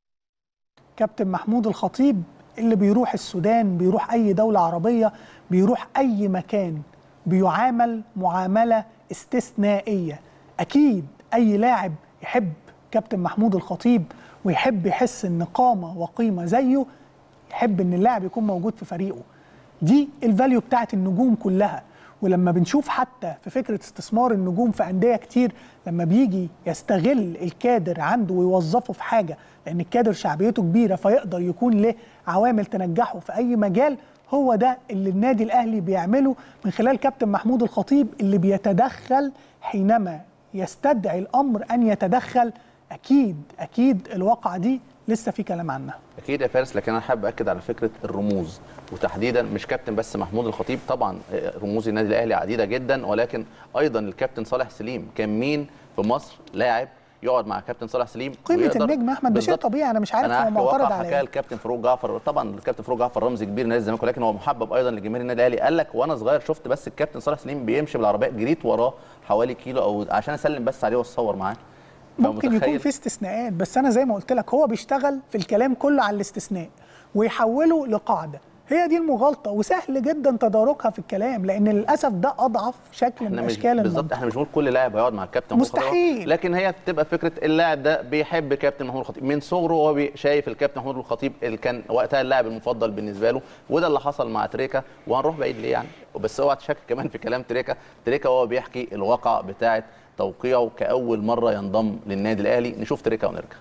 كابتن محمود الخطيب اللي بيروح السودان بيروح اي دوله عربيه بيروح اي مكان بيعامل معامله استثنائيه اكيد اي لاعب يحب كابتن محمود الخطيب ويحب يحس ان قامه وقيمه زيه يحب ان اللاعب يكون موجود في فريقه دي الفاليو بتاعت النجوم كلها ولما بنشوف حتى في فكره استثمار النجوم في انديه كتير لما بيجي يستغل الكادر عنده ويوظفه في حاجه لان الكادر شعبيته كبيره فيقدر يكون له عوامل تنجحه في اي مجال هو ده اللي النادي الاهلي بيعمله من خلال كابتن محمود الخطيب اللي بيتدخل حينما يستدعي الامر ان يتدخل اكيد اكيد الواقعه دي لسه في كلام عنها اكيد يا فارس لكن انا حابب اكد على فكره الرموز وتحديدا مش كابتن بس محمود الخطيب طبعا رموز النادي الاهلي عديده جدا ولكن ايضا الكابتن صالح سليم كان مين في مصر لاعب يقعد مع كابتن صالح سليم قيمه ويقدر- النجم احمد ده شيء بالظبط. طبيعي انا مش عارف انا هو هحكي معترض واقع على حكايه ايه الكابتن فاروق جعفر طبعا الكابتن فاروق جعفر رمز كبير لنادي الزمالك ولكن هو محبب ايضا لجماهير النادي الاهلي قال لك وانا صغير شفت بس الكابتن صالح سليم بيمشي بالعربيه جريت وراه حوالي كيلو او عشان اسلم بس عليه واتصور معاه ممكن يكون فمتخيل؟ في استثناءات بس انا زي ما قلت لك هو بيشتغل في الكلام كله على الاستثناء ويحوله لقاعده هي دي المغالطه وسهل جدا تداركها في الكلام لان للاسف ده اضعف شكل من احنا مش اشكال بالظبط المنطق احنا مش بنقول كل لاعب هيقعد مع الكابتن محمود الخطيب. مستحيل. لكن هي بتبقى فكره اللاعب ده بيحب كابتن محمود الخطيب من صغره وهو بي- شايف الكابتن محمود الخطيب اللي كان وقتها اللاعب المفضل بالنسبه له وده اللي حصل مع تريكا وهنروح بعيد ليه يعني بس اوعى تشكك كمان في كلام تريكا تريكا وهو بيحكي الواقع بتاعه توقيعه كاول مره ينضم للنادي الاهلي نشوف تريكا ونرجع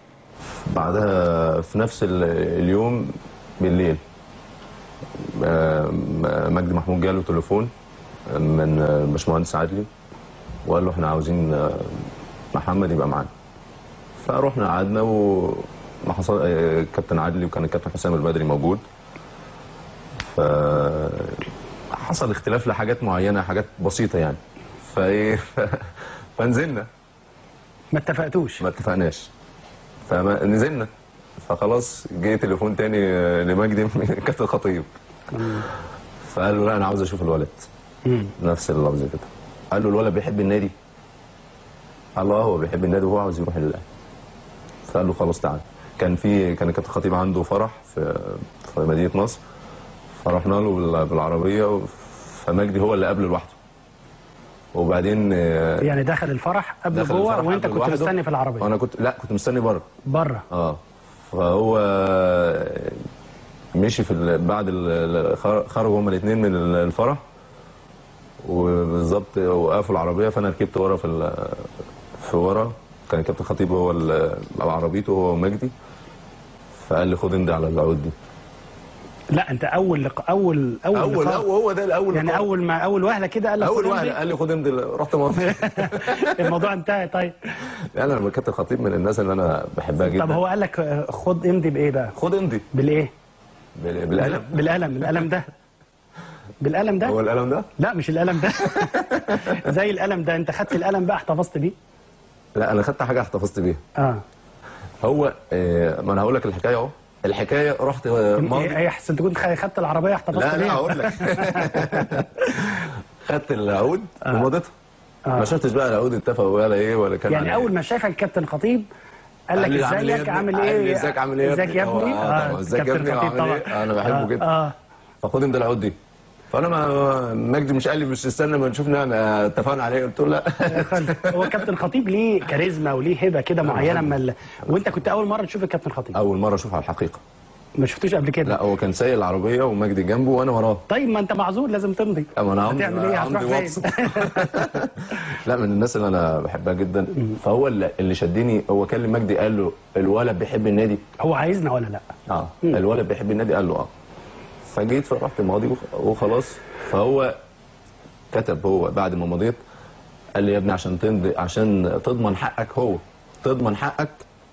بعدها في نفس ال- اليوم بالليل آه، مجدي محمود جاله تليفون من الباشمهندس عدلي وقال له احنا عاوزين آه، محمد يبقى معانا فروحنا قعدنا و ما حصل آه، كابتن عدلي وكان الكابتن حسام البدري موجود ف حصل اختلاف لحاجات معينه حاجات بسيطه يعني فايه ف- فنزلنا ما اتفقتوش ما اتفقناش فنزلنا فخلاص جه تليفون تاني آه، لمجدي من كابتن الخطيب فقال له لا انا عاوز اشوف الولد نفس اللفظ كده قال له الولد بيحب النادي قال له اه هو بيحب النادي وهو عاوز يروح للاهلي فقال له خلاص تعالى كان في كان كابتن الخطيب عنده فرح في في مدينه نصر فرحنا له بال- بالعربيه فمجدي هو اللي قابله لوحده وبعدين آه، يعني دخل الفرح قبل دخل جوه الفرح وانت قبل كنت لوحده. مستني في العربيه وانا كنت لا كنت مستني بره بره اه فهو مشي في ال- بعد ال- ال- خر- خرجوا هما الاثنين من ال- الفرح وبالظبط وقفوا العربيه فانا ركبت ورا في ال- في ورا كان كابتن خطيب هو ال- على عربيته هو ومجدي فقال لي خد امضي على العقود دي لا انت اول لق... اول اول اول لقاء. أول- هو ده الاول يعني لقاء. اول ما اول وهله كده قال لك اول خد واحد امضي. قال لي خد امضي رحت مصر الموضوع انتهى طيب انا لما كابتن خطيب من الناس اللي انا بحبها جدا طب هو قال لك آه، خد امضي بايه بقى خد امضي بالايه بال- بالقلم بالقلم القلم ده بالقلم ده هو القلم ده لا مش القلم ده زي القلم ده انت خدت القلم بقى احتفظت بيه لا انا خدت حاجه احتفظت بيها اه هو آه، ما انا هقول لك الحكايه اهو الحكايه رحت آه، ماضي ايه إيه، احسن تكون خ- خدت العربيه احتفظت لا بيها لا هقول لك خدت العقود ومضيتها ما شفتش بقى العقود اتفقوا ولا ايه ولا كان يعني على اول ما شافك الكابتن خطيب قال قال لك لي عامل إيه يا ازيك ابني؟ عامل قال لي ايه ازيك عامل ايه يا ازيك يا ابني؟ ابني آه، طبعا ازيك يا كابتن ابني خطيب وعامل ايه طبعا انا بحبه آه، جدا اه فخد امضي العقود دي فانا ما مجدي مش قال لي مش استنى ما نشوف نعمل- اتفقنا عليه قلت له لا هو كابتن خطيب ليه كاريزما وليه هبه كده معينه اما ال... وانت كنت اول مره تشوف الكابتن خطيب اول مره اشوفه على الحقيقه ما شفتوش قبل كده لا هو كان سايق العربيه ومجدي جنبه وانا وراه طيب ما انت معذور لازم تمضي اما انا همضي- هتعمل ايه همضي هتروح واتس. فين لا من الناس اللي انا بحبها جدا فهو اللي اللي شدني هو كلم مجدي قال له الولد بيحب النادي هو عايزنا ولا لا اه الولد بيحب النادي قال له اه فجيت فرحت ماضي وخ- وخلاص فهو كتب هو بعد ما مضيت قال لي يا ابني عشان تمضي عشان تضمن حقك هو تضمن حقك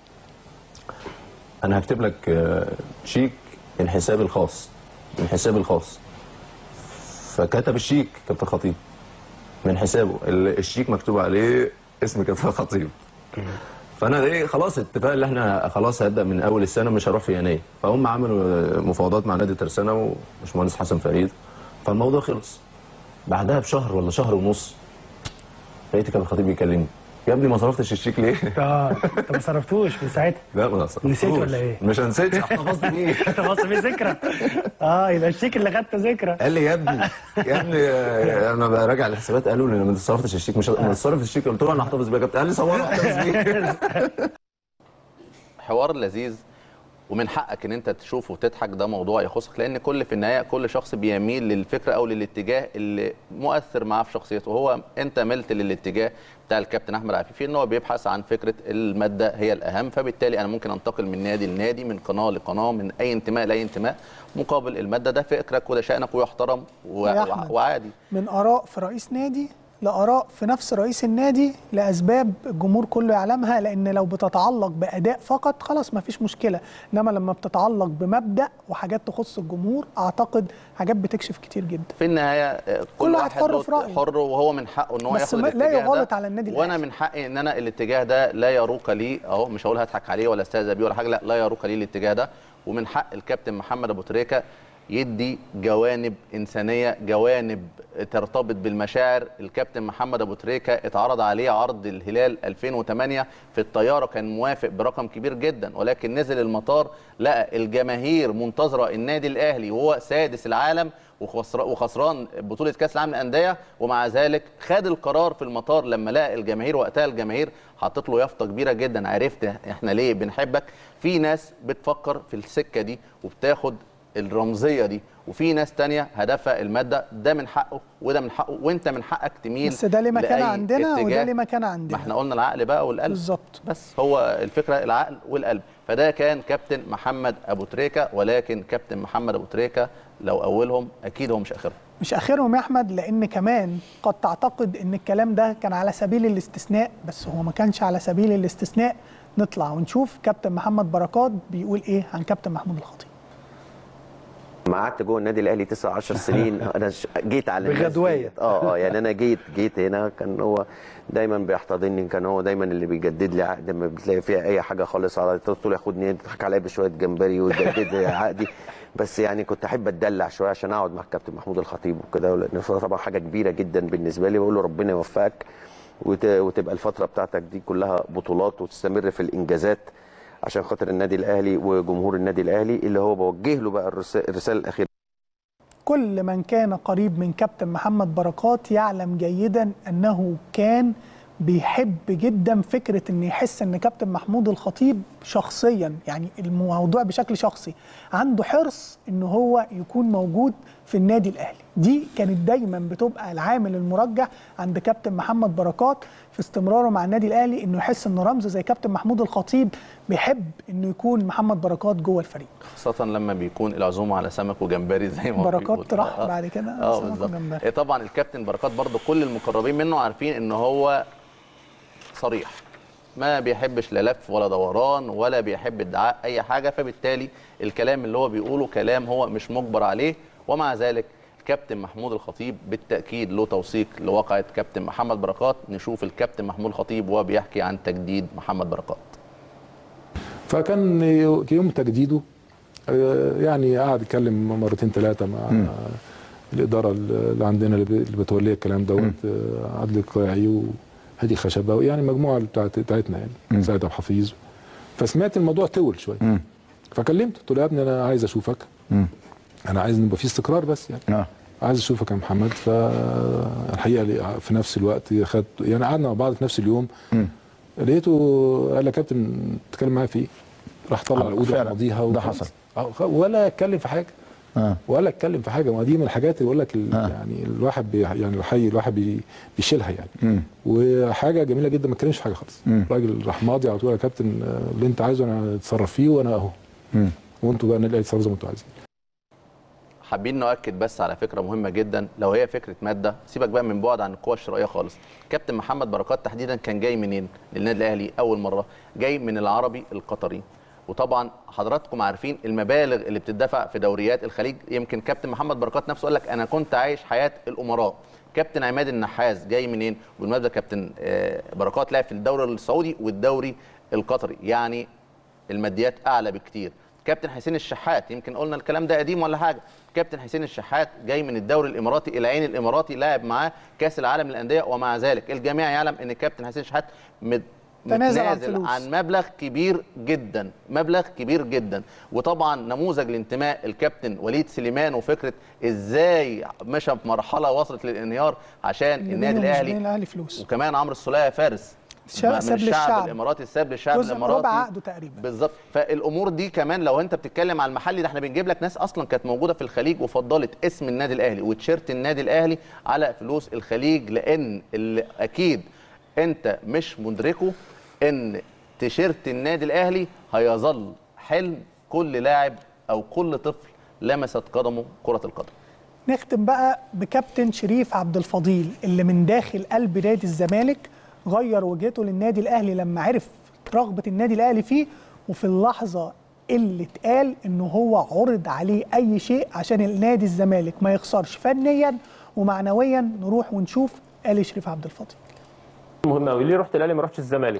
انا هكتب لك آه، شيك من حسابي الخاص من حسابي الخاص فكتب الشيك كابتن خطيب من حسابه ال- الشيك مكتوب عليه اسم كابتن خطيب فانا ايه خلاص اتفاق اللي احنا خلاص هبدا من اول السنه مش هروح في يناير فهم عملوا مفاوضات مع نادي ترسانه وباشمهندس حسن فريد فالموضوع خلص بعدها بشهر ولا شهر ونص لقيت كابتن خطيب بيكلمني يا ابني ما صرفتش الشيك ليه؟ اه انت ما صرفتوش من ساعتها لا ما صرفتوش نسيت ولا ايه؟ مش هنسيت احتفظت بيه انت بص في ذكرى اه يبقى الشيك اللي خدته ذكرى قال لي يا ابني يا ابني آه، انا براجع الحسابات قالوا لي ما صرفتش الشيك مش ما تصرف الشيك قلت له انا هحتفظ بيه يا كابتن قال لي صور احتفظ بيه حوار لذيذ ومن حقك ان انت تشوفه وتضحك ده موضوع يخصك لان كل في النهايه كل شخص بيميل للفكره او للاتجاه اللي مؤثر معاه في شخصيته وهو انت ملت للاتجاه بتاع الكابتن احمد عفيفي ان هو بيبحث عن فكره الماده هي الاهم فبالتالي انا ممكن انتقل من نادي لنادي من قناه لقناه من اي انتماء لاي انتماء مقابل الماده ده فكرك وده شانك ويحترم و... يا و... أحمد. وعادي من اراء في رئيس نادي لاراء في نفس رئيس النادي لاسباب الجمهور كله يعلمها لان لو بتتعلق باداء فقط خلاص ما فيش مشكله انما لما بتتعلق بمبدا وحاجات تخص الجمهور اعتقد حاجات بتكشف كتير جدا في النهايه آه، كل, كل واحد حر له في رأيه. حر وهو من حقه ان هو بس ياخد ما- لا الاتجاه يغالط ده على النادي وانا من حقي ان انا الاتجاه ده لا يروق لي اهو مش هقول هضحك عليه ولا استهزأ بيه ولا حاجه لا لا يروق لي الاتجاه ده ومن حق الكابتن محمد ابو تريكه يدي جوانب انسانيه جوانب ترتبط بالمشاعر الكابتن محمد ابو تريكه اتعرض عليه عرض الهلال 2008 في الطياره كان موافق برقم كبير جدا ولكن نزل المطار لقى الجماهير منتظره النادي الاهلي وهو سادس العالم وخسر- وخسران بطوله كاس العالم للانديه ومع ذلك خد القرار في المطار لما لقى الجماهير وقتها الجماهير حطت له يافطه كبيره جدا عرفت احنا ليه بنحبك في ناس بتفكر في السكه دي وبتاخد الرمزيه دي وفي ناس تانية هدفها الماده ده من حقه وده من حقه وانت من حقك تميل بس ده ليه مكان لأي عندنا وده اتجاه. ليه مكان ما عندنا احنا قلنا العقل بقى والقلب بالظبط بس هو الفكره العقل والقلب فده كان كابتن محمد ابو تريكه ولكن كابتن محمد ابو تريكه لو اولهم اكيد هو مش اخرهم مش اخرهم يا احمد لان كمان قد تعتقد ان الكلام ده كان على سبيل الاستثناء بس هو ما كانش على سبيل الاستثناء نطلع ونشوف كابتن محمد بركات بيقول ايه عن كابتن محمود الخطيب ما قعدت جوه النادي الاهلي 9 10 سنين انا ش- جيت على الناس بغدواية. ديت. اه اه يعني انا جيت جيت هنا كان هو دايما بيحتضنني كان هو دايما اللي بيجدد لي عقد ما بتلاقي فيها اي حاجه خالص على طول ياخدني يضحك عليا بشويه جمبري ويجدد لي عقدي بس يعني كنت احب اتدلع شويه عشان اقعد مع الكابتن محمود الخطيب وكده لان طبعا حاجه كبيره جدا بالنسبه لي بقول له ربنا يوفقك وت- وتبقى الفتره بتاعتك دي كلها بطولات وتستمر في الانجازات عشان خاطر النادي الاهلي وجمهور النادي الاهلي اللي هو بوجه له بقى الرسا- الرساله الاخيره كل من كان قريب من كابتن محمد بركات يعلم جيدا انه كان بيحب جدا فكره ان يحس ان كابتن محمود الخطيب شخصيا يعني الموضوع بشكل شخصي عنده حرص ان هو يكون موجود في النادي الاهلي دي كانت دايما بتبقى العامل المرجح عند كابتن محمد بركات في استمراره مع النادي الاهلي انه يحس ان رمز زي كابتن محمود الخطيب بيحب انه يكون محمد بركات جوه الفريق خاصة لما بيكون العزومة على سمك وجمبري زي ما هو بركات بيقول. راح آه. بعد كده اه سمك بالظبط وجمبري. إيه طبعا الكابتن بركات برضو كل المقربين منه عارفين ان هو صريح ما بيحبش لا لف ولا دوران ولا بيحب ادعاء اي حاجه فبالتالي الكلام اللي هو بيقوله كلام هو مش مجبر عليه ومع ذلك كابتن محمود الخطيب بالتاكيد له توثيق لواقعه كابتن محمد بركات نشوف الكابتن محمود الخطيب وهو بيحكي عن تجديد محمد بركات فكان يوم تجديده آه، يعني قعد يتكلم مرتين ثلاثه مع الاداره اللي عندنا اللي ب- اللي بتولي الكلام دوت آه، عادل القيعي وهادي خشباوي يعني مجموعه بتاعت بتاعتنا يعني سيد ابو حفيظ فسمعت الموضوع طول شويه فكلمته قلت له يا ابني انا عايز اشوفك انا عايز نبقى في استقرار بس يعني عايز اشوفك يا محمد فالحقيقه لي- في نفس الوقت خد يعني قعدنا مع بعض في نفس اليوم لقيته قال لي يا كابتن تتكلم معايا في ايه؟ راح طلع آه، العقود فعلا. ماضيها ده وخلاص. حصل. آه، خ- ولا اتكلم في حاجه آه. ولا اتكلم في حاجه ما دي من الحاجات اللي بقول لك ال- يعني الواحد بي يعني الحي الواحد بي بيشيلها يعني مم. وحاجه جميله جدا ما اتكلمش في حاجه خالص مم. الراجل راح ماضي على طول يا كابتن آه، اللي انت عايزه انا اتصرف فيه وانا اهو مم. وانتوا بقى النادي الاهلي تصرفوا زي ما انتوا عايزين حابين نؤكد بس على فكره مهمه جدا لو هي فكره ماده سيبك بقى من بعد عن القوى الشرائيه خالص كابتن محمد بركات تحديدا كان جاي منين للنادي الاهلي اول مره جاي من العربي القطري وطبعا حضراتكم عارفين المبالغ اللي بتدفع في دوريات الخليج يمكن كابتن محمد بركات نفسه قال لك انا كنت عايش حياه الامراء كابتن عماد النحاس جاي منين بالمناسبه كابتن آه، بركات لعب في الدوري السعودي والدوري القطري يعني الماديات اعلى بكتير كابتن حسين الشحات يمكن قلنا الكلام ده قديم ولا حاجه كابتن حسين الشحات جاي من الدوري الاماراتي العين الاماراتي لاعب معاه كاس العالم للانديه ومع ذلك الجميع يعلم ان كابتن حسين الشحات مت- تنازل عن متنازل فلوس. عن مبلغ كبير جدا مبلغ كبير جدا وطبعا نموذج لانتماء الكابتن وليد سليمان وفكره ازاي مشى في مرحله وصلت للانهيار عشان اللي النادي بينهم ومش الاهلي بين الاهلي فلوس وكمان عمرو السوليه فارس شا- من ساب الشعب للشعب. الاماراتي ساب للشعب جزء الاماراتي ربع عقده تقريبا بالظبط فالامور دي كمان لو انت بتتكلم على المحلي ده احنا بنجيب لك ناس اصلا كانت موجوده في الخليج وفضلت اسم النادي الاهلي وتيشيرت النادي الاهلي على فلوس الخليج لان اللي اكيد انت مش مدركه ان تيشيرت النادي الاهلي هيظل حلم كل لاعب او كل طفل لمست قدمه كره القدم نختم بقى بكابتن شريف عبد الفضيل اللي من داخل قلب نادي الزمالك غير وجهته للنادي الاهلي لما عرف رغبه النادي الاهلي فيه وفي اللحظه اللي اتقال ان هو عرض عليه اي شيء عشان النادي الزمالك ما يخسرش فنيا ومعنويا نروح ونشوف قال شريف عبد الفضيل مهم قوي ليه رحت الاهلي ما رحتش الزمالك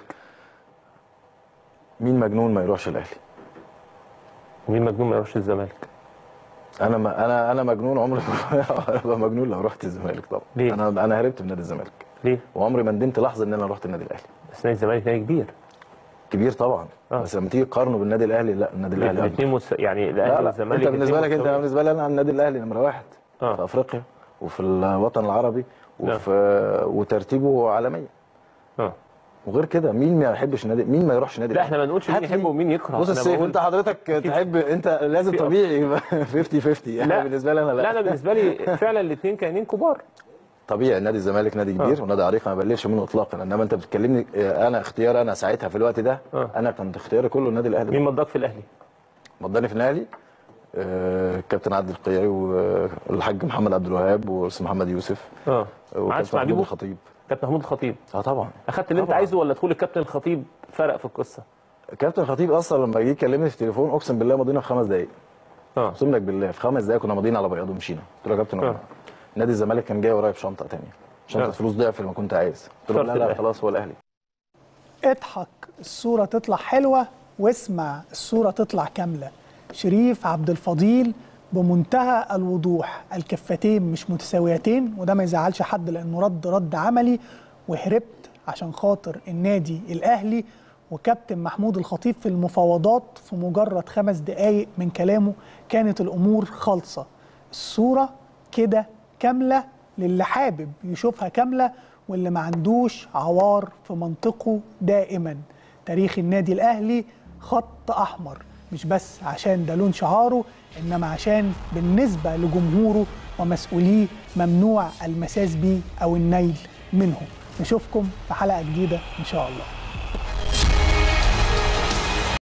مين مجنون ما يروحش الاهلي مين مجنون ما يروحش الزمالك انا ما انا انا مجنون عمري ما ابقى مجنون لو رحت الزمالك طبعا ليه؟ انا انا هربت من نادي الزمالك ليه وعمري ما ندمت لحظه ان انا رحت النادي الاهلي بس نادي الزمالك نادي كبير كبير طبعا آه. بس لما تيجي تقارنه بالنادي الاهلي لا النادي الاهلي أكبر. الاثنين مس... يعني لا الاهلي لا والزمالك انت بالنسبه لك الاتنين انت مستوى- بالنسبه لي انا النادي الاهلي نمره واحد آه. في افريقيا وفي الوطن العربي وفي وترتيبه عالميا اه وغير كده مين ما يحبش النادي مين ما يروحش نادي لا احنا ما نقولش مين يحب ومين يكره بص أنا السيف بقول- انت حضرتك تحب انت لازم في- طبيعي يبقى 50 50 يعني لا. بالنسبه لي انا لا لا انا بالنسبه لي فعلا الاثنين كائنين كبار طبيعي نادي الزمالك نادي كبير آه. ونادي عريق ما بقللش منه اطلاقا انما انت بتكلمني اه، انا اختيار انا ساعتها في الوقت ده آه. انا كنت اختياري كله النادي الاهلي مين مضاك في الاهلي؟ مضاني في الاهلي آه، الكابتن عادل القيعي والحاج محمد عبد الوهاب والاستاذ محمد يوسف اه ما عادش وكابتن مع محمود بيبو الخطيب كابتن محمود الخطيب اه طبعا اخدت اللي انت طبعاً. عايزه ولا دخول الكابتن الخطيب فرق في القصه؟ الكابتن الخطيب اصلا لما جه يكلمني في التليفون اقسم بالله مضينا في خمس دقائق اه اقسم لك بالله في خمس دقائق كنا ماضيين على بياض ومشينا قلت له يا كابتن آه. نادي الزمالك كان جاي ورايا بشنطه ثانيه شنطه آه. فلوس ضعف اللي ما كنت عايز قلت له شرط لا لا الأهلي. خلاص هو الاهلي اضحك الصورة تطلع حلوة واسمع الصورة تطلع كاملة شريف عبد الفضيل بمنتهى الوضوح الكفتين مش متساويتين وده ما يزعلش حد لانه رد رد عملي وهربت عشان خاطر النادي الاهلي وكابتن محمود الخطيب في المفاوضات في مجرد خمس دقايق من كلامه كانت الامور خالصه الصوره كده كامله للي حابب يشوفها كامله واللي ما عندوش عوار في منطقه دائما تاريخ النادي الاهلي خط احمر مش بس عشان ده لون شعاره انما عشان بالنسبه لجمهوره ومسؤوليه ممنوع المساس بيه او النيل منه نشوفكم في حلقه جديده ان شاء الله